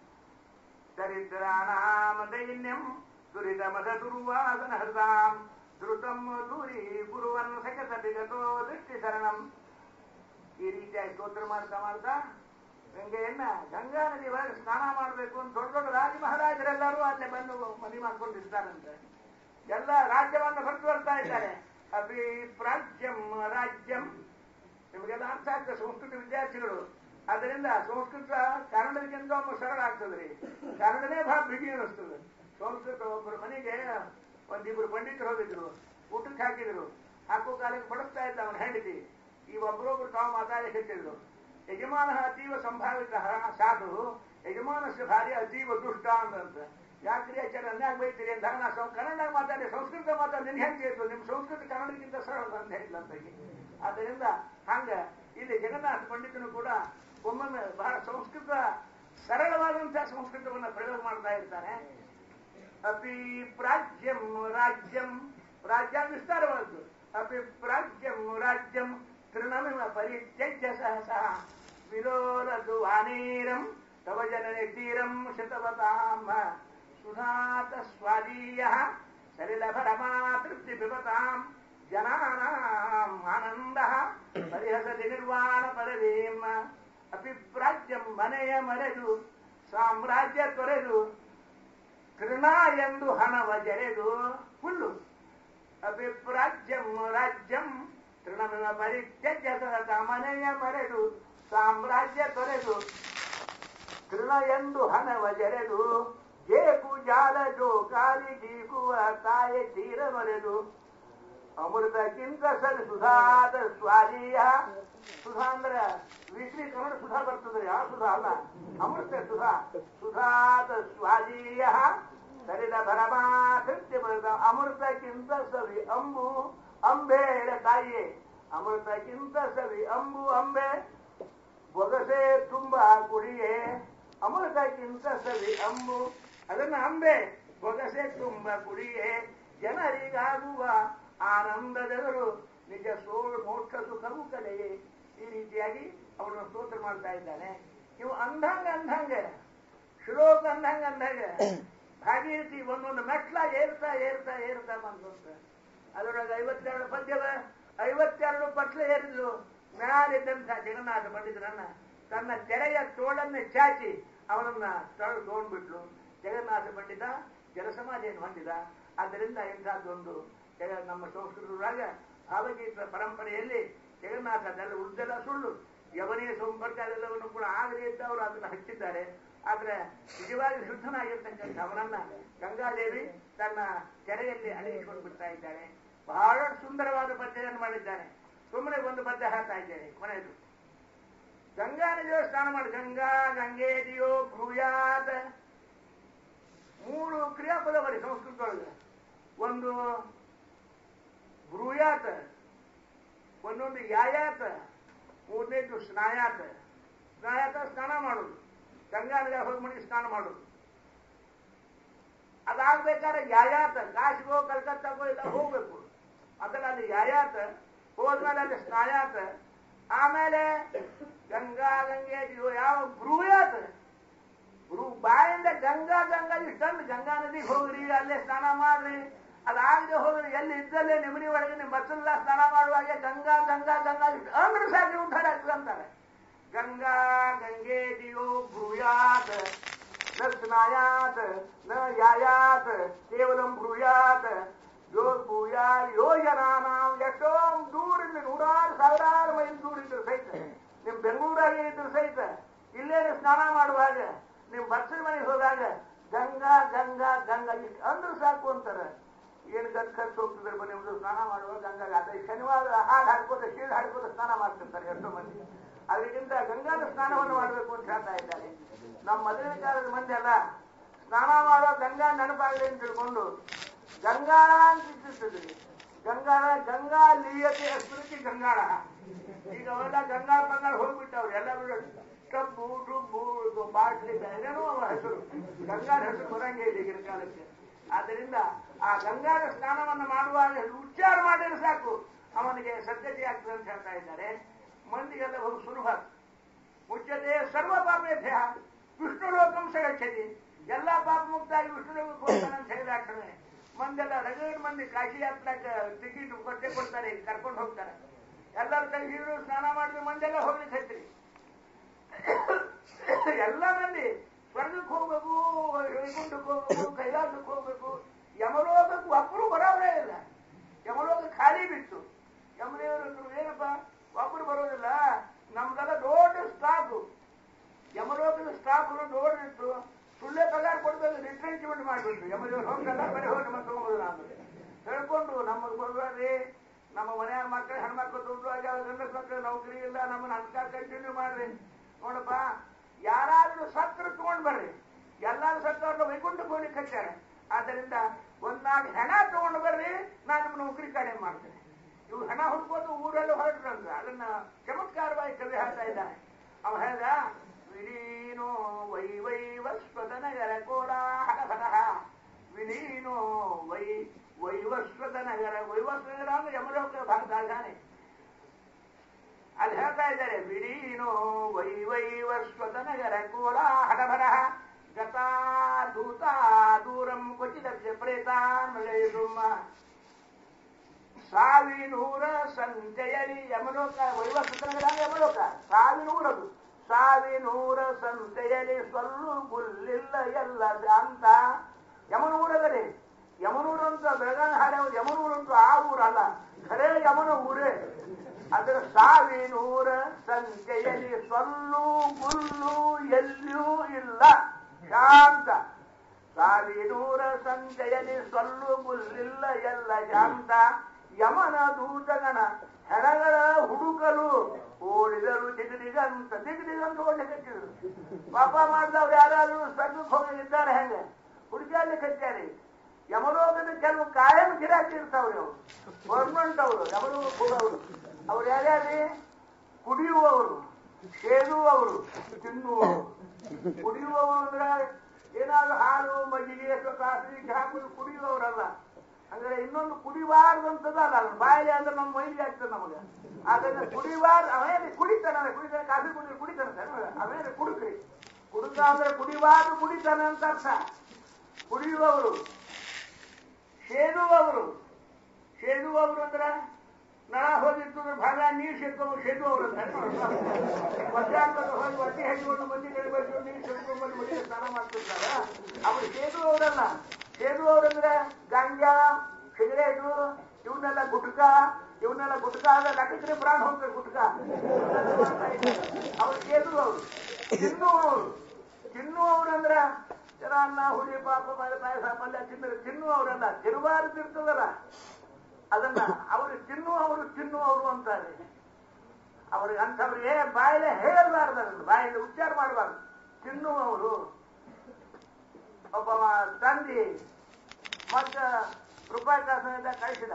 ದರಿದ್ರಾಣಾಮ ದೈನ್ಯಂ ದುರಿತ ಮದ ದುರ್ವಾಸನ ಹೃದಾಂ ಧೃತಂ ದೂರಿ ಗುರುವನ್ ಸಕತ ವಿಗತೋ ದೃಷ್ಟಿ ಶರಣಂ ಈ ರೀತಿಯಾಗಿ ಸ್ತೋತ್ರ ಮಾಡ್ತಾ ಮಾಡ್ತಾ ಗಂಗೆಯನ್ನ ಗಂಗಾ ನದಿ ಒಳಗೆ ಸ್ನಾನ ಮಾಡಬೇಕು ಅಂತ ದೊಡ್ಡ ದೊಡ್ಡ ರಾಜ ಮಹಾರಾಜರೆಲ್ಲರೂ ಅಲ್ಲೇ ಬಂದು ಮನೆ ಮಾಡ್ಕೊಂಡಿರ್ತಾರಂತೆ ಎಲ್ಲ ರಾಜ್ಯವನ್ನು ಹೊರಟು ಬರ್ತಾ ಇದ್ದಾರೆ ಅಪಿ ಪ್ರಾಜ್ಯಂ ರಾಜ್ಯಂ ನಿಮಗೆಲ್ಲ ಅರ್ಥ ಆಗ್ತದೆ ಸಂಸ್ಕೃತ ವಿದ್ಯಾರ್ಥಿಗಳು ಅದರಿಂದ ಸಂಸ್ಕೃತ ಕನ್ನಡಕ್ಕಿಂತ ಒಮ್ಮೆ ಸರಳ ಆಗ್ತದ್ರಿ ಕನ್ನಡನೇ ಬಹಳ ಬಿಗಿ ಅನಿಸ್ತದೆ ಸಂಸ್ಕೃತ ಒಬ್ಬರ ಮನೆಗೆ ಒಂದಿಬ್ರು ಪಂಡಿತರು ಹೋಗಿದ್ರು ಊಟಕ್ಕೆ ಹಾಕಿದ್ರು ಹಾಕೋ ಕಾಲಕ್ಕೆ ಬಡಿಸ್ತಾ ಇದ್ದ ಅವನ ಹೆಂಡತಿ ಈ ಒಬ್ಬರೊಬ್ರು ತಾವು ಮಾತಾಡಿ ಹೇಳ್ತಿದ್ರು ಯಜಮಾನ ಅತೀವ ಸಂಭಾವಿತ ಸಾಧು ಯಜಮಾನಸ್ಯ ಭಾರ್ಯ ಅತೀವ ದುಷ್ಟ ಅಂದಂತ ಯಾಕ್ರಿ ಆಚಾರ ಅನ್ಯಾಗ ಬೈತೀರಿ ಅಂತ ನಾ ಸಂ ಕನ್ನಡ ಮಾತಾಡಿ ಸಂಸ್ಕೃತ ಮಾತಾಡಿ ನಿನ್ ಹೆಂಗೆ ಇತ್ತು ನಿಮ್ ಸಂಸ್ಕೃತ ಕನ್ನಡಕ್ಕಿಂತ ಸರಳ ಅಂತ ಹೇಳಿಲ್ಲ ಅಂತ ಆದ್ದರಿಂದ ಹಂಗ ಇಲ್ಲಿ ಜಗನ್ನಾಥ ಪಂಡಿತನು ಕೂಡ ಒಮ್ಮೊಮ್ಮೆ ಬಹಳ ಸಂಸ್ಕೃತ ಸರಳವಾದಂತಹ ಸಂಸ್ಕೃತವನ್ನ ಪ್ರಯೋಗ ಮಾಡ್ತಾ ಇರ್ತಾನೆ ಅಪಿ ಪ್ರಾಜ್ಯಂ ರಾಜ್ಯಂ ರಾಜ್ಯ ವಿಸ್ತಾರವಾದ್ದು ಅಪಿ ಪ್ರಾಜ್ಯಂ ರಾಜ್ಯಂ ತೃಣಮಿವ ಪರಿತ್ಯಜ್ಯ ಸಹಸಃ ವಿರೋರದು ವಾನೀರಂ ತವ ಜನನಿ ತೀರಂ ಶತವತಾಂ ಸುಧಾತ ಸ್ವಾದೀಯ ಸಲಿಲಭರಮಾ ತೃಪ್ತಿ ಪಿಬತಾಂ ಜನಾನಾಂ ಆನಂದ ಪರಿಹಸತಿ ನಿರ್ವಾಣ ಪರದೀಂ ಅಪಿಪ್ರಾಜ್ಯಂ ಮನೆಯ ಮರೆದು ಸಾಮ್ರಾಜ್ಯ ತೊರೆದು ತೃಣ ಎಂದು ಹಣವ ಜರೆದು ಹುಲ್ಲು ಅಭಿಪ್ರಾಜ್ಯಂ ರಾಜ್ಯಂ ತೃಣಮಿವ ಪರಿತ್ಯಜ್ಯ ಸಹತ ಮನೆಯ ಮರೆದು ಸಾಮ್ರಾಜ್ಯ ತೊರೆದು ತೃಣ ಎಂದು ಹಣವ ಜರೆದು ಜೇಕು ಜಾಲ ಜೋಕಾಲಿ ಜೀಕುವ ತಾಯಿ ತೀರ ಮರೆದು ಅಮೃತಕ್ಕಿಂತ ಸರಿ ಸುಧಾದ ಸ್ವಾದೀಯ ಸುಧಾ ಅಂದ್ರೆ ವಿಶ್ರೀ ಕನ್ನಡ ಸುಧಾ ಬರ್ತದೆ ಯಾವ ಸುಧಾ ಅಲ್ಲ ಅಮೃತ ಸುಧಾ ಸುಧಾದ ಸ್ವಾದೀಯ ಸರಿದ ಭರಮಾ ಕೃತ್ಯ ಬರೆದ ಅಮೃತಕ್ಕಿಂತ ಸವಿ ಅಂಬು ಅಂಬೆ ಹೇಳ ತಾಯಿಯೇ ಅಮೃತಕ್ಕಿಂತ ಸವಿ ಅಂಬು ಅಂಬೆ ಬೊಗಸೆ ತುಂಬ ಕುಡಿಯೇ ಅಮೃತಕ್ಕಿಂತ ಸವಿ ಅಂಬು ಅದನ್ನ ಅಂಬೆ ಬೊಗಸೆ ತುಂಬ ಕುಡಿಯೇ ಜನರಿಗಾಗುವ ಆನಂದದವರು ನಿಜ ಸೋ ಮೋಕ್ಷ ಸುಖವು ಕಡೆಯೇ ಈ ರೀತಿಯಾಗಿ ಅವರನ್ನು ಸ್ತೋತ್ರ ಮಾಡ್ತಾ ಇದ್ದಾನೆ ಇವು ಅಂದಂಗ ಅಂದಂಗ ಶ್ಲೋಕ ಅಂದಂಗ ಅಂದಂಗ ಭಾಗೀರಥಿ ಒಂದೊಂದು ಮೆಟ್ಲ ಏರ್ತಾ ಏರ್ತಾ ಏರ್ತಾ ಬಂದಂತ ಅದರೊಳಗೆ ಐವತ್ತೆರಡು ಪದ್ಯವ ಐವತ್ತೆರಡು ಪಟ್ಲ ಏರಿದ್ಲು ಮ್ಯಾಲಿದ್ದಂಥ ಜಗನ್ನಾಥ ಪಂಡಿತರನ್ನ ತನ್ನ ತೆರೆಯ ತೋಳನ್ನೇ ಚಾಚಿ ಅವನನ್ನ ತಳ ತಗೊಂಡ್ಬಿಟ್ಲು ಜಗನ್ನಾಥ ಪಂಡಿತ ಜನಸಮಾಧಿಯನ್ನು ಹೊಂದಿದ ಆದ್ದರಿಂದ ಇಂಥದ್ದೊಂದು ಜಗ ನಮ್ಮ ಸಂಸ್ಕೃತರಾಗ ಭಾವಗೀತ ಪರಂಪರೆಯಲ್ಲಿ ಜಗನ್ನಾಥ ಅದೆಲ್ಲ ಉದ್ದೆಲ್ಲ ಸುಳ್ಳು ಯವನಿಯ ಸಂಪರ್ಕ ಅದೆಲ್ಲವನ್ನು ಕೂಡ ಆಗಲಿ ಅಂತ ಅವರು ಅದನ್ನು ಹಚ್ಚಿದ್ದಾರೆ ಆದ್ರೆ ನಿಜವಾಗಿ ಶುದ್ಧನಾಗಿರ್ತಕ್ಕಂಥ ಅವನನ್ನ ಗಂಗಾದೇವಿ ತನ್ನ ಕೆರೆಯಲ್ಲಿ ಅಡಗಿಸಿಕೊಂಡು ಬಿಡ್ತಾ ಇದ್ದಾಳೆ ಬಹಳ ಸುಂದರವಾದ ಪದ್ಯವನ್ನು ಮಾಡಿದ್ದಾನೆ ಸುಮ್ಮನೆ ಒಂದು ಪದ್ಯ ಹಾಕ್ತಾ ಇದ್ದೇನೆ ಕೊನೆಯದು ಗಂಗಾ ನದಿಯೋ ಸ್ನಾನ ಮಾಡಿ ಗಂಗಾ ಗಂಗೇದಿಯೋ ಭೂಯಾತ್ ಮೂರು ಕ್ರಿಯಾಪದ ಬರಿ ಸಂಸ್ಕೃತದೊಳಗೆ ಒಂದು ಬ್ರೂಯಾತ್ ಒಂದೊಂದು ಯಾಯಾತ ಮೂರನೇದು ಸ್ನಾಯಾತ ಸ್ನಾಯಾತ ಸ್ನಾನ ಮಾಡೋದು ಗಂಗಾ ನದಿ ಹೋಗಿ ಮನೆಗೆ ಸ್ನಾನ ಮಾಡೋದು ಅದಾಗ್ಬೇಕಾದ್ರೆ ಯಾಯಾತ ಕಾಶಿಗೋ ಕಲ್ಕತ್ತಾಗೋ ಇಲ್ಲ ಹೋಗ್ಬೇಕು ಅದನ್ನ ಅಲ್ಲಿ ಯಾಯಾತ ಹೋದ್ಮೇಲೆ ಅಲ್ಲಿ ಸ್ನಾಯಾತ ಆಮೇಲೆ ಗಂಗಾ ಗಂಗೆ ಇದು ಯಾವ ಬ್ರೂಯಾತ ಬ್ರೂ ಬಾಯಿಂದ ಗಂಗಾ ಗಂಗಾ ಇಷ್ಟಂದು ಗಂಗಾ ನದಿಗೆ ಹೋಗ್ರಿ ಅಲ್ಲೇ ಸ್ನಾನ ಮಾಡ್ರಿ ಅದಾಗದೆ ಹೋದ್ರೆ ಎಲ್ಲಿ ಇದ್ದಲ್ಲೇ ನಿಮನಿ ಒಳಗೆ ನಿಮ್ಮ ಬಸ್ಸಲ್ಲ ಸ್ನಾನ ಮಾಡುವಾಗ ಗಂಗಾ ಗಂಗಾ ಗಂಗಾ ಇಷ್ಟು ಅಂದ್ರೆ ಸಾಕು ಉದ್ಧಾರ ಆಗ್ತದೆ ಅಂತಾರೆ ಗಂಗಾ ಗಂಗೆ ದಿಯೋ ಭೂಯಾತ್ ನ ಸ್ನಾಯಾತ್ ನ ಯಾಯಾತ್ ಕೇವಲಂ ಭೂಯಾತ್ ಯೋ ಭೂಯಾ ಯೋಜನಾ ನಾವು ಎಷ್ಟೋ ದೂರಿಂದ ನೂರಾರು ಸಾವಿರಾರು ಮೈಲ್ ದೂರ ಇದ್ರು ಸಹಿತ ನಿಮ್ ಬೆಂಗಳೂರಾಗೆ ಇದ್ರು ಸಹಿತ ಇಲ್ಲೇನೆ ಸ್ನಾನ ಮಾಡುವಾಗ ನಿಮ್ ಬಸ್ಸಿನ ಮನೆಗೆ ಹೋದಾಗ ಗಂಗಾ ಗಂಗಾ ಗಂಗಾ ಇಷ್ಟು ಅಂದ್ರೆ ಸಾಕು ಅಂತಾರೆ ಏನು ಗಂಟು ಖರ್ಚು ಹೋಗ್ತಿದ್ರೆ ಬನ್ನಿ ಒಂದು ಸ್ನಾನ ಮಾಡುವ ಗಂಗಾ ಅದೇ ಶನಿವಾರ ಹಾಡು ಹಾಡ್ಕೋತ ಶೀಳು ಹಾಡ್ಕೋತ ಸ್ನಾನ ಮಾಡ್ತಿರ್ತಾರೆ ಎಷ್ಟೋ ಮಂದಿ ಅದಕ್ಕಿಂತ ಗಂಗಾದ ಸ್ನಾನವನ್ನು ಮಾಡಬೇಕು ಅಂತ ಹೇಳ್ತಾ ಇದ್ದಾರೆ ನಮ್ಮ ಮದುವೆ ಕಾಲದ ಮಂದಿ ಅಲ್ಲ ಸ್ನಾನ ಮಾಡೋ ಗಂಗಾ ನೆನಪಾಗಲಿ ಅಂತ ತಿಳ್ಕೊಂಡು ಗಂಗಾಳ ಅಂತ ಇಟ್ಟಿರ್ತಿದ್ವಿ ಗಂಗಾಳ ಗಂಗಾ ಲೀಯತೆ ಸ್ಮೃತಿ ಗಂಗಾಳ ಈಗ ಅವೆಲ್ಲ ಗಂಗಾಳ ಬಂಗಾಳ ಹೋಗ್ಬಿಟ್ಟವ್ರು ಎಲ್ಲ ಟಬ್ಬು ಟುಬ್ಬು ಇದು ಬಾಟ್ಲಿ ಏನೇನೋ ಅವ ಹೆಸರು ಗಂಗಾಳ ಹೆಸರು ಬರಂಗೇ ಇಲ್ಲ ಈಗಿನ ಕಾಲಕ್ಕೆ ಆದ್ದರಿಂದ ಆ ಗಂಗಾದ ಸ್ನಾನವನ್ನು ಮಾಡುವಾಗ ಉಚ್ಚಾರ ಮಾಡಿದ್ರೆ ಸಾಕು ಅವನಿಗೆ ಸದ್ಯತೆ ಆಗ್ತದೆ ಅಂತ ಹೇಳ್ತಾ ಇದ್ದಾರೆ ಮಂದಿಗೆಲ್ಲ ಬಹು ಸುಲಭ ಮುಚ್ಚತೆ ಸರ್ವ ಪಾಪೇಭ್ಯ ವಿಷ್ಣು ಲೋಕಂ ಸಗಚ್ಚತಿ ಎಲ್ಲಾ ಪಾಪ ಮುಕ್ತಾಗಿ ವಿಷ್ಣು ಲೋಕಕ್ಕೆ ಹೋಗ್ತಾನೆ ಅಂತ ಹೇಳಿದಾಗ್ತದೆ ಮಂದೆಲ್ಲ ರಗಡ್ ಮಂದಿ ಕಾಶಿ ಯಾತ್ರಾಕ ಟಿಕೆಟ್ ಕೊಟ್ಟೆ ಕೊಡ್ತಾರೆ ಕರ್ಕೊಂಡು ಹೋಗ್ತಾರೆ ಎಲ್ಲರ ಕೈ ಹೀರು ಸ್ನಾನ ಮಾಡಿದ್ರೆ ಮಂದೆಲ್ಲ ಹೋಗ್ಲಿಕ್ಕೆ ಹಚ್ಚಿರಿ ಎಲ್ಲ ಮಂದಿ ಸ್ವರ್ಗಕ್ಕೆ ಹೋಗ್ಬೇಕು ವೈಕುಂಠಕ್ಕೆ ಹೋಗ್ಬೇಕು ಕೈಲಾಸಕ್ಕೆ ಹೋಗ್ಬೇಕು ಯಮಲೋಕಕ್ಕೆ ಒಬ್ಬರು ಬರೋರೇ ಇಲ್ಲ ಯಮಲೋಕ ಖಾಲಿ ಬಿತ್ತು ಯಮದೇವರು ಏನಪ್ಪ ಒಬ್ಬರು ಬರೋದಿಲ್ಲ ನಮ್ದೆಲ್ಲ ದೊಡ್ಡ ಸ್ಟಾಫ್ ಯಮಲೋಕದ ಸ್ಟಾಫ್ ದೊಡ್ಡಿತ್ತು ಸುಳ್ಳೆ ಪಗಾರ ಕೊಡ್ಬೇಕು ರಿಟ್ರೆಂಚ್ಮೆಂಟ್ ಮಾಡಿಬಿಟ್ರು ಯಮದೇವರು ಹೋಗಲ್ಲ ಬರೀ ಹೋಗಿ ನಮ್ಮ ತಗೊಂಬೋದು ನಾನು ಹೇಳ್ಕೊಂಡು ನಮಗೆ ಬರ್ಬೇಡ್ರಿ ನಮ್ಮ ಮನೆಯ ಮಕ್ಕಳು ಹೆಣ್ಮಕ್ಳು ದುಡ್ಡು ಆಗ್ಯಾವ ಗಂಡಸ ಮಕ್ಕಳು ನೌಕರಿ ಇಲ್ಲ ನಮ್ಮನ್ನ ಅನ್ಕ ಕಂಟಿನ್ಯೂ ಮಾಡ್ರಿ ನೋಡಪ್ಪ ಯಾರಾದ್ರೂ ಸತ್ರ ತಗೊಂಡ್ ಬರ್ರಿ ಎಲ್ಲಾರು ಸತ್ತವ್ರನ್ನ ವೈಕುಂಠಕ್ಕೆ ಹೋಗ್ಲಿಕ್ಕೆ ಹಚ್ಚಾರೆ ಆದ್ದರಿಂದ ಒಂದ್ ನಾಲ್ಕು ಹೆಣ ತಗೊಂಡು ಬರ್ರಿ ನಾನು ನಿಮ್ಮ ನೌಕರಿ ಕಡಿಮೆ ಮಾಡ್ತೇನೆ ಇವು ಹಣ ಹುಡ್ಕೋದು ಊರೆಲ್ಲ ಹೊರಟ್ರಂತ ಅದನ್ನ ಚಮತ್ಕಾರವಾಗಿ ಕವಿ ಹೇಳ್ತಾ ಇದ್ದಾನೆ ಅವ ಹೇಳ್ದ ವಿಲೀನೋ ವೈ ವೈ ವಸ್ವತನಗರ ಕೋಲಾಹಲ ವಿಲೀನೋ ವೈ ವೈವಸ್ವತ ನಗರ ವೈವಸ್ವ ನಗರ ಅಂದ್ರೆ ಯಮಲೋಕ ಭಾಗದಾಗಾನೆ ಅಲ್ಲಿ ಹೇಳ್ತಾ ಇದ್ದಾರೆ ವಿಲೀನೋ ವೈ ವೈವಸ್ವತ ನಗರ ಕೋಲಾಹಲ ಗತಾ ದೂತ ದೂರಂ ಕ್ವಚಿದಸ್ಯ ಪ್ರೇತಾನ್ ಮಳೆಯುಮ್ಮ ಸಾವಿನೂರ ಸಂತೆಯಲಿ ಯಮಲೋಕ ವೈವಸ್ವತನಗರ ಯಮಲೋಕ ಸಾವಿನೂರದು ಸಾವಿನೂರ ಸಂತೆಯಲಿ ಸೊಲ್ಲು ಗುಲ್ಲಿಲ್ಲ ಎಲ್ಲ ಶಾಂತ ಯಮನೂರದಲ್ಲಿ ಯಮನೂರು ಅಂತ ಬೆಳಗಾವಿ ಹಾಡೆ ಯಮನೂರು ಅಂತ ಆ ಊರಲ್ಲ ಖರೇ ಯಮನ ಊರೇ ಅದರ ಸಾವಿನೂರ ಸಂಖ್ಯೆಯಲ್ಲಿ ಸೊಲ್ಲು ಗುಲ್ಲು ಎಲ್ಲಿಯೂ ಇಲ್ಲ ಶಾಂತ ಸಾವಿನೂರ ಸಂಖ್ಯೆಯಲ್ಲಿ ಸೊಲ್ಲು ಗುಲ್ಲಿಲ್ಲ ಎಲ್ಲ ಶಾಂತ ಯಮನ ದೂತಗಣ ಹೆಣಗಳ ಹುಡುಕಲು ಓಡಿದರು ದಿಗದಿಗಂತ ದಿಗದಿಗಂತ ಓಡ್ಲಿಕ್ಕೆ ಪಾಪ ಮಾಡಿದವ್ರು ಯಾರಾದ್ರೂ ಸ್ವರ್ಗಕ್ಕೆ ಹೋಗಿದ್ದಾರೆ ಹೆಂಗೆ ಹುಡುಕಾಡ್ಲಿಕ್ಕೆ ಹಚ್ಚಾರಿ ಯಮಲೋಕದ ಕೆಲವು ಕಾಯಂ ಗಿರಾಕಿ ಇರ್ತಾವ್ರಿ ಅವರು ಪರ್ಮನೆಂಟ್ ಅವರು ಯಮಲೋಕ ಹೋಗವರು ಅವ್ರು ಯಾರ್ಯಾರಿ ಕುಡಿಯುವವರು ಸೇದುವವರು ತಿನ್ನುವವರು ಕುಡಿಯುವವರು ಅಂದ್ರೆ ಏನಾದ್ರು ಹಾಲು ಮಜ್ಜಿಗೆ ಅಥವಾ ಕಾಫಿ ಚಹಾ ಕುಡಿ ಕುಡಿಯುವವರಲ್ಲ ಅಂದ್ರೆ ಇನ್ನೊಂದು ಕುಡಿಬಾರ್ದು ಅಂತದಲ್ಲ ಅದು ಬಾಯಿಲೆ ಅಂದ್ರೆ ನಮ್ಮ ಮೈಲಿಗೆ ಆಗ್ತದೆ ನಮಗೆ ಅದನ್ನ ಕುಡಿಬಾರ್ದು ಅವೇನು ಕುಡಿತಾನೆ ಕುಡಿತಾನೆ ಕಾಫಿ ಕುಡಿ ಕುಡಿತಾನೆ ಸರ್ ಅವೇನು ಕುಡುಕ್ರಿ ಕುಡುಕ ಅಂದ್ರೆ ಕುಡಿಬಾರ್ದು ಕುಡಿತಾನೆ ಅಂತ ಅರ್ಥ ಕುಡಿಯುವವರು ಸೇದುವವರು ಸೇದುವವರು ಅಂದ್ರೆ ನಳ ಹೋಗಿರ್ತಂದ್ರೆ ಭಾಗ ನೀರು ಸೇದ್ಕೊಂಡು ಸೇದುವವರು ಅಂತ ಮಧ್ಯಾಹ್ನದ ಹೋಗಿ ಹೊಟ್ಟೆ ಹಚ್ಚಿಕೊಂಡು ಮಂದಿ ಬೆಳಿಬೇಕು ನೀರು ಸೇದ್ಕೊಂಡು ಬಂದು ಮನೆಗೆ ಸ್ನಾನ ಮಾಡ್ತಿರ್ತಾರ ಅವರು ಸೇದುವವರಲ್ಲ ಸೇದುವವರಂದ್ರೆ ಗಾಂಜಾ ಸಿಗರೇಟು ಇವನ್ನೆಲ್ಲ ಗುಟ್ಕ ಇವನ್ನೆಲ್ಲ ಗುಟ್ಕ ಅಂದ್ರೆ ಲೆಕ್ಕಕ್ಕೆ ಪ್ರಾಣ ಹೋಗ್ತಾರೆ ಗುಟ್ಕ ಅವ್ರು ಸೇದುವವರು ತಿನ್ನುವವರು ತಿನ್ನುವವರು ಅಂದ್ರೆ ಜನ ಅನ್ನ ಹುಳಿ ಪಾಪ ಪಾಯ ಪಾಯಸ ಪಲ್ಯ ತಿನ್ನ ತಿನ್ನುವವರಲ್ಲ ತಿರುವಾರದು ಇರ್ತದಲ್ಲ ಅದನ್ನ ಅವರು ತಿನ್ನುವವರು ತಿನ್ನುವವರು ಅಂತಾರೆ ಅವ್ರಿಗೆ ಅಂಥವ್ರಿಗೆ ಬಾಯಿಲೆ ಹೇಳಬಾರ್ದು ಅದನ್ನು ಬಾಯಲ್ಲಿ ಉಚ್ಚಾರ ಮಾಡಬಾರ್ದು ತಿನ್ನುವವರು ಒಬ್ಬ ತಂದಿ ಮತ್ತ ರೂಪಾಯಿ ಕಾಸಿನಿಂದ ಕಳಿಸಿದ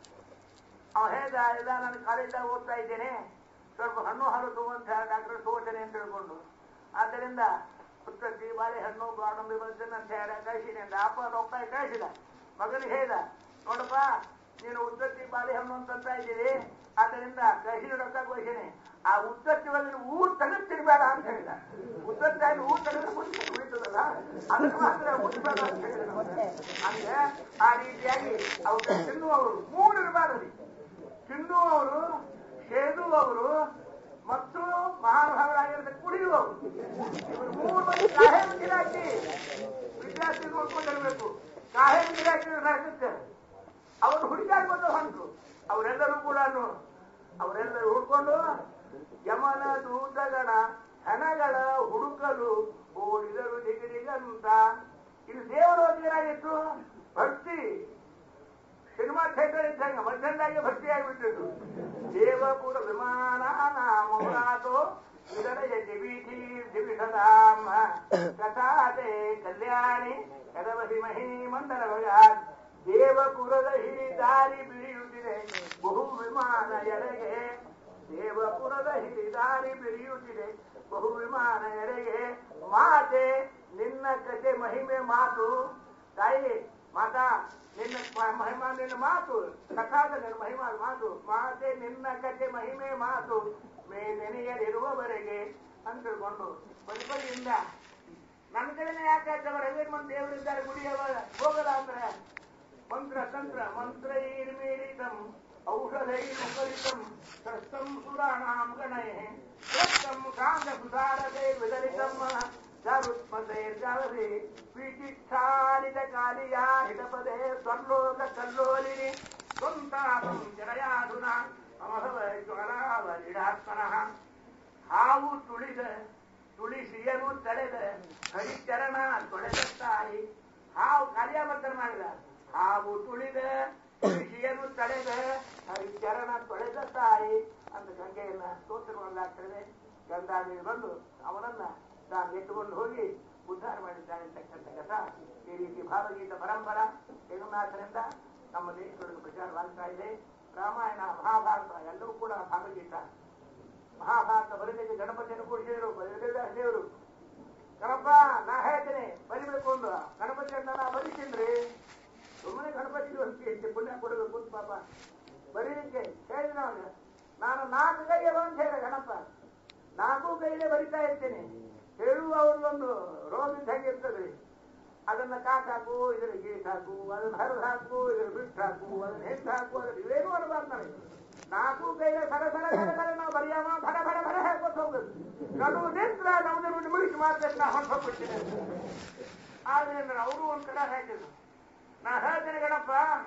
ಅವ ಹೇಳ್ದ ಇಲ್ಲ ನಾನು ಕಾಲೇಜಾಗ ಓದ್ತಾ ಇದ್ದೇನೆ ಸ್ವಲ್ಪ ಹಣ್ಣು ಹಾಲು ತಗೊಂತ ಡಾಕ್ಟರ್ ತಗೋತೇನೆ ಅಂತ ಹೇಳ್ಕೊಂಡು ಆದ್ದರಿಂದ ಉತ್ತತ್ತಿ ಬಾಳೆಹಣ್ಣು ಗೋಡಂಬಿ ಬರ್ತೇನೆ ಅಂತ ಹೇಳಿ ಕಳಿಸಿದೆ ಅಂತ ಅಪ್ಪ ರೊಕ್ಕ ಕಳಿಸಿದ ಮಗನಿಗೆ ಹೇಳ್ದ ನೋಡಪ್ಪ ನೀನು ಉತ್ತತ್ತಿ ಬಾಳೆಹಣ್ಣು ಅಂತ ಇದ್ದೀರಿ ಆದ್ದರಿಂದ ಕಳಿಸಿದ ರೊಕ್ಕ ಕಳಿಸಿನಿ ಆ ಉತ್ತತ್ತಿ ಒಳಗಿನ ಊರ್ ತೆಗೆದ್ತಿರ್ಬೇಡ ಅಂತ ಹೇಳಿದ ಉತ್ತತ್ತಾಗಿ ಊರ್ ತೆಗೆದ್ರೆ ಮುಂದೆ ಉಳಿತದಲ್ಲ ಅದಕ್ಕೆ ಮಾತ್ರ ಮುಟ್ಬೇಡ ಅಂತ ಹೇಳಿದ ಅಂದ್ರೆ ಆ ರೀತಿಯಾಗಿ ಅವ್ರ ತಿನ್ನುವವರು ಮೂರು ಇರಬಾರದು ತಿನ್ನುವವರು ಸೇದುವವರು ಮತ್ತು ಮಹಾನುಭಾವರಾಗಿರದ ಕುಡಿಯುವವರು ಇವರು ಮೂರು ಮಂದಿ ಕಾಯಂ ಗಿರಾಕಿ ವಿದ್ಯಾರ್ಥಿ ನೋಡ್ಕೊಂಡಿರ್ಬೇಕು ಕಾಯಂ ಗಿರಾಕಿ ನಡೆಸುತ್ತೆ ಅವರು ಹುಡುಕಾಡ್ಕೊಂಡು ಹೊಂಟರು ಅವರೆಲ್ಲರೂ ಕೂಡ ಅವರೆಲ್ಲರೂ ಹುಡ್ಕೊಂಡು ಯಮನ ದೂತಗಣ ಹಣಗಳ ಹುಡುಕಲು ಓಡಿದರು ದಿಗದಿಗಂತ ಇದು ದೇವರೋಜರಾಗಿತ್ತು ಭಕ್ತಿ ಸಿನಿಮಾ ಥಿಯೇಟರ್ ಇದ್ದಂಗ ಮಧ್ಯದಾಗೆ ಭಕ್ತಿ ಆಗಿಬಿಟ್ಟಿದ್ದು ದೇವಪುರ ವಿಮಾನ ನಾಮೋ ಇದರ ದಿವಿಧಿ ದಿವಿಷಧಾಮ ಕಥಾತೆ ಕಲ್ಯಾಣಿ ಕದವಸಿ ಮಹಿ ಮಂಡಲ ಭಗಾತ್ ದೇವಪುರದ ಹಿರಿ ದಾರಿ ಬಿಡಿಯುತ್ತಿದೆ ಬಹು ವಿಮಾನ ಎಡೆಗೆ ದೇವಪುರದ ಹಿರಿ ದಾರಿ ಬಿಡಿಯುತ್ತಿದೆ ಬಹು ವಿಮಾನ ಎಡೆಗೆ ಮಾತೆ ನಿನ್ನ ಕತೆ ಮಹಿಮೆ ಮಾತು ತಾಯಿ ಮಾತಾ ನಿನ್ನ ಮ- ಮಹಿಮಾ ನಿನ್ನ ಮಾತು ಕಥಾದ ನಿನ್ನ ಮಹಿಮಾ ಮಾತು ಮಾತೆ ನಿನ್ನ ಕತೆ ಮಹಿಮೆ ಮಾತು ಮೇಲೆನೆಯಲಿರುವವರೆಗೆ ಅಂತ ತಿಳ್ಕೊಂಡು ಬದಿ ಬದಿಯಿಂದ ನನ್ನ ಕಡೆನೇ ಯಾಕೆ ಆಯ್ತವ ರವೀಂದ್ರ ಮಂದಿ ದೇವರಿದ್ದಾರೆ ಗುಡಿಯವ ಹೋಗಲ್ಲ ಅಂದ್ರೆ ಮಂತ್ರ ತಂತ್ರ ಮಂತ್ರೈರ್ಮೀಲಿತಂ ಔಷಧೈರ್ಮುಖಲಿತಂ ಸಸ್ತಂ ಸುರಾಣಾಂ ಗಣೈ ಸಸ್ತಂ ಕಾಂಗ ಸುಧಾರದೆ ವಿದಲಿತಂ ಚಾರುತ್ಮತೈರ್ಜಾಲಧಿ ಪೀಠಿಚ್ಛಾಲಿತ ಕಾಲಿಯಾ ಹಿಡಪದೆ ಸ್ವರ್ಲೋಕ ಕಲ್ಲೋಲಿನಿ ಸ್ವಂತಾಪಂ ಜನಯಾಧುನ ಅಮಹವ ಜ್ವರಾವಲಿಡಾತ್ಮನಃ ಹಾವು ತುಳಿದ ತುಳಿಸಿಯನು ತಡೆದ ಹರಿಚರಣ ತೊಳೆದ ತಾಯಿ ಹಾವು ಕಾರ್ಯಾಮರ್ದನ ಮಾಡಿದ ಹಾವು ತುಳಿದ ತುಳಿಸಿಯನು ತಡೆದ ಹರಿಚರಣ ತೊಳೆದ ತಾಯಿ ಅಂತ ಗಂಗೆಯನ್ನ ಸ್ತೋತ್ರ ಮಾಡಲಾಗ್ತದೆ ಗಂಗಾದೇವಿ ಬಂದು ಅವನನ್ನ ತಾನು ಎತ್ತುಕೊಂಡು ಹೋಗಿ ಉದ್ಧಾರ ಮಾಡಿದ್ದಾಳೆ ಅಂತಕ್ಕಂಥ ಕಥಾ ಈ ರೀತಿ ಭಾವಗೀತ ಪರಂಪರ ಜಗನ್ನಾಥರಿಂದ ನಮ್ಮ ದೇಶದೊಳಗೆ ಪ್ರಚಾರವಾಗ್ತಾ ಇದೆ ರಾಮಾಯಣ ಮಹಾಭಾರತ ಎಲ್ಲವೂ ಕೂಡ ಭಾವಗೀತ ಮಹಾಭಾರತ ಬರೀಲಿಕ್ಕೆ ಗಣಪತಿಯನ್ನು ಕೂಡಿಸಿದರು ಬಲಿದೇವದಾಸ ದೇವರು ಗಣಪ ನಾ ಹೇಳ್ತೇನೆ ಬರಿಬೇಕು ಒಂದು ಗಣಪತಿಯನ್ನ ನಾ ಬರೀತೀನ್ರಿ ಸುಮ್ಮನೆ ಗಣಪತಿ ಹೆಚ್ಚು ಪುಣ್ಯ ಕೊಡಬೇಕು ಅಂತ ಪಾಪ ಬರೀಲಿಕ್ಕೆ ಹೇಳಿದ ಅವನು ನಾನು ನಾಲ್ಕು ಕೈಗೆ ಬಂದು ಹೇಳ ಗಣಪ ನಾಲ್ಕು ಕೈಲೇ ಬರಿತಾ ಇರ್ತೇನೆ ಹೇಳುವ ಅವ್ರದ್ದೊಂದು ರೋಗ ಇದ್ದಂಗೆ ಇರ್ತದೆ ಅದನ್ನ ಕಾಟ್ ಹಾಕು ಇದ್ರ ಗೀಟ್ ಹಾಕು ಅದನ್ನ ಹರಿದು ಹಾಕು ಇದ್ರ ಬಿಟ್ಟು ಹಾಕು ಅದನ್ನ ಹೆಂಗ್ ಹಾಕು ಅದ್ರ ಇವೇನು ಅನ್ನಬಾರ್ದು ನನಗೆ ನಾಲ್ಕು ಕೈಲ ಸರ ಸರ ಸರ ಸರ ನಾವು ಬರೆಯಾಮ ಭಡ ಭಡ ಭಡ ಹೇಳ್ಕೊತ ಹೋಗುದು ನಡು ನಿಂತ್ರ ನಮ್ದು ಬಿಟ್ಟು ಮುಗಿಸಿ ಮಾಡ್ಬೇಕು ನಾ ಹೊಂಟು ಹೋಗ್ಬಿಡ್ತೀನಿ ಆದ್ರೆ ಅವರು ಒಂದ್ ಕಡೆ ಹಾಕಿದ್ರು ನಾ ಹೇಳ್ತೇನೆ ಗಣಪ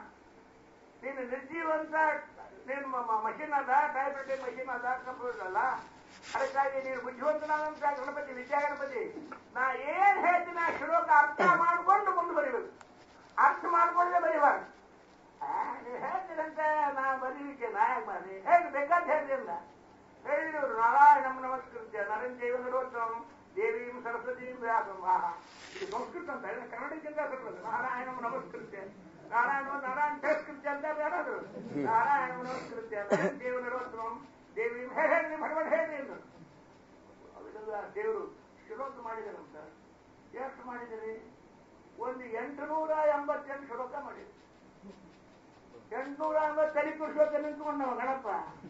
ನೀನು ನಿರ್ಜೀವಂತ ನೀನು ಮಷಿನ್ ಅದ ಟೈಪ್ ರೈಟಿಂಗ್ ಮಷಿನ್ ಅದ ಕಂಪ್ಯೂಟರ್ ಅಲ್ಲ ಅದಕ್ಕಾಗಿ ನೀನು ಬುದ್ಧಿವಂತನಾದಂತ ಗಣಪತಿ ವಿದ್ಯಾ ಗಣಪತಿ ನಾ ಏನ್ ಹೇಳ್ತೀನಿ ಆ ಶ್ಲೋಕ ಅರ್ಥ ಮಾಡ್ಕೊಂಡು ಮುಂದೆ ಬರೀಬೇಕು ಅರ್ಥ ಮಾಡ್ಕೊಂಡೇ ಬರೀಬಾರ್ದು ಆ, ನೀವ್ ಹೇಳ್ತೀರಂತೆ ನಾ ಬರೀಲಿಕ್ಕೆ ನಾಯಕ್ ಮಾಡಿ ಹೇಗೆ ಬೇಕಾದ ಹೇಳಿಲ್ಲ ಹೇಳಿದ್ರು ನಾರಾಯಣ ನಮಸ್ಕೃತ್ಯ ನರೇಂದ್ರ ಜೈವ ನರೋತ್ತಮ ದೇವೀಂ ಸರಸ್ವತೀಂ ವ್ಯಾಸಂ ವಾಹ ಇದು ಸಂಸ್ಕೃತ ಅಂತ ಇದನ್ನ ಕನ್ನಡಕ್ಕಿಂತ ಸರಸ್ವತಿ ನಾರಾಯಣ ನಮಸ್ಕೃತ್ಯ ನಾರಾಯಣ ನಾರಾಯಣ ತಿರಸ್ಕೃತ್ಯ ಅಂತ ಯಾರಾದ್ರು ನಾರಾಯಣ ನಮಸ್ಕೃತ್ಯ ದೇವ ನರೋತ್ತಮಂ ದೇವೀಂ ಹೇಳಿ ಹೇಳಿ ನಿಮ್ಮ ಹಡಬಡ ಹೇಳಿ ಅಂದ್ರು ಅವೆಲ್ಲ ದೇವರು ಶ್ಲೋಕ ಮಾಡಿದಾರಂತ ಎಷ್ಟು ಮಾಡಿದಿರಿ ಒಂದು ಎಂಟುನೂರ ಎಂಬತ್ತೆಂಟು ಶ್ಲೋಕ ಮಾಡಿದ್ರು ಎಂಟುನೂರ ಎಂಬತ್ತು ತಲೆ ತುಳಿಸೋಕೆ ನಿಂತ್ಕೊಂಡವ ಗಣಪ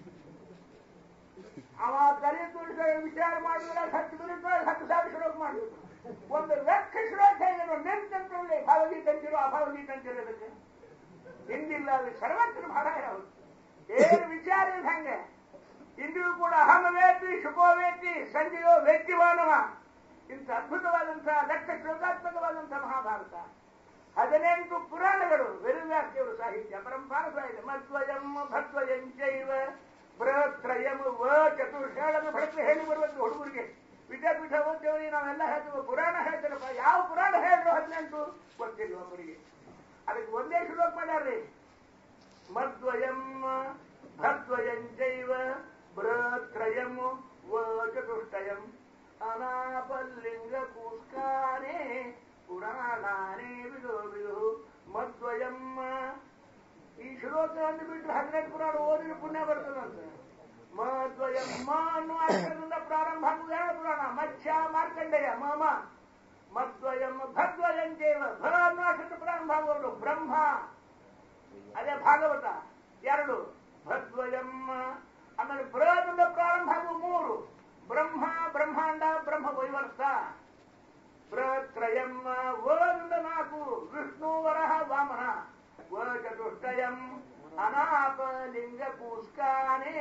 ಅವ ತಲೆ ತುಳಿಸೋ ವಿಚಾರ ಮಾಡಿದ್ರೆ ಹತ್ತು ಮಿನಿಟ್ ಹತ್ತು ಸಾವಿರ ಶ್ಲೋಕ ಮಾಡಿದ್ರು ಒಂದು ಲಕ್ಷ ಶ್ಲೋಕ ಹೇಳಿದ್ರು ನಿಂತಂತಲ್ಲಿ ಭಾವಗೀತ ಅಂತಿರೋ ಅಭಾವಗೀತ ಅಂತಿರೋ ಇದಕ್ಕೆ ಹಿಂದಿಲ್ಲ ಅದು ಸರ್ವತ್ರ ಭಾಳ ಯಾವುದು ಏನು ವಿಚಾರ ಇಲ್ಲ ಹಂಗೆ ಇಂದಿಗೂ ಕೂಡ ಅಹಮ ವೇತಿ ಶುಭೋ ವೇತಿ ಸಂಜೆಯೋ ವೇದ್ಯವಾನವ ಇಂಥ ಅದ್ಭುತವಾದಂತಹ ದಟ್ಟ ಶ್ಲೋಕಾತ್ಮಕವಾದಂತಹ ಮಹಾಭಾರತ ಹದಿನೆಂಟು ಪುರಾಣಗಳು ವೇದವ್ಯಾಸದೇವರು ಸಾಹಿತ್ಯ ಪರಂಪರ ಸಾಹಿತ್ಯ ಮಧ್ವಯಂ ಭದ್ವಯಂಚೈವ ಬೃಹತ್ರಯಂ ವ ಚತುರ್ಷೇಳನ್ನು ಬೆಳಕು ಹೇಳಿ ಬರುವಂತ ಹುಡುಗರಿಗೆ ವಿದ್ಯಾಪೀಠ ಓದ್ತೇವರಿ ನಾವೆಲ್ಲ ಹೇಳ್ತೇವೆ ಪುರಾಣ ಹೇಳ್ತಾರಪ್ಪ ಯಾವ ಪುರಾಣ ಹೇಳಿದ್ರು ಹದಿನೆಂಟು ಗೊತ್ತಿಲ್ಲ ಒಬ್ಬರಿಗೆ ಅದಕ್ಕೆ ಒಂದೇ ಶ್ಲೋಕ ಮಾಡ್ಯಾರ್ರಿ ಮಧ್ವಯಂ ಭದ್ವಯಂಚೈವ ಬೃಹತ್ರಯಂ ವ ಚತುಷ್ಟಯಂ ಅನಾಪಲ್ಲಿಂಗ ಕೂಸ್ಕಾನೇ ಪುರಾಣಾನೇ ವಿಧೋ ವಿಧು ಮಧ್ವಯಂ ಈ ಶ್ಲೋಕವನ್ನು ಬಿಟ್ಟು ಹದಿನೆಂಟು ಪುರಾಣ ಓದಿದ್ರೆ ಪುಣ್ಯ ಬರ್ತದಂತೆ ಮಧ್ವಯಂ ಮ ಅನ್ನುವ ಅಕ್ಷರದಿಂದ ಪ್ರಾರಂಭ ಆಗುವುದು ಎರಡು ಪುರಾಣ ಮತ್ಸ್ಯ ಮಾರ್ಕಂಡೇಯ ಮಮ ಮಧ್ವಯಂ ಭದ್ವಯಂಚೇವ ಭ ಅನ್ನುವ ಅಕ್ಷರ ಪ್ರಾರಂಭ ಆಗುವುದು ಬ್ರಹ್ಮ ಅದೇ ಭಾಗವತ ಎರಡು ಭದ್ವಯಂ ಆಮೇಲೆ ಬೃಹದಿಂದ ಪ್ರಾರಂಭ ಆಗುವ ಮೂರು ಬ್ರಹ್ಮ ಬ್ರಹ್ಮಾಂಡ ಬ್ರಹ್ಮ ವೈವರ್ತ ಪ್ರತ್ರಯಂ ವದಿಂದ ನಾಲ್ಕು ವಿಷ್ಣು ವರಹ ವಾಮನ ವ ಚತುಷ್ಟಯಂ ಅನಾಪಲಿಂಗ ಕೂಸ್ಕಾನೆ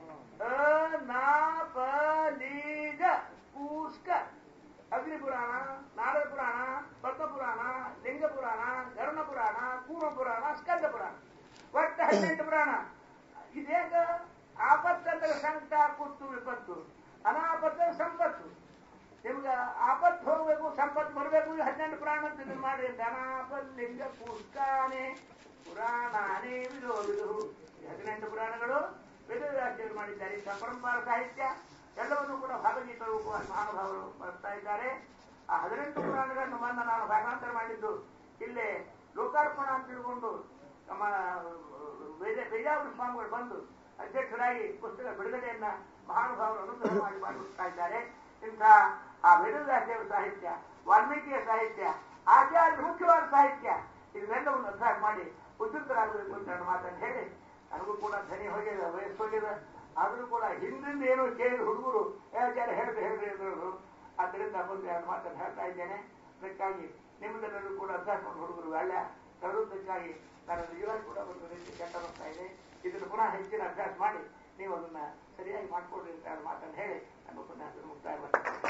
ಅನಾಪಲಿಗ ಕೂಸ್ಕ ಅಗ್ನಿ ಪುರಾಣ ನಾರದ ಪುರಾಣ ಪದ್ಮ ಪುರಾಣ ಲಿಂಗ ಪುರಾಣ ಗರುಣ ಪುರಾಣ ಕೂರ್ಮ ಪುರಾಣ ಸ್ಕಂದ ಪುರಾಣ ಒಟ್ಟ ಹದಿನೆಂಟು ಪುರಾಣ ಇದೇಗ ಆಪತ್ತಂದ್ರೆ ಸಂಕಟ ಕುತ್ತು ವಿಪತ್ತು ಅನಾಪತ್ತ ಸಂಪತ್ತು ನಿಮ್ಗೆ ಆಪತ್ತು ಹೋಗ್ಬೇಕು ಸಂಪತ್ತು ಬರಬೇಕು ಹದಿನೆಂಟು ಪುರಾಣ ಅಂತ ಇದನ್ನ ಮಾಡಿ ಧನಾಪಲ್ಲಿಂಗ ಪುಷ್ಕಾನೆ ಪುರಾಣಾನೇ ವಿಧೋ ವಿಧು ಈ ಹದಿನೆಂಟು ಪುರಾಣಗಳು ವೇದವ್ಯಾಸರು ಮಾಡಿದ್ದಾರೆ ಇಂಥ ಪರಂಪರ ಸಾಹಿತ್ಯ ಎಲ್ಲವನ್ನೂ ಕೂಡ ಭಾಗವಗೀತ ರೂಪವಾಗಿ ಮಹಾನುಭಾವರು ಬರ್ತಾ ಇದ್ದಾರೆ ಆ ಹದಿನೆಂಟು ಪುರಾಣಗಳನ್ನು ಬಂದ ನಾನು ಭಾಷಾಂತರ ಮಾಡಿದ್ದು ಇಲ್ಲೇ ಲೋಕಾರ್ಪಣ ಅಂತ ತಿಳ್ಕೊಂಡು ನಮ್ಮ ವೇದ ಬೇಜಾವರ ಸ್ವಾಮಿಗಳು ಬಂದು ಅಧ್ಯಕ್ಷರಾಗಿ ಪುಸ್ತಕ ಬಿಡುಗಡೆಯನ್ನ ಮಹಾನುಭಾವರು ಅನುಗ್ರಹ ಮಾಡಿ ಮಾಡಿಬಿಡ್ತಾ ಇದ್ದಾರೆ ಇಂಥ ಆ ವೇದವ್ಯಾಸದೇವರ ಸಾಹಿತ್ಯ ವಾಲ್ಮೀಕಿಯ ಸಾಹಿತ್ಯ ಆಚಾರ್ಯ ಮುಖ್ಯವಾದ ಸಾಹಿತ್ಯ ಇದನ್ನೆಲ್ಲವನ್ನು ಅಭ್ಯಾಸ ಮಾಡಿ ಉದ್ಯುಕ್ತರಾಗಬೇಕು ಅಂತ ನನ್ನ ಮಾತನ್ನು ಹೇಳಿ ನನಗೂ ಕೂಡ ಧ್ವನಿ ಹೋಗಿದೆ ವಯಸ್ಸು ಹೋಗಿದೆ ಆದರೂ ಕೂಡ ಹಿಂದಿಂದ ಏನೋ ಕೇಳಿ ಹುಡುಗರು ಆಚಾರ್ಯ ಹೇಳಿದ್ರೆ ಹೇಳ್ರಿ ಅಂದ್ರು ಆದ್ದರಿಂದ ಮುಂದೆ ಎರಡು ಮಾತನ್ನು ಹೇಳ್ತಾ ಇದ್ದೇನೆ ಅದಕ್ಕಾಗಿ ನಿಮ್ಮದೆಲ್ಲರೂ ಕೂಡ ಅಭ್ಯಾಸ ಮಾಡಿ ಹುಡುಗರು ಒಳ್ಳೆ ತರುವುದಕ್ಕಾಗಿ ನಾನು ನಿಜವಾಗಿ ಕೂಡ ಒಂದು ರೀತಿ ಕೆಟ್ಟ ಬರ್ತಾ ಇದೆ ಇದನ್ನು ಪುನಃ ಹೆಚ್ಚಿನ ಅಭ್ಯಾಸ ಮಾಡಿ ನೀವು ಅದನ್ನ ಸರಿಯಾಗಿ ಮಾಡ್ಕೊಡ್ರಿ ಅಂತ ಎರಡು ಮಾತನ್ನು ಹೇಳಿ ನನ್ನ ಉಪನ್ಯಾಸ ಮುಕ್ತಾಯ ಮಾಡ್ತೀನಿ